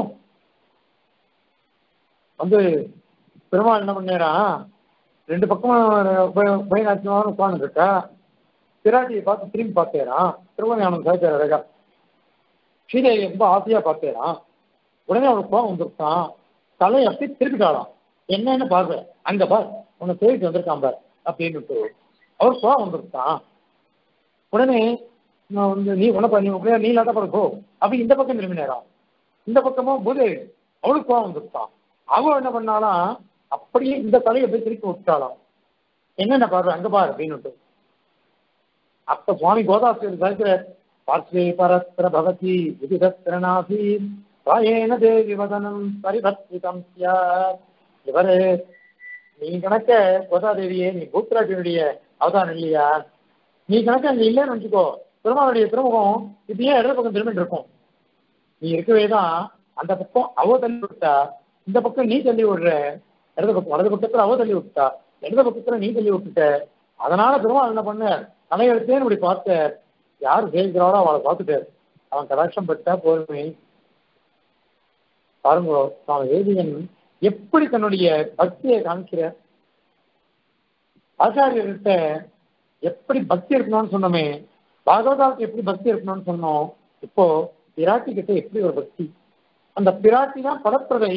வந்து பெருமாள் என்ன பண்ணேரா ரெண்டு பக்கமும் பயனாச்சமாக உட்கார்ந்து இருக்கா பிராட்டியை பார்த்து திரும்பி பார்த்தேரான் திருமணம் சாய்ச்சார் அழகா சீதையை ரொம்ப ஆசையா பார்த்தேரான் உடனே அவனுக்கு கோவம் வந்திருக்கான் தலையை அப்படி திருப்பிட்டாளாம் என்னன்னு பார்வை அங்க பார் உன்னை தேடிட்டு வந்திருக்கான் பார் அப்படின்னு அவர் கோவம் வந்திருக்கான் உடனே நான் வந்து நீ உனப்பா நீ உட்கார் நீ இல்லாத போ அப்படி இந்த பக்கம் திரும்பினேரான் இந்த பக்கமும் பூதே அவளுக்கு கோவம் வந்துருக்கான் அவ என்ன பண்ணாலாம் அப்படியே இந்த தலையை போய் திருப்பி விட்டாளாம் என்னென்ன பாரு அங்க பாரு அப்படின்னு அப்ப சுவாமி கோதாசிரியர் சாய்க்கிற பார்ஸ்வே பரஸ்பர பவதி விதிதத்திரநாசி ராயேன தேவி வதனம் பரிபர்த்திதம் சியாத் இவரு நீ கணக்க கோதாதேவியே நீ பூத்ராட்டினுடைய அவதாரம் இல்லையா நீ கணக்க அங்க இல்லைன்னு வச்சுக்கோ பெருமாளுடைய திருமுகம் இப்படியே இடது பக்கம் திரும்பிட்டு இருக்கும் நீ இருக்கவே தான் அந்த பக்கம் அவ தள்ளி விட்டா இந்த பக்கம் நீ தள்ளி விடுற இடது பக்கம் வலது பக்கத்துல அவ தள்ளி விட்டா இடது பக்கத்துல நீ தள்ளி விட்டுட்ட அதனால பெருமாள் என்ன பண்ண தலையெழுத்தேன்னு இப்படி பார்த்த யார் ஜெயிக்கிறாரோ அவளை பார்த்துட்டாரு அவன் கடாட்சம் பட்டா போதுமே பாருங்க சுவாமி வேதியன் எப்படி தன்னுடைய பக்தியை காமிக்கிற ஆச்சாரியர்கிட்ட எப்படி பக்தி இருக்கணும்னு சொன்னோமே பாகவதாவுக்கு எப்படி பக்தி இருக்கணும்னு சொன்னோம் இப்போ பிராட்டி கிட்ட எப்படி ஒரு பக்தி அந்த பிராட்டி தான் படப்பிரதை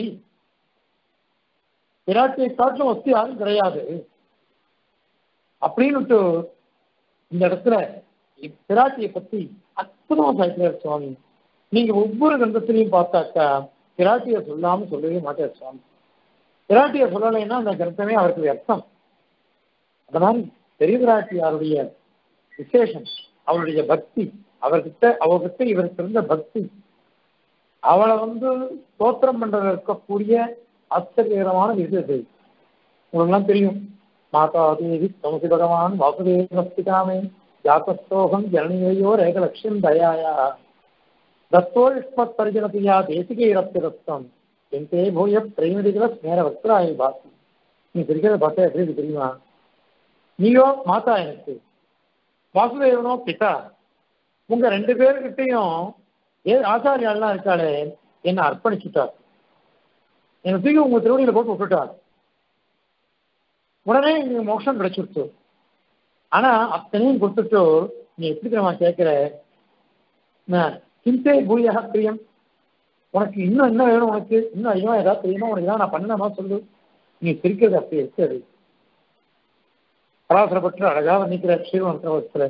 பிராட்டியை காட்டிலும் வசதி யாரும் கிடையாது அப்படின்னுட்டு இந்த இடத்துல பிராட்டியை பத்தி அற்புதமா சாய்க்கிறார் சுவாமி நீங்க ஒவ்வொரு கிரந்தத்திலையும் பார்த்தாக்கா பிராட்டியை சொல்லாம சொல்லவே மாட்டார் சுவாமி பிராட்டியை சொல்லலைன்னா அந்த கிரந்தமே அவருக்கு வியர்த்தம் அந்த மாதிரி பெரிய பிராட்டியாருடைய விசேஷம் அவருடைய பக்தி அவர்கிட்ட அவர்கிட்ட இவருக்கு இருந்த பக்தி அவளை வந்து தோத்திரம் பண்றது இருக்கக்கூடிய ஆச்சரியகரமான இது அது உங்களுக்குலாம் தெரியும் மாதா தேவி தமசி பகவான் வாசுதேவஸ்திகாமே ஜாத்தஸ்தோகம் ஜனனியோ ரேகலட்சியம் தயாயா தத்தோஷ்மத் பரிஜனதியா தேசிகைரப்திரஸ்தம் எந்தே பூய பிரேமிதிகள ஸ்மேர வக்ராய் பாசி நீ சிரிக்கிறத பார்த்தா எப்படி இருக்கு தெரியுமா நீயோ மாதா எனக்கு வாசுதேவனோ பிதா உங்க ரெண்டு பேருக்கிட்டையும் ஏ ஆச்சாரியாலாம் இருக்காளே என்ன அர்ப்பணிச்சுட்டார் என்னை தூக்கி உங்க திருவடியில போட்டு விட்டுட்டார் உடனே நீங்க மோட்சம் கிடைச்சிருச்சு ஆனா அத்தனையும் கொடுத்துட்டு நீ எப்படி தெரியுமா கேட்கிற சிந்தே பூயா பிரியம் உனக்கு இன்னும் என்ன வேணும் உனக்கு இன்னும் அதிகமா ஏதாவது தெரியுமா உனக்கு தான் நான் பண்ணணுமா சொல்லு நீ சிரிக்கிறது அப்படி இருக்காது பராசரப்பட்டு அழகா வர்ணிக்கிற ஸ்ரீவந்தத்துல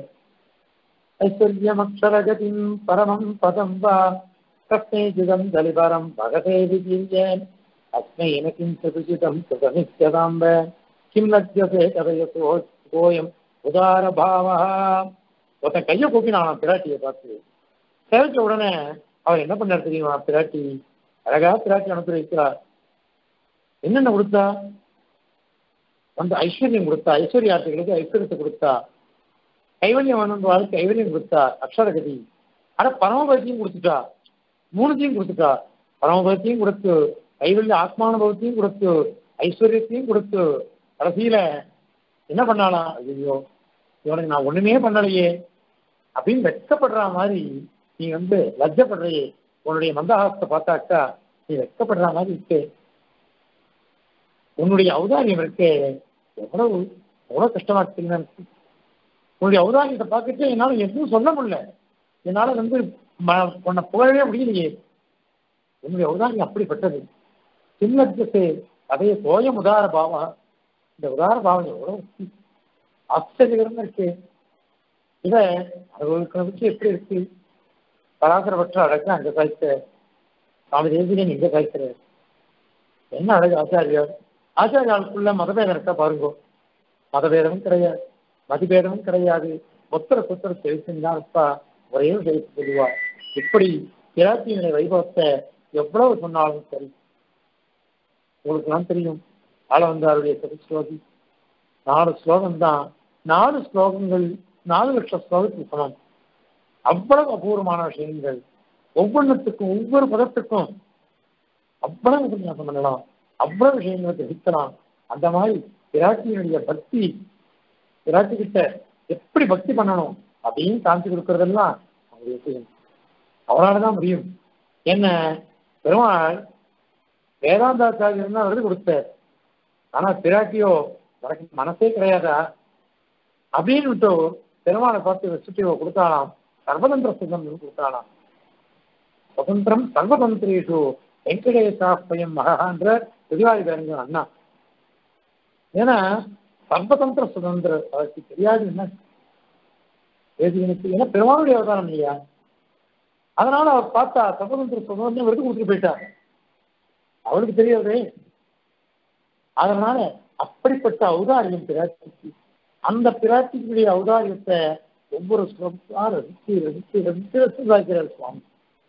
ஐஸ்வர்யமக்ஷரகதிம் பரமம் பதம் வா கஸ்மை ஜிதம் தலிபரம் பகதே விஜீயன் அஸ்மை எனக்கிம் சதுஜிதம் சுகமித்யதாம்ப கிம் லஜ்யசே கதையசோ கோயம் உதார பாவா ஒருத்தன் கையை கூப்பினான் பிராட்டியை பார்த்து சேவிச்ச உடனே அவர் என்ன பண்ணார் தெரியுமா பிராட்டி அழகா பிராட்டி அனுப்பி வைக்கிறார் என்னென்ன கொடுத்தா வந்து ஐஸ்வர்யம் கொடுத்தா ஐஸ்வர்யார்த்திகளுக்கு ஐஸ்வர்யத்தை கொடுத்தா கைவல்யம் வேணும் வாழ்க்கை கைவல்யம் கொடுத்தா அக்ஷரகதி ஆனா பரமபதத்தையும் கொடுத்துட்டா மூணுத்தையும் கொடுத்துட்டா பரமபதத்தையும் கொடுத்து கைவல்ய ஆத்மானுபவத்தையும் கொடுத்து ஐஸ்வர்யத்தையும் கொடுத்து கடைசியில என்ன பண்ணாலாம் ஐயோ இவனுக்கு நான் ஒண்ணுமே பண்ணலையே அப்படின்னு வெட்கப்படுற மாதிரி நீ வந்து லஜ்ஜப்படுறையே உன்னுடைய மந்தஹாசத்தை பார்த்தாக்கா நீ வெட்கப்படுற மாதிரி இருக்கு உன்னுடைய ஔதாரியம் இருக்கே எவ்வளவு எவ்வளவு கஷ்டமா இருக்கு எனக்கு உன்னுடைய ஔதாரியத்தை பார்த்துட்டு என்னால எதுவும் சொல்ல முடியல என்னால வந்து ம- உன்னை புகழவே முடியலையே உன்னுடைய ஔதாரியம் அப்படிப்பட்டது சின்னத்து அதைய சோயம் உதார பாவா இந்த உதார பாவம் எவ்வளவு ஆச்சரியகரமா இருக்கு இத அவர்களுக்கு வச்சு எப்படி இருக்கு பராசரப்பற்ற அழகு அங்க சாய்த்த சுவாமி தேசிகன் இங்க சாய்க்கிறார் என்ன அழகு ஆச்சாரியார் ஆச்சாரியாளுக்குள்ள மதபேதம் இருக்கா பாருங்க மதபேதமும் கிடையாது மதிபேதமும் கிடையாது ஒத்தர புத்தர செலுத்தினா இருப்பா ஒரே செலுத்தி சொல்லுவா இப்படி கிராத்தியினுடைய வைபவத்தை எவ்வளவு சொன்னாலும் சரி உங்களுக்குலாம் தெரியும் ஆளவந்தாருடைய சதுஸ்லோகி நாலு ஸ்லோகம் தான் நாலு ஸ்லோகங்கள் நாலு லட்சம் ஸ்லோகத்துக்கு சமம் அவ்வளவு அபூர்வமான விஷயங்கள் ஒவ்வொன்றுத்துக்கும் ஒவ்வொரு பதத்துக்கும் அவ்வளவு உபன்யாசம் பண்ணலாம் அவ்வளவு விஷயங்களை கிரகிக்கலாம் அந்த மாதிரி பிராட்டியினுடைய பக்தி பிராட்டி கிட்ட எப்படி பக்தி பண்ணணும் அப்படின்னு காமிச்சு கொடுக்கறதெல்லாம் அவருடைய விஷயம் அவரால் தான் முடியும் என்ன பெருமாள் வேதாந்தாச்சாரியர் தான் விருது கொடுத்தார் ஆனா பிராட்டியோ எனக்கு மனசே கிடையாதா அப்படின்னு விட்டு பெருமாளை பார்த்து வச்சுட்டு இவ கொடுத்தாலாம் சர்வதந்திர சுகம் கொடுத்தாலாம் சுதந்திரம் சர்வதந்திரேஷு வெங்கடேசாப்பயம் மகான்ற பெரியாரி பேருங்க அண்ணா ஏன்னா சர்வதந்திர சுதந்திர அவருக்கு தெரியாது என்ன வேதிகனுக்கு ஏன்னா பெருமாளுடைய அவதாரம் இல்லையா அதனால அவர் பார்த்தா சர்வதந்திர சுதந்திரம் விருது கொடுத்துட்டு போயிட்டார் அவளுக்கு தெரியாதே அதனால அப்படிப்பட்ட ஔதாரியம் பிராட்டிக்கு அந்த பிராட்டிக்குடைய ஔதாரியத்தை ஒவ்வொரு ஸ்லோகத்தா ரசித்து ரசித்து ரசித்து ரசித்தாக்கிறார் சுவாமி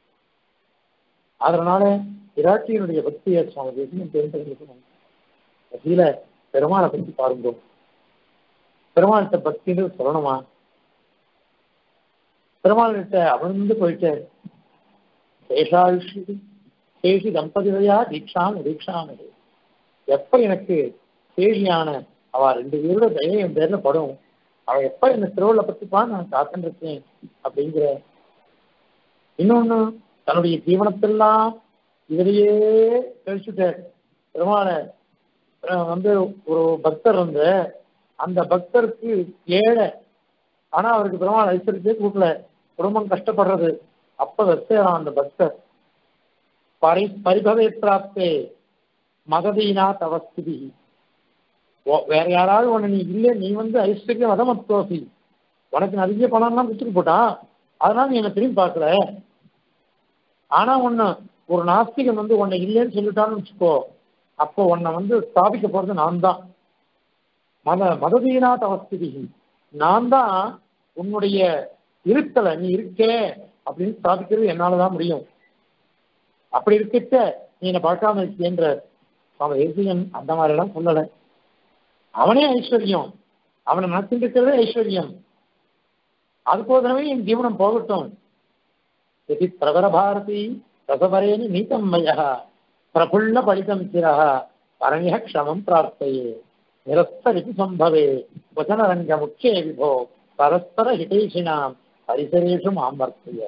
அதனால பிராட்டியினுடைய பக்தியை சுவாமி தேசியம் தெரிந்துக்கணும் கடைசியில பெருமாளை பற்றி பாருங்க பெருமாள்கிட்ட பக்தின்றது சொல்லணுமா பெருமாள்கிட்ட அமர்ந்து போயிட்டு சேஷாயுஷி சேஷி தம்பதிவையா தீட்சாம் தீட்சாம் எப்ப எனக்கு சேஷியான அவ ரெண்டு பேரோட தயம் என் பேர்ல படும் அவ எப்ப என்ன திருவிழா பத்திப்பான்னு நான் காத்துட்டு இருக்கேன் அப்படிங்கிற இன்னொன்னு தன்னுடைய ஜீவனத்தெல்லாம் இதிலேயே கழிச்சுட்டார் பெருமாளை அஹ் வந்து ஒரு பக்தர் வந்து அந்த பக்தருக்கு ஏழை ஆனா அவருக்கு பெருமாள் ஐஸ்வர்யத்தையே கொடுக்கல குடும்பம் கஷ்டப்படுறது அப்ப வெச்சேரான் அந்த பக்தர் பரி பரிபவே பிராப்தே மகதீனா தவஸ்திதி ஓ- வேற யாராவது உன்னை நீ இல்லை நீ வந்து ஐஸ்வர்ய மதமத்தோசி உனக்கு நிறைய பணம்லாம் கொடுத்துட்டு போட்டான் அதனால நீ என்ன திரும்பி பார்க்கல ஆனா ஒண்ணு ஒரு நாஸ்திகன் வந்து உன்னை இல்லைன்னு சொல்லிட்டான்னு வச்சுக்கோ அப்போ உன்னை வந்து ஸ்தாபிக்க போறது நான் தான் மத மததீனா தவஸ்திதி நான் தான் உன்னுடைய இருக்கல நீ இருக்கே அப்படின்னு ஸ்தாபிக்கிறது என்னாலதான் முடியும் அப்படி இருக்கிட்ட நீ என்னை பார்க்காம இருக்கேன்ற அவன் ஏசியன் அந்த மாதிரி எல்லாம் சொல்லலை அவனே ஐஸ்வர்யம் அவனை நினைச்சிட்டு இருக்கிறதே ஐஸ்வர்யம் அதுக்கோசரமே என் ஜீவனம் போகட்டும் எதி பிரபர பாரதி ரசபரேனி நீதம் மய பிரபுல்ல படிதம் சிரஹ பரமிய க்ஷமம் பிரார்த்தையே நிரஸ்தரிப்பு சம்பவே வசனரங்க முக்கிய விபோ பரஸ்பர ஹிதேஷினாம் பரிசரேஷு மாம் வர்த்தைய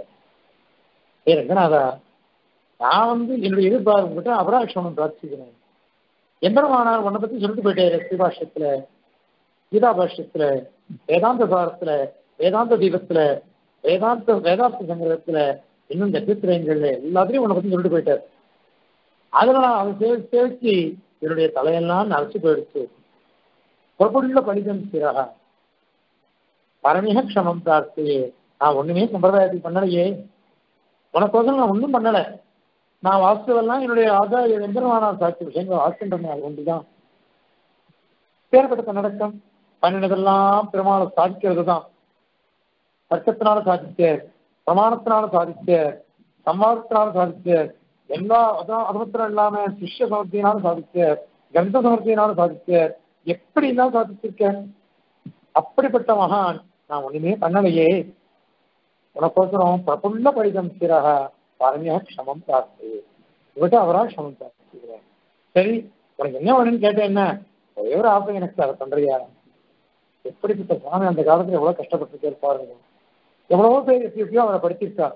ஏ ரங்கநாதா நான் வந்து என்னுடைய எதிர்பார்ப்பு கிட்ட அபராட்சமம் பிரார்த்திக்கிறேன் எம்பெருமானார் உன்னை பத்தி சொல்லிட்டு போயிட்டாரு ஸ்ரீபாஷ்யத்துல கீதா பாஷ்யத்துல வேதாந்த சாரத்துல வேதாந்த தீபத்துல வேதாந்த வேதாந்த சங்கிரகத்துல இன்னும் நட்சத்திரங்கள்ல எல்லாத்தையும் உன்னை பத்தி சொல்லிட்டு போயிட்டார் அதுல நான் அதை சேவிச்சு சேவிச்சு என்னுடைய தலையெல்லாம் நரைச்சு போயிடுச்சு புறப்படுள்ள பலிதம் சிறகா பரமிக க்ஷமம் பிரார்த்தையே நான் ஒண்ணுமே சம்பிரதாயத்துக்கு பண்ணலையே உனக்கோசரம் நான் ஒன்றும் பண்ணல நான் வாஸ்துவெல்லாம் என்னுடைய ஆதாய எந்திரமானார் சாட்சி விஷயங்கள் வாசிக்கின்றன அது ஒன்றுதான் பேர்பட்ட தன்னடக்கம் பண்ணினதெல்லாம் பெருமாளை சாதிக்கிறது தான் தர்க்கத்தினால சாதிக்க பிரமாணத்தினால சாதிக்க சம்வாதத்தினால சாதிக்க எல்லா அதான் அது மாத்திரம் இல்லாம சிஷ்ய சமர்த்தியினால சாதிக்க கந்த சமர்த்தியினால சாதிக்க எப்படி எல்லாம் சாதிச்சிருக்கேன் அப்படிப்பட்ட மகான் நான் ஒண்ணுமே பண்ணலையே உனக்கோசரம் பிரபுல்ல படிதம் சிறக பரமியா க்ஷமம் பிரார்த்தி இவட்ட அவரா க்ஷமம் பிரார்த்திக்கிறேன் சரி உனக்கு என்ன வேணும்னு கேட்டேன் என்ன ஒரே ஒரு ஆசை எனக்கு அதை பண்றியா எப்படிப்பட்ட சுவாமி அந்த காலத்துல எவ்வளவு கஷ்டப்பட்டு பாருங்க எவ்வளவோ பேர் எப்படி எப்படியோ அவரை படிச்சிருக்கார்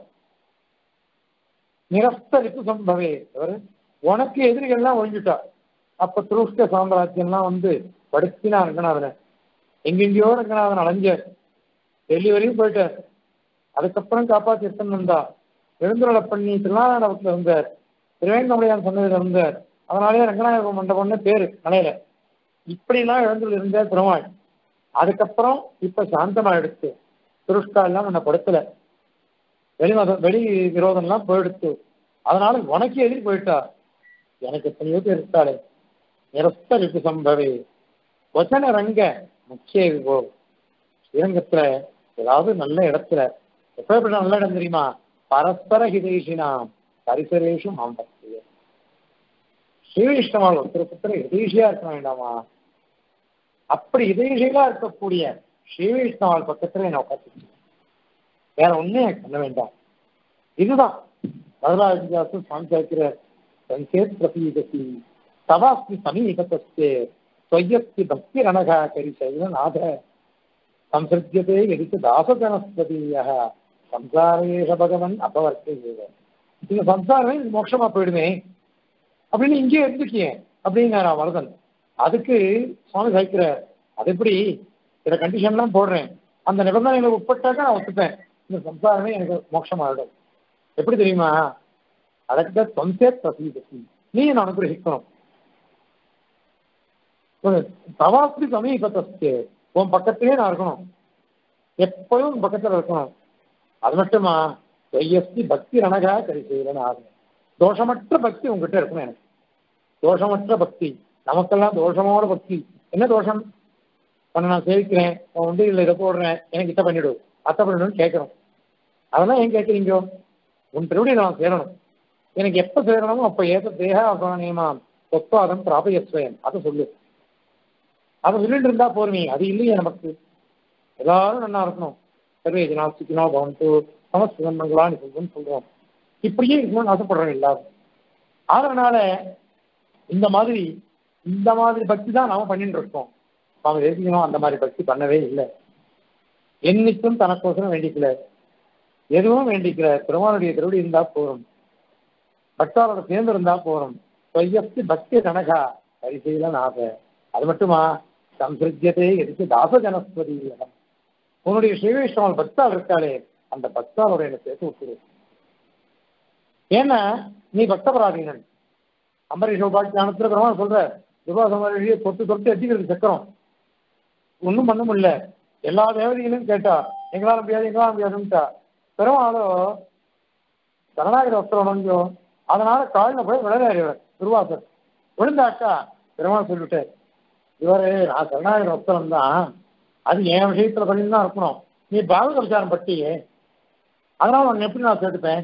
நிரஸ்தரிப்பு சம்பவே அவர் உனக்கு எதிரிகள்லாம் ஒழிஞ்சுட்டா அப்ப துருஷ்ட சாம்ராஜ்யம்லாம் வந்து படுத்தினா ரங்கநாதனை எங்கெங்கயோ ரங்கநாதன் அலைஞ்சார் டெல்லி வரையும் போயிட்டார் அதுக்கப்புறம் காப்பாத்தி எடுத்துன்னு வந்தா எழுந்துருளை பண்ணி திருநாராயணபுரத்துல இருந்தார் திருவேங்கமுடையான் சொன்னதுல இருந்தார் அதனாலேயே ரங்கநாயக மண்டபம்னு பேரு மலையில இப்படிலாம் எழுந்துள்ள இருந்தார் பெருமாள் அதுக்கப்புறம் இப்ப சாந்தமாயிடுச்சு துருஷ்கா எல்லாம் உன்னை படுத்தல வெளி மதம் வெளி விரோதம் எல்லாம் போயிடுச்சு அதனால உனக்கு எதிரி போயிட்டா எனக்கு எத்தனையோ பேர் இருக்காளே நிரஸ்த ரிப்பு சம்பவே வச்சன ரங்க முக்கிய விபோ ஸ்ரீரங்கத்துல ஏதாவது நல்ல இடத்துல எப்படிப்பட்ட நல்ல இடம் தெரியுமா பரஸ்பர ஹிதேஷினாம் பரிசரேஷு மாம்பக்திய ஸ்ரீவிஷ்ணவால் ஒருத்தர் ஒருத்தர் ஹிதேஷியா இருக்க வேண்டாமா அப்படி இதயசீலா இருக்கக்கூடிய ஸ்ரீவைஷ்ணவால் பக்கத்துல என்ன உட்காந்து வேற ஒண்ணே எனக்கு பண்ண வேண்டாம் இதுதான் வரலாறு சுவாமி சாய்க்கிற சங்கேத் பிரதீகசி தவாஸ்மி சமீபத்தஸ்தே தொய்யஸ்தி பக்தி ரணகா கரி சைவநாத சம்சிருத்தியதே எதிர்த்து தாசஜனஸ்பதிய சம்சாரேஷ பகவன் அபவர்த்தே இந்த சம்சாரமே இது மோட்சமா போயிடுமே அப்படின்னு இங்கே இருந்துக்கியே அப்படிங்கிற வரதன் அதுக்கு சுவாமி சாய்க்கிற அது எப்படி சில கண்டிஷன்லாம் போடுறேன் அந்த நிபந்தனைகளை உட்பட்டாக்க நான் ஒத்துப்பேன் இந்த சம்சாரமே எனக்கு மோட்சமாகிடும் எப்படி தெரியுமா அதற்கு தொந்தே பிரசீதசி நீ நான் அனுகிரகிக்கணும் தவாஸ்தி சமீபத்தஸ்து உன் பக்கத்திலே நான் இருக்கணும் எப்பவும் உன் பக்கத்துல இருக்கணும் அது மட்டுமா தொய்யஸ்தி பக்தி ரணகா கரி செய்யலன்னு ஆகும் தோஷமற்ற பக்தி உங்ககிட்ட இருக்கணும் எனக்கு தோஷமற்ற பக்தி நமக்கெல்லாம் தோஷமோட பக்தி என்ன தோஷம் உன்னை நான் சேவிக்கிறேன் உன் வந்து இல்லை இதை போடுறேன் எனக்கு இதை பண்ணிடு அத்தை பண்ணிடுன்னு கேட்கணும் அதெல்லாம் ஏன் கேட்குறீங்க உன் திருவடி நான் சேரணும் எனக்கு எப்போ சேரணுமோ அப்போ ஏத தேக அசானியமாம் சொத்வாதம் பிராபயஸ்வயம் அதை சொல்லு அதை சொல்லிட்டு இருந்தா போருமே அது இல்லையே நமக்கு எல்லாரும் நல்லா இருக்கணும் சர்வே ஜனாஸ்திக்கினா பவன்ட்டு சமஸ்கிருதம் மங்களான்னு சொல்லுன்னு சொல்றோம் இப்படியே இருக்கணும்னு ஆசைப்படுறோம் எல்லாரும் அதனால இந்த மாதிரி இந்த மாதிரி பக்தி தான் நாம பண்ணிட்டு இருக்கோம் சுவாமி தேசிகனும் அந்த மாதிரி பக்தி பண்ணவே இல்லை என்னைக்கும் தனக்கோசரம் வேண்டிக்கல எதுவும் வேண்டிக்கல பெருமானுடைய திருவடி இருந்தா போதும் பக்தாரோட சேர்ந்து இருந்தா போதும் தொய்யஸ்தி பக்தி கனகா பரிசீலன் ஆக அது மட்டுமா சம்சிருத்தியதே எதுக்கு தாச ஜனஸ்பதி உன்னுடைய ஸ்ரீவைஷ்ணவன் பக்தால் இருக்காளே அந்த பக்தாலோட என்ன சேர்த்து விட்டுரு ஏன்னா நீ பக்தபராதீனன் அம்பரீஷ் உபாக்கியானத்துல பெருமாள் சொல்ற விவாசமரியை தொட்டு தொட்டு எட்டிக்கிறது சக்கரம் ஒன்றும் பண்ண முடியல எல்லா தேவதைகளும் கேட்டா எங்களால் முடியாது எங்களால் முடியாதுன்ட்டா பெருமாளோ சரணாகிர வஸ்திரம் வந்தோம் அதனால காலில் போய் விளையாடி துர்வாசர் விழுந்தாக்கா பெருமாள் சொல்லிட்டார் இவரு நான் சரணாகிர வஸ்திரம் தான் அது என் விஷயத்துல பண்ணி தான் இருக்கணும் நீ பாகவத விசாரம் பட்டியே அதனால உன்னை எப்படி நான் சேர்த்துப்பேன்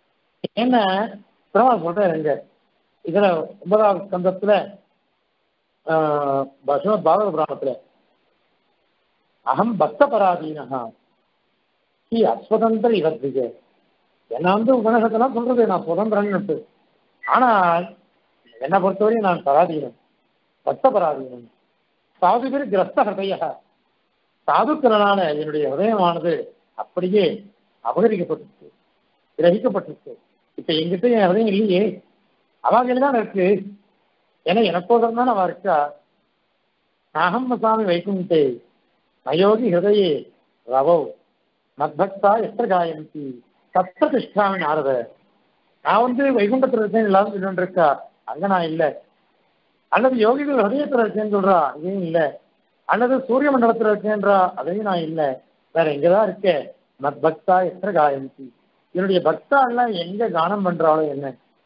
என்ன பெருமாள் சொல்றேன் எங்க இதுல ஒன்பதாவது ஸ்கந்தத்துல ஸ்ரீமத் பாகவத புராணத்துல அகம் பக்த பராதீனஹா ஸ்ரீ அஸ்வதந்திர இவத்விஜே என்ன வந்து உபநிஷத்தெல்லாம் சொல்றது நான் சுதந்திரன்னு ஆனால் என்னை பொறுத்தவரையும் நான் பராதீனம் பக்த பராதீனம் சாதுபிர் கிரஸ்த ஹிருதய சாதுக்கிறனால என்னுடைய ஹிருதயமானது அப்படியே அபகரிக்கப்பட்டிருக்கு கிரகிக்கப்பட்டிருக்கு இப்ப எங்கிட்ட என் ஹிருதயம் இல்லையே அவாகையில் தான் இருக்கு ஏன்னா எனக்கோசரம் தான் அவ இருக்கா நாகம் சாமி வைகுண்டே நயோகி ஹிருதயே ரவோ மத்பக்தா எத்த காயந்தி சத்த திஷ்டாமி நாரத நான் வந்து வைகுண்டத்தில் இருக்கேன் எல்லாரும் சொல்லிட்டு இருக்கா அங்க நான் இல்லை அல்லது யோகிகள் ஹதயத்தில் இருக்கேன்னு சொல்றா இதையும் இல்லை அல்லது சூரிய மண்டலத்தில் இருக்கேன்றா அதையும் நான் இல்லை வேற எங்கதான் இருக்கேன் மத் பக்தா எத்தனை காயந்தி என்னுடைய பக்தா எல்லாம் எங்க கானம் பண்றாளோ என்ன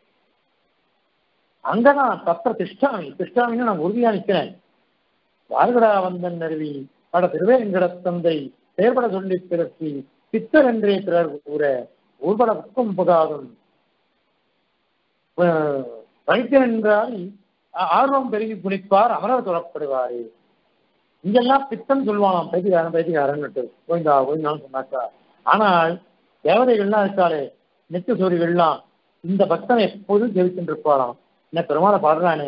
அங்கதான் தத்திர திஷ்டாமி திஷ்டாமின்னு நான் உறுதியா நிற்கிறேன் வாழ்கடா வந்தன் அருவி பட திருவேங்கட தந்தை செயற்பட சொல்லி பிறத்தி பித்தர் என்றே பிறர் கூற ஊர்பட புக்கும் புகாதும் பைத்தியன் என்றால் ஆர்வம் பெருகி குளிப்பார் அமரர் தொடப்படுவாரே இங்கெல்லாம் பித்தம் சொல்லுவானாம் பைத்தியக்காரன் பைத்தியக்காரன் கோவிந்தா கோவிந்தான்னு சொன்னாக்கா ஆனால் தேவதைகள்லாம் இருக்காளே நித்திய சூரியர்கள்லாம் இந்த பக்தனை எப்போதும் ஜெயிச்சுட்டு இருப்பாராம் என்ன பெருமாளை பாடுறானே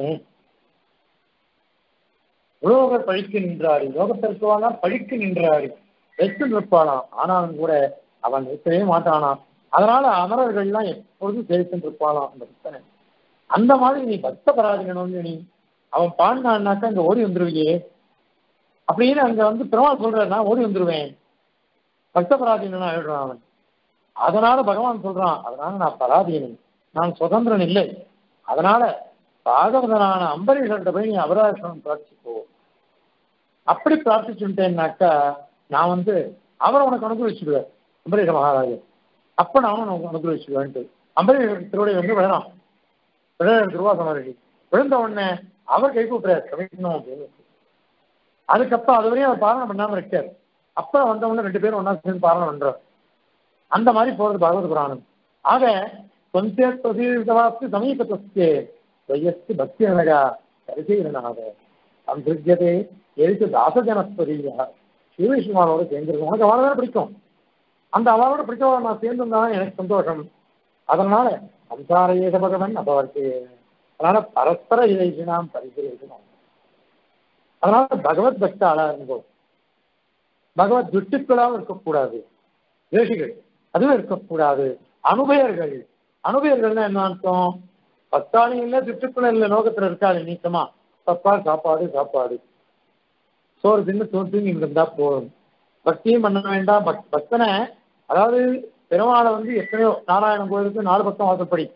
உலோகர் பழிக்கு நின்றாரு லோகத்திற்குவானா பழிக்கு நின்றாரு வெச்சு நிற்பானாம் ஆனாலும் கூட அவன் நிற்கவே மாட்டானாம் அதனால அமரர்கள்லாம் எப்பொழுதும் ஜெயிச்சுட்டு இருப்பானாம் அந்த பக்தனை அந்த மாதிரி நீ பக்த பராதிகணும் நீ அவன் பாடினான்னாக்கா இங்க ஓடி வந்துருவியே அப்படின்னு அங்க வந்து பெருமாள் சொல்றாரு நான் ஓடி வந்துருவேன் பக்த பராதீனா எழுறான் அவன் அதனால பகவான் சொல்றான் அதனால நான் பராதீனன் நான் சுதந்திரன் இல்லை அதனால பாகவதனான அம்பரீஷர்கிட்ட போய் நீ அபராதம் பிரார்த்திக்கோ அப்படி பிரார்த்திச்சுட்டேன்னாக்கா நான் வந்து அவரை உனக்கு அனுகிரகிச்சுடுவேன் அம்பரீஷ மகாராஜர் அப்ப நானும் உனக்கு அனுகிரகிச்சுடுவேன்ட்டு அம்பரீஷர் திருவடி வந்து விழறான் விழ திருவாசமரடி விழுந்த உடனே அவர் கை கூப்பிடுறாரு கமிக்கணும் அப்படின்னு அதுக்கப்புறம் அது வரையும் அவர் பாரணம் பண்ணாம இருக்காரு அப்புறம் வந்தவங்க ரெண்டு பேரும் ஒன்னா சேர்ந்து பாரணம் பண்றார் அந்த மாதிரி போறது பாகவத புராணம் ஆக தொந்தே பிரதீதவாஸ்து சமீபத்தஸ்தே வையஸ்து பக்தி அழகா பரிசீலனாக அந்திருத்தியதே எழுத்து தாசஜனஸ்பதியா ஸ்ரீவிஷ்ணுமானோட சேர்ந்திருக்கும் உனக்கு அவளை தான் பிடிக்கும் அந்த அவளோட பிடிச்சவளை நான் சேர்ந்திருந்தாலும் எனக்கு சந்தோஷம் அதனால சம்சார ஏக பகவன் அபவர்த்தே அதனால பரஸ்பர இதை நாம் பரிசீலிக்கணும் அதனால பகவத் பக்தாளா இருந்தோம் பகவத் துஷ்டுக்களாகவும் இருக்கக்கூடாது தேசிகள் அதுவும் இருக்கக்கூடாது அனுபயர்கள் அனுபயர்கள்னா என்ன அர்த்தம் பத்தாளி இல்லை திட்டுக்குள்ள இல்லை லோகத்துல இருக்காது நீக்கமா தப்பா சாப்பாடு சாப்பாடு சோறு தின்னு தூ தூங்கி இருந்தா போதும் பக்தியும் பண்ண வேண்டாம் பக் பக்தனை அதாவது பெருமாளை வந்து எத்தனையோ நாராயணன் கோயிலுக்கு நாலு பக்கம் வாசப்படி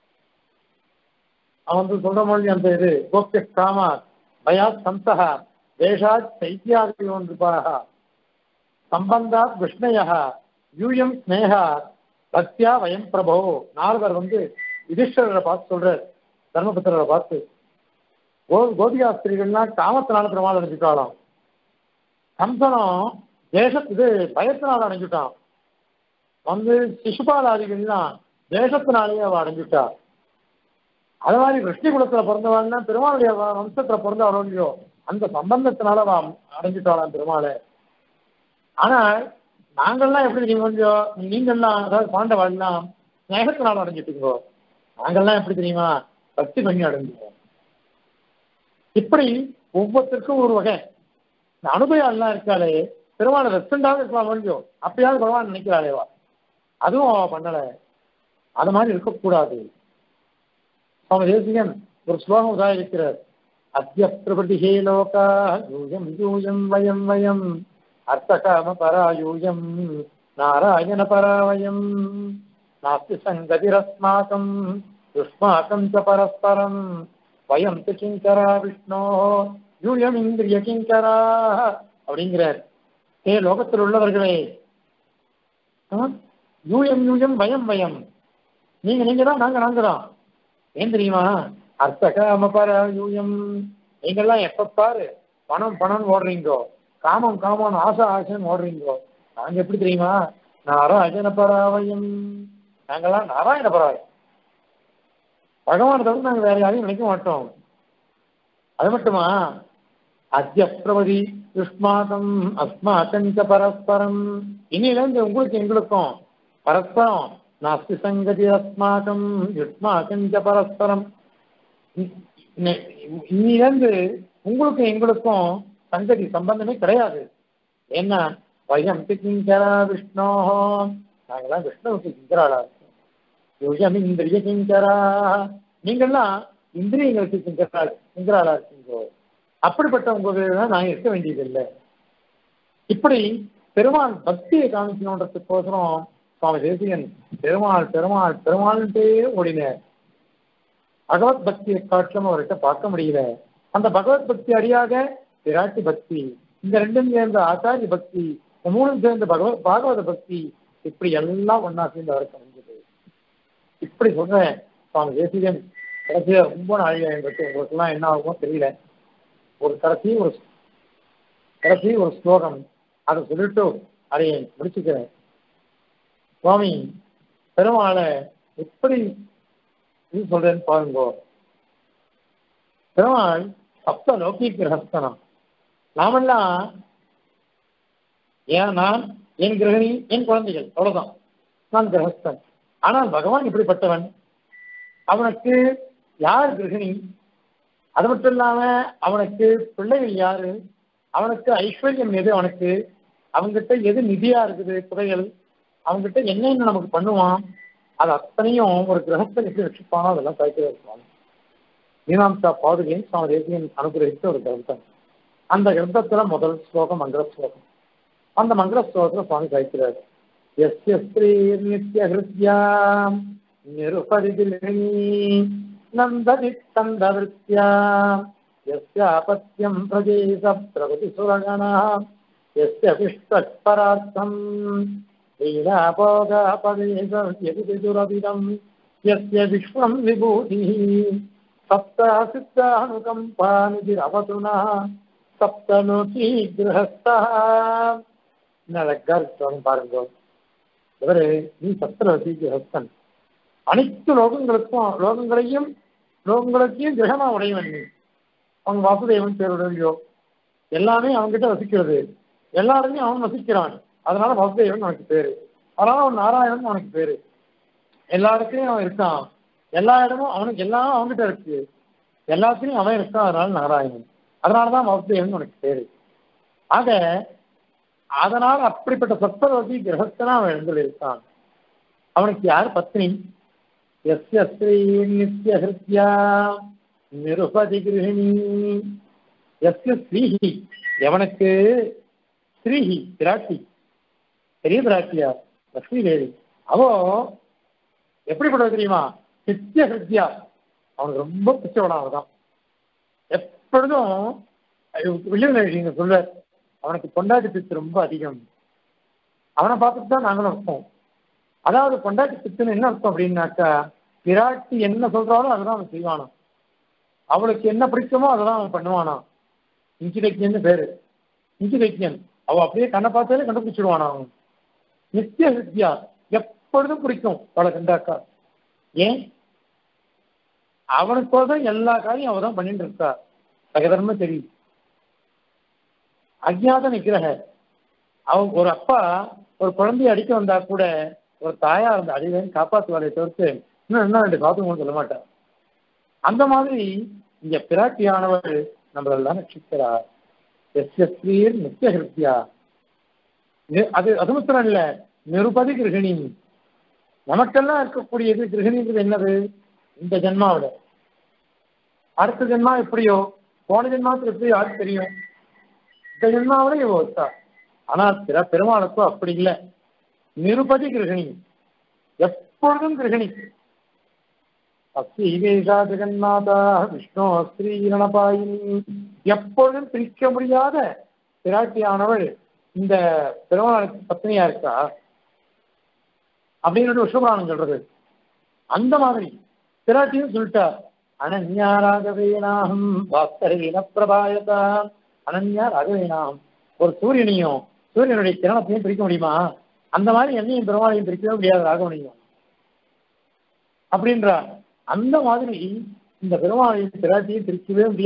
அவன் வந்து சொல்ற மொழி அந்த இது கோபிய காமா பயாத் சந்தக தேசாத் சைத்தியாதியோன்பாக சம்பந்தாத் விஷ்ணய யூயம் ஸ்னேகா பக்தியா வயம் பிரபோ நாரதர் வந்து யுதிஷ்டரை பார்த்து சொல்றார் தர்மபுத்திரரை பார்த்து கோ கோபிகாஸ்திரிகள்லாம் காமத்தினால பெருமாள் அடைஞ்சுட்டாலாம் கம்சனம் தேசத்து இது பயத்தினால அடைஞ்சுட்டான் வந்து சிசுபாலாதிகள்லாம் தேசத்தினாலேயே அவ அடைஞ்சுட்டா அது மாதிரி விஷ்ணு குலத்துல பிறந்தவாள்னா பெருமாளுடைய வம்சத்துல பிறந்தவளோ இல்லையோ அந்த சம்பந்தத்தினால அவ அடைஞ்சுட்டாளாம் பெருமாளை ஆனா நாங்கள்லாம் எப்படி நீங்க கொஞ்சம் நீங்கள்லாம் அதாவது பாண்டவாள்லாம் ஸ்நேகத்தினால அடைஞ்சிட்டீங்கோ நாங்கள்லாம் எப்படி தெரியுமா பக்தி பண்ணி அடைஞ்சிட்டோம் இப்படி ஒவ்வொருத்தருக்கும் ஒரு வகை இந்த அனுபவம் எல்லாம் இருக்காளே பெருமாள் ரெஸ்டண்டாக இருக்கலாம் முடியும் அப்படியாவது பகவான் நினைக்கிறாளேவா அதுவும் அவ பண்ணல அது மாதிரி இருக்கக்கூடாது சுவாமி தேசிகன் ஒரு ஸ்லோகம் உதாரிக்கிறார் அத்திய பிரபதிஹே லோகா யூயம் யூயம் வயம் வயம் அர்த்தகாம பராயூயம் நாராயண பராவயம் நாஸ்தி சங்கதிரஸ்மாக்கம் யுஷ்மாக்கம் ச பரஸ்பரம் வயம் து கிங்கரா விஷ்ணோ யூயம் இந்திரிய கிங்கரா அப்படிங்கிறார் ஏ லோகத்தில் உள்ளவர்களே யூயம் யூயம் வயம் வயம் நீங்க நீங்க தான் நாங்க நாங்க தான் ஏன் தெரியுமா அர்த்தகாம பராயூயம் நீங்கெல்லாம் எப்ப பாரு பணம் பணம் ஓடுறீங்கோ காமம் காமம் ஆசை ஆசைன்னு ஓடுறீங்கோ நாங்க எப்படி தெரியுமா நாராயண பராவயம் நாங்கெல்லாம் நாராயண பராவயம் பகவானை தவிர நாங்க வேற யாரையும் நினைக்க மாட்டோம் அது மட்டுமா அத்திய பிரபதி யுஷ்மாகம் அஸ்மாக்கஞ்ச பரஸ்பரம் இனியிலிருந்து உங்களுக்கு எங்களுக்கும் பரஸ்பரம் நாஸ்தி சங்கதி அஸ்மாகம் யுஷ்மாக்கஞ்ச பரஸ்பரம் இன்னிலிருந்து உங்களுக்கும் எங்களுக்கும் சங்கதி சம்பந்தமே கிடையாது என்ன வயம் கிங்கரா விஷ்ணோ நாங்கெல்லாம் விஷ்ணுவுக்கு கிங்கராளா இருக்கோம் யுஜம் இந்திரிய கிங்கரா நீங்கள்லாம் இந்திரியங்களுக்கு கிங்கரா கிங்கராளா இருக்கீங்கோ அப்படிப்பட்ட உங்களுக்கு தான் நான் இருக்க வேண்டியதில்லை இப்படி பெருமாள் பக்தியை காமிக்கணுன்றதுக்கோசரம் சுவாமி தேசிகன் பெருமாள் பெருமாள் பெருமாள்கிட்டே ஓடினார் பகவத் பக்தியை காட்டிலும் அவர்கிட்ட பார்க்க முடியல அந்த பகவத் பக்தி அடியாக பிராட்டி பக்தி இந்த ரெண்டும் சேர்ந்த ஆச்சாரிய பக்தி இந்த மூணும் சேர்ந்த பகவத் பாகவத பக்தி இப்படி எல்லாம் ஒன்னா சேர்ந்து அவருக்கு அமைஞ்சது இப்படி சொல்றேன் சுவாமி தேசிகன் கடைசியா ரொம்ப நாழிகா என்பது உங்களுக்கு எல்லாம் என்ன ஆகுமோ தெரியல ஒரு கடைசி ஒரு கடைசி ஒரு ஸ்லோகம் அதை சொல்லிட்டு அதை முடிச்சுக்கிறேன் சுவாமி பெருமாளை எப்படி இது சொல்றேன்னு பாருங்க பெருமாள் சப்த லோகி கிரகஸ்தனம் நாமெல்லாம் ஏன் நான் என் கிரகணி என் குழந்தைகள் அவ்வளவுதான் நான் கிரகஸ்தன் ஆனால் பகவான் இப்படிப்பட்டவன் அவனுக்கு யார் கிரகிணி அது மட்டும் இல்லாம அவனுக்கு பிள்ளைகள் யாரு அவனுக்கு ஐஸ்வர்யம் எது அவனுக்கு அவங்கிட்ட எது நிதியா இருக்குது புதையல் அவங்கிட்ட என்னென்ன நமக்கு பண்ணுவான் அது அத்தனையும் ஒரு கிரகத்தை எப்படி வச்சுப்பானோ அதெல்லாம் சாய்க்கிறதா இருப்பான் மீனாம்சா பாதுகையும் சுவாமி தேசியன் அனுகிரகித்த ஒரு கிரந்தம் அந்த கிரந்தத்துல முதல் ஸ்லோகம் மங்கள ஸ்லோகம் அந்த மங்கள ஸ்லோகத்துல சுவாமி சாய்க்கிறார் எஸ்ய ஸ்ரீ நித்ய ஹிருத்யா நிருபரிதிலினி நந்ததி தந்தவிருத்யா यस्यापत्यं प्रजेश प्रगतिसुरगणः यस्य विष्टपरार्थम् लीलापोगापदेशयदिदुरविदम् यस्य विश्वं विभूतिः सप्तासिद्धानुकम्पानिधिरवतु नः सप्तलोकी गृहस्थः நலக்கார் பாருங்க இவரு நீ சப்தலோகி கிரகஸ்தன் அனைத்து லோகங்களுக்கும் லோகங்களையும் லோகங்களுக்கையும் கிரகமா உடையவன் நீ அவன் வாசுதேவன் பேருடையோ எல்லாமே அவன்கிட்ட வசிக்கிறது எல்லாருமே அவன் வசிக்கிறான் அதனால வாசுதேவன் அவனுக்கு பேரு அதனால அவன் நாராயணன் அவனுக்கு பேரு எல்லாருக்கையும் அவன் இருக்கான் எல்லா இடமும் அவனுக்கு எல்லாம் அவன்கிட்ட இருக்கு எல்லாத்துலயும் அவன் இருக்கான் அதனால நாராயணன் அதனாலதான் வாசுதேவன் உனக்கு பேரு ஆக அதனால் அப்படிப்பட்ட சப்தரோகி கிரகஸ்தனா அவன் எழுந்து இருக்கான் அவனுக்கு யார் பத்னி எஸ்ய ஸ்ரீ நித்ய ஹிருத்யா நிருபதி கிருஹிணி எஸ்ய ஸ்ரீஹி எவனுக்கு ஸ்ரீஹி பிராட்டி பெரிய பிராட்டியா லட்சுமி தேவி அவோ எப்படிப்பட்டது தெரியுமா நித்திய ஹிருத்யா அவனுக்கு ரொம்ப பிச்சவனா அவதான் எப்பொழுதும் வில்லுநீங்க சொல்ல அவனுக்கு பொண்டாட்டி பித்து ரொம்ப அதிகம் அவனை பார்த்துட்டு தான் நாங்களும் இருப்போம் அதாவது பொண்டாட்டி பித்துன்னு என்ன அர்த்தம் அப்படின்னாக்கா பிராட்டி என்ன சொல்றாலும் அதுதான் அவன் செய்வானாம் அவளுக்கு என்ன பிடிக்குமோ அதெல்லாம் அவன் பண்ணுவானாம் இஞ்சி தைக்கியன்னு பேரு இஞ்சி தைக்கியன் அவ அப்படியே கண்ணை பார்த்தாலே கண்டுபிடிச்சிடுவானா அவன் நித்திய வித்யா எப்பொழுதும் பிடிக்கும் அவளை கண்டாக்கா ஏன் அவனுக்கோசம் எல்லா காரியம் அவ தான் பண்ணிட்டு இருக்கா சகதர்ம தெரியும் அஜ்ஞாத நிக்கிரக அவன் ஒரு அப்பா ஒரு குழந்தைய அடிக்க வந்தா கூட ஒரு தாயா இருந்த அடிவேன் காப்பாற்றுவாரை தவிர்த்து இன்னும் என்ன ரெண்டு காத்துக்கும் சொல்ல மாட்டார் அந்த மாதிரி இங்க பிராட்டியானவர் நம்மளெல்லாம் ரட்சிக்கிறார் எஸ்ய ஸ்ரீர் நித்திய ஹிருத்யா அது அது மாத்திரம் இல்ல நிருபதி கிரகிணி நமக்கெல்லாம் இருக்கக்கூடியது கிரகிணிங்கிறது என்னது இந்த ஜென்மாவில அடுத்த ஜென்மா எப்படியோ போன ஜென்மாவுக்கு எப்படி யாருக்கு தெரியும் இந்த ஜென்மாவில இவ வச்சா ஆனா பிற பெருமாளுக்கும் அப்படி இல்லை நிருபதி கிரகிணி எப்பொழுதும் கிரகிணி அஸ்ரீவேஷா ஜெகநாதா விஷ்ணு ஸ்ரீரணபாயினி எப்பொழுதும் பிரிக்க முடியாத பிராட்டியானவள் இந்த பெருமாளுக்கு பத்னியா இருக்கா அப்படின்னு விஸ்வபுராணம் சொல்றது அந்த மாதிரி பிராட்டியும் சொல்லிட்டா அனன்யா ராகவேனாகம் பாஸ்கரீன பிரபாயதா அனன்யா ராகவேனாகம் ஒரு சூரியனையும் சூரியனுடைய கிரணத்தையும் பிரிக்க முடியுமா அந்த மாதிரி என்னையும் பெருமாளையும் பிரிக்கவே முடியாது ராகவனையும் அப்படின்றா அந்த மாதிரி இந்த பெருமாளையும் பிராட்டியும் பிரிக்கவே முடியாது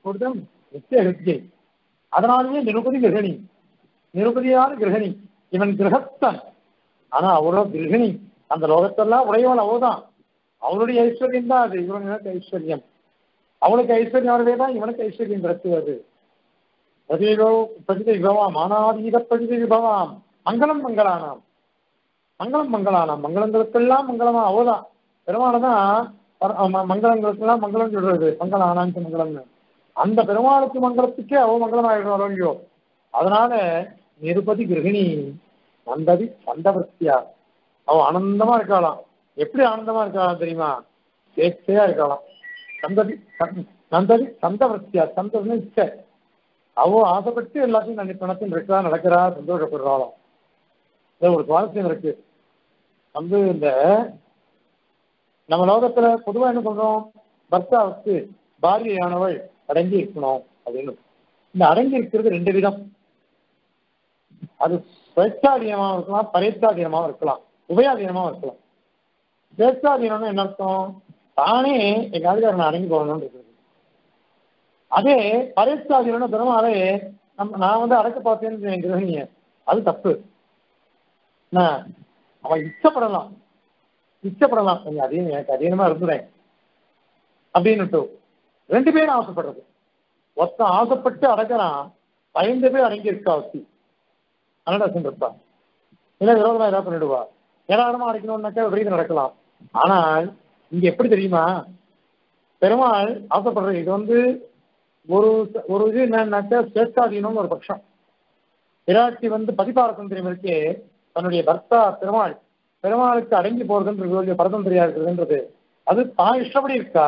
கொடுத்தம் நித்திய ஹிருத்தியை அதனாலேயே நிருபதி கிரகணி நிருபதியான கிரகணி இவன் கிரகஸ்தன் ஆனா அவரோ கிரகிணி அந்த லோகத்தெல்லாம் உடையவள் அவதான் அவளுடைய ஐஸ்வர்யம் தான் அது இவனுக்கு ஐஸ்வர்யம் அவளுக்கு ஐஸ்வர்யம் வரவே தான் இவனுக்கு ஐஸ்வர்யம் பிறக்குவது பதிவோ பதித விபவாம் ஆனாதீத பதித விபவாம் மங்களம் மங்களானாம் மங்களம் மங்களானாம் மங்களங்களுக்கெல்லாம் மங்களமா அவதான் பெருமாளதான் மங்களங்களுக்கெல்லாம் மங்களம் சொல்றது மங்களம் ஆனான்னு மங்களம்னு அந்த பெருமாளுக்கு மங்களத்துக்கே அவ மங்களம் ஆயிடுவாரோ இல்லையோ அதனால நிருபதி கிரகிணி நந்ததி சந்தவர்த்தியா அவ ஆனந்தமா இருக்காளாம் எப்படி ஆனந்தமா இருக்காளாம் தெரியுமா சேச்சையா இருக்காளாம் சந்ததி நந்ததி சந்தவர்த்தியா சந்ததுன்னு இச்சை அவ ஆசைப்பட்டு எல்லாத்தையும் நன்றி பணத்தில் இருக்கா நடக்கிறா சந்தோஷப்படுறாளாம் இது ஒரு சுவாரஸ்யம் இருக்கு வந்து இந்த நம்ம லோகத்துல பொதுவா என்ன சொல்றோம் பர்த்தாவுக்கு பாரியையானவள் அடங்கி இருக்கணும் அப்படின்னு இந்த அடங்கி இருக்கிறது ரெண்டு விதம் அது ஸ்வேச்சாதீனமாக இருக்கலாம் பரேச்சாதீனமாக இருக்கலாம் உபயாதீனமாக இருக்கலாம் ஸ்வேச்சாதீனம்னு என்ன அர்த்தம் தானே எங்க அதிகாரம் அடங்கி போகணும்னு இருக்குது அதே பரேச்சாதீனம் பெருமாளே நம்ம நான் வந்து அடக்க பார்த்தேன்னு என் கிரகணிய அது தப்பு என்ன அவன் இச்சப்படலாம் இச்சப்படலாம் கொஞ்சம் அதிகம் எனக்கு அதிகமா இருந்துறேன் அப்படின்னுட்டு ரெண்டு பேரும் ஆசைப்படுறது ஒருத்தன் ஆசைப்பட்டு அடக்கிறான் பயந்து போய் அடங்கி இருக்கா வச்சு அனடாசன் இருப்பா இல்லை விரோதமா ஏதாவது பண்ணிடுவா ஏராளமா அடைக்கணும்னாக்கா விபரீதம் நடக்கலாம் ஆனால் இங்க எப்படி தெரியுமா பெருமாள் ஆசைப்படுறது இது வந்து ஒரு ஒரு இது என்னன்னாக்கா சேஷ்டாதீனம்னு ஒரு பட்சம் விராட்டி வந்து பதிபார சுந்தரியம் இருக்கே தன்னுடைய பர்த்தா பெருமாள் பெருமாளுக்கு அடங்கி போறதுன்றது பரதந்திரியா இருக்குதுன்றது அது தான் இஷ்டப்படி இருக்கா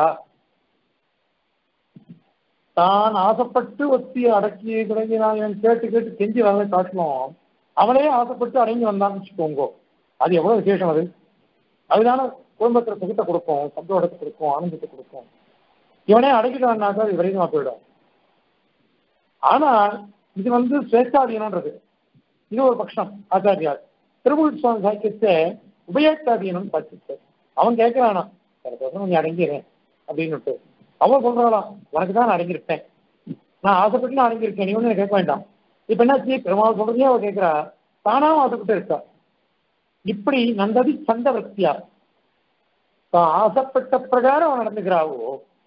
தான் ஆசைப்பட்டு ஒத்தி அடக்கி தொடங்கி நான் இவன் கேட்டு கேட்டு கெஞ்சி வரதை காட்டணும் அவனே ஆசைப்பட்டு அடங்கி வந்தான்னு வச்சுக்கோங்க அது எவ்வளவு விசேஷம் அது அதுதானே குடும்பத்துல சுகத்தை கொடுக்கும் சந்தோஷத்தை கொடுக்கும் ஆனந்தத்தை கொடுக்கும் இவனே அடக்கிட்டான்னாக்கா அது விரைதமா போயிடும் ஆனால் இது வந்து சுவேச்சாதீனம்ன்றது இது ஒரு பட்சம் ஆச்சாரியார் திருமூல் சுவாமி சாக்கியத்தை உபயோக்தாதீனம் பார்த்துட்டு அவன் கேட்கிறானா சில நீ அடங்கிறேன் அப்படின்னுட்டு அவன் சொல்றாளாம் உனக்கு தான் நான் அடங்கியிருப்பேன் நான் ஆசைப்பட்டு நான் அடங்கியிருக்கேன் நீ ஒன்றும் கேட்க வேண்டாம் இப்ப என்னாச்சு பெருமாள் சொல்றதையும் அவ கேட்கிறா தானாவும் ஆசைப்பட்டு இருக்கா இப்படி நந்ததி சந்த வத்தியா தான் ஆசைப்பட்ட பிரகாரம் அவன் நடந்துக்கிறாவோ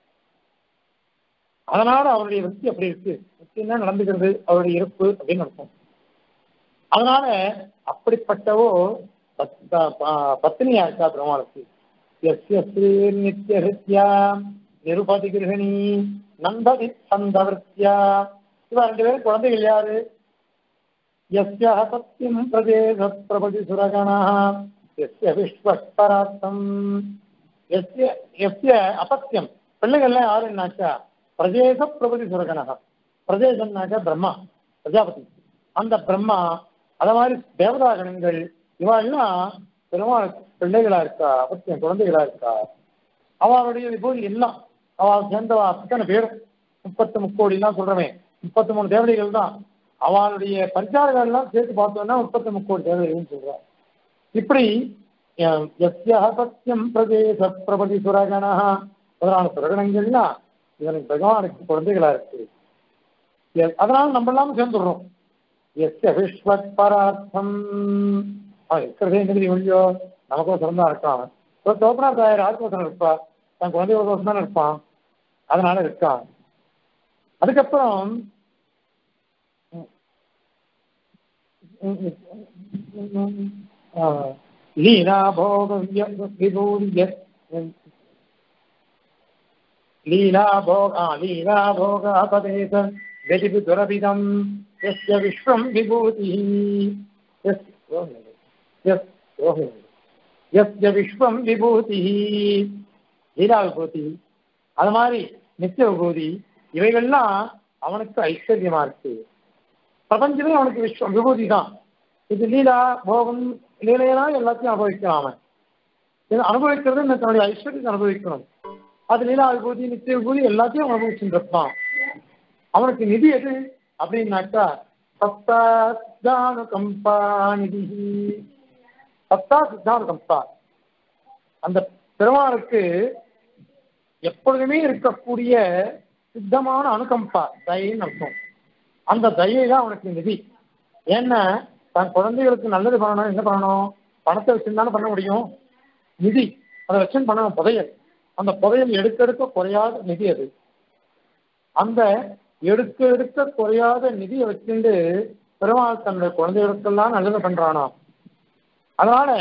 அதனால அவருடைய வத்தி அப்படி இருக்கு வத்தின்னா நடந்துக்கிறது அவருடைய இருப்பு அப்படின்னு அர்த்தம் அதனால அப்படிப்பட்டவோ பத்னியா இருக்கா பெருமாளுக்கு எஸ்ய ஸ்ரீ நித்திய ஹித்யா நிருபதி கிரகணி நந்ததி சந்தவர்த்தியா இவ ரெண்டு பேரும் குழந்தைகள் யாரு எஸ்ய சத்தியம் பிரதேச பிரபதி சுரகணா எஸ்ய விஸ்வஸ்பரார்த்தம் எஸ்ய எஸ்ய அபத்தியம் பிள்ளைகள்லாம் யாருன்னாக்கா பிரதேச பிரபதி சுரகணா பிரதேசம்னாக்கா பிரம்மா பிரஜாபதி அந்த பிரம்மா அத மாதிரி தேவதாகணங்கள் இவாள்லாம் பெருமாளுக்கு பிள்ளைகளா இருக்கா அபத்தியம் குழந்தைகளா இருக்கா அவளுடைய விபூதி எல்லாம் அவள் சேர்ந்தவா அத்தனை பேரும் முப்பத்து முக்கோடிலாம் சொல்றவன் முப்பத்தி மூணு தேவதைகள் தான் அவளுடைய பரிசாரங்கள் எல்லாம் சேர்த்து பார்த்தோம்னா முப்பத்தி முக்கோடி தேவதைகள் சொல்றார் இப்படி எஸ்யா சத்தியம் பிரதேச பிரபதி சுரகணா முதலான சுரகணங்கள்லாம் இவனுக்கு பகவானுக்கு குழந்தைகளா இருக்கு அதனால நம்ம எல்லாம் சேர்ந்துடுறோம் எஸ்ய விஸ்வத் பரார்த்தம் அவன் இருக்கிறதே எங்க ஒழியோ நமக்கும் சிறந்தா இருக்கான் தோப்பனா தாயார் ஆத்மசனம் இருப்பா தன் குழந்தையோட தோசம் தானே இருப்பான் அதனால இருக்கான் அதுக்கப்புறம் லீலா போக விபூரிய லீலா போக லீலா போக அபதேச வெதிபு துரபிதம் यस्य विश्वं विभूतिः यस्य विश्वं विभूतिः லீலா விபூதி அது மாதிரி நித்திய விபூதி இவைகள்லாம் அவனுக்கு ஐஸ்வர்யமா இருக்கு பிரபஞ்சமே அவனுக்கு விஸ்வம் விபூதி தான் இது லீலா போகம் லீலையெல்லாம் எல்லாத்தையும் அனுபவிக்கலாம் அவன் இது அனுபவிக்கிறது தன்னுடைய ஐஸ்வர்யத்தை அனுபவிக்கணும் அது லீலா விபூதி நித்திய விபூதி எல்லாத்தையும் அனுபவிச்சுட்டு இருப்பான் அவனுக்கு நிதி எது அப்படின்னாக்கா சப்தானு கம்பா நிதி சப்தா சித்தானு கம்பா அந்த பெருமாளுக்கு எப்பொழுதுமே இருக்கக்கூடிய சித்தமான அனுகம்பா தயின்னு அர்த்தம் அந்த தயை தான் அவனுக்கு நிதி ஏன்னா தன் குழந்தைகளுக்கு நல்லது பண்ணணும் என்ன பண்ணணும் பணத்தை வச்சுருந்தானே பண்ண முடியும் நிதி அதை வச்சு பண்ணணும் புதையல் அந்த புதையல் எடுக்க எடுக்க குறையாத நிதி அது அந்த எடுக்க எடுக்க குறையாத நிதியை வச்சுட்டு பெருமாள் தன்னுடைய குழந்தைகளுக்கெல்லாம் நல்லது பண்றானா அதனால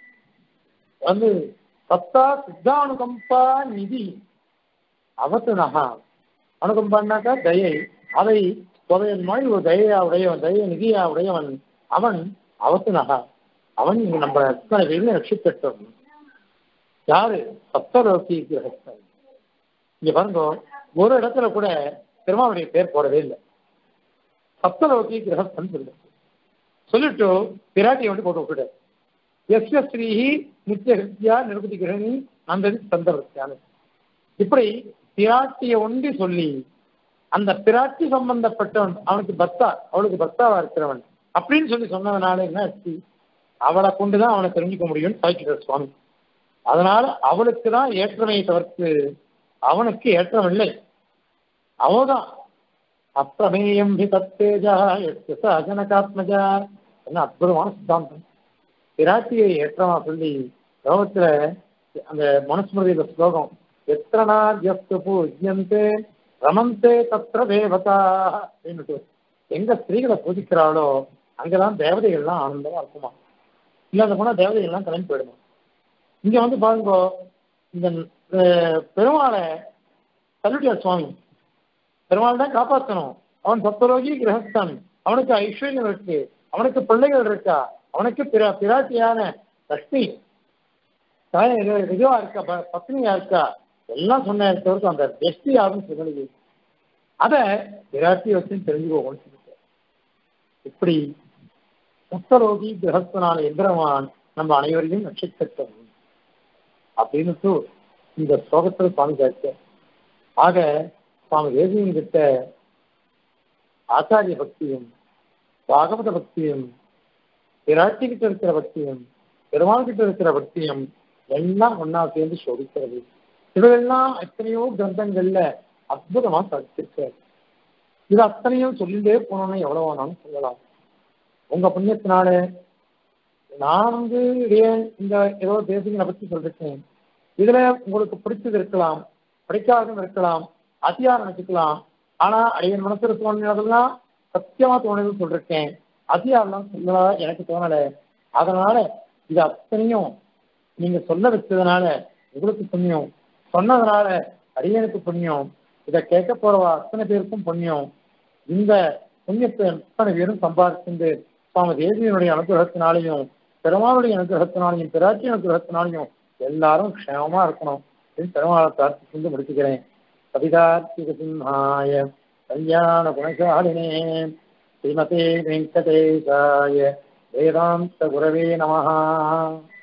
வந்து சத்தா சித்தானுகம்பா நிதி அவத்துனகா அனுகம்பான்னாக்கா தயை அதை புதையல் மாதிரி ஒரு தயையா உடையவன் தய நிதியா உடையவன் அவன் அவத்துனகா அவன் இங்க நம்ம எத்தனை பேரும் ரட்சிக்கட்டும் யாரு சப்தலோகி கிரகஸ்தன் இங்க பாருங்க ஒரு இடத்துல கூட பெருமாளுடைய பேர் போடவே இல்லை சப்தலோகி கிரகஸ்தன் சொல்லு சொல்லிட்டு பிராட்டியை வந்து போட்டு விட்டுட்டார் எஸ்ய ஸ்ரீஹி நித்திய ஹிருத்யா நிருபதி கிரகணி நந்ததி சந்தர்த்தியான இப்படி பிராட்டியை ஒண்டி சொல்லி அந்த பிராட்டி சம்பந்தப்பட்டவன் அவனுக்கு பக்தா அவளுக்கு பக்தாவா இருக்கிறவன் அப்படின்னு சொல்லி சொன்னதுனால என்ன ஆச்சு அவளை கொண்டுதான் அவனை தெரிஞ்சுக்க முடியும்னு சாய்க்கிறார் சுவாமி அதனால அவளுக்கு தான் ஏற்றமையை தவிர்த்து அவனுக்கு ஏற்றமில்லை அவதான் அப்பிரமேயம் ஹி தத்தேஜா எட்டு அஜனகாத்மஜா என்ன அற்புதமான சித்தாந்தம் பிராட்டியை ஏற்றமா சொல்லி லோகத்துல அந்த மனுஸ்மிருதியில ஸ்லோகம் எத்தனா எஸ்து பூஜ்யந்தே ரமந்தே தத்திர தேவதா அப்படின்னுட்டு எங்க ஸ்திரீகளை பூஜிக்கிறாளோ அங்கதான் தேவதைகள்லாம் ஆனந்தமா இருக்குமா இல்லாத போனா தேவதைகள்லாம் கிளம்பி போயிடுமா இங்க வந்து பாருங்க இந்த அஹ், பெருமாளை தள்ளுட்டியார் சுவாமி பெருமாள் தான் காப்பாற்றணும் அவன் சப்தரோகி கிரகஸ்தன் அவனுக்கு ஐஸ்வர்யம் இருக்கு அவனுக்கு பிள்ளைகள் இருக்கா அவனுக்கு பிர பிராட்டியான லட்சுமி தாய் இது- இதுவா இருக்கா ப- பத்னியா இருக்கா எல்லாம் சொன்ன தவிர்த்து அந்த பெஸ்டி யாருன்னு சொல்லலையே அதை பிராட்டி வச்சு தெரிஞ்சுக்கோன்னு சொல்லிட்டு இப்படி சப்தரோகி கிரகஸ்தனான எந்திரவான் நம்ம அனைவரையும் ரட்சிக்கட்டும் அப்படின்னு இந்த ஸ்லோகத்தில் சுவாமி கேட்க ஆக சுவாமி தேசியன் கிட்ட ஆச்சாரிய பக்தியும் பாகவத பக்தியும் பிராட்டி கிட்ட இருக்கிற பக்தியும் பெருமாள் கிட்ட இருக்கிற பக்தியும் எல்லாம் ஒன்னா சேர்ந்து சோதிக்கிறது இவையெல்லாம் எத்தனையோ கிரந்தங்கள்ல அற்புதமா சாதிச்சிருக்காரு இது அத்தனையும் சொல்லிட்டே போனோம்னா எவ்வளவு வேணாலும் சொல்லலாம் உங்க புண்ணியத்தினால நான் வந்து ஏன் இந்த ஏதோ தேசியங்களை பத்தி சொல்லிருக்கேன் இதுல உங்களுக்கு பிடிச்சது இருக்கலாம் பிடிக்காததும் இருக்கலாம் அதிகா நினைச்சுக்கலாம் ஆனா அடியன் மனசுல தோணினதெல்லாம் சத்தியமா தோணுதுன்னு சொல்லிருக்கேன் அதிகாரம் சொல்லல எனக்கு தோணல அதனால இது அத்தனையும் நீங்க சொல்ல வச்சதுனால உங்களுக்கு புண்ணியம் சொன்னதுனால அடியனுக்கு புண்ணியம் இதை கேட்க போறவா அத்தனை பேருக்கும் புண்ணியம் இந்த புண்ணியத்தை அத்தனை பேரும் சம்பாதிச்சிருந்து சுவாமி தேவியனுடைய அனுகிரகத்தினாலையும் பெருமாளுடைய அனுகிரகத்தினாலையும் பிராட்சி அனுகிரகத்தினாலையும் எல்லாரும் க்ஷேமமா இருக்கணும் அப்படின்னு பெருமாளை பிரார்த்திச்சு முடிச்சுக்கிறேன் கவிதார்த்திக சிம்ஹாய கல்யாண குணசாலினே ஸ்ரீமதே வெங்கடேசாய வேதாந்த குரவே நமஹா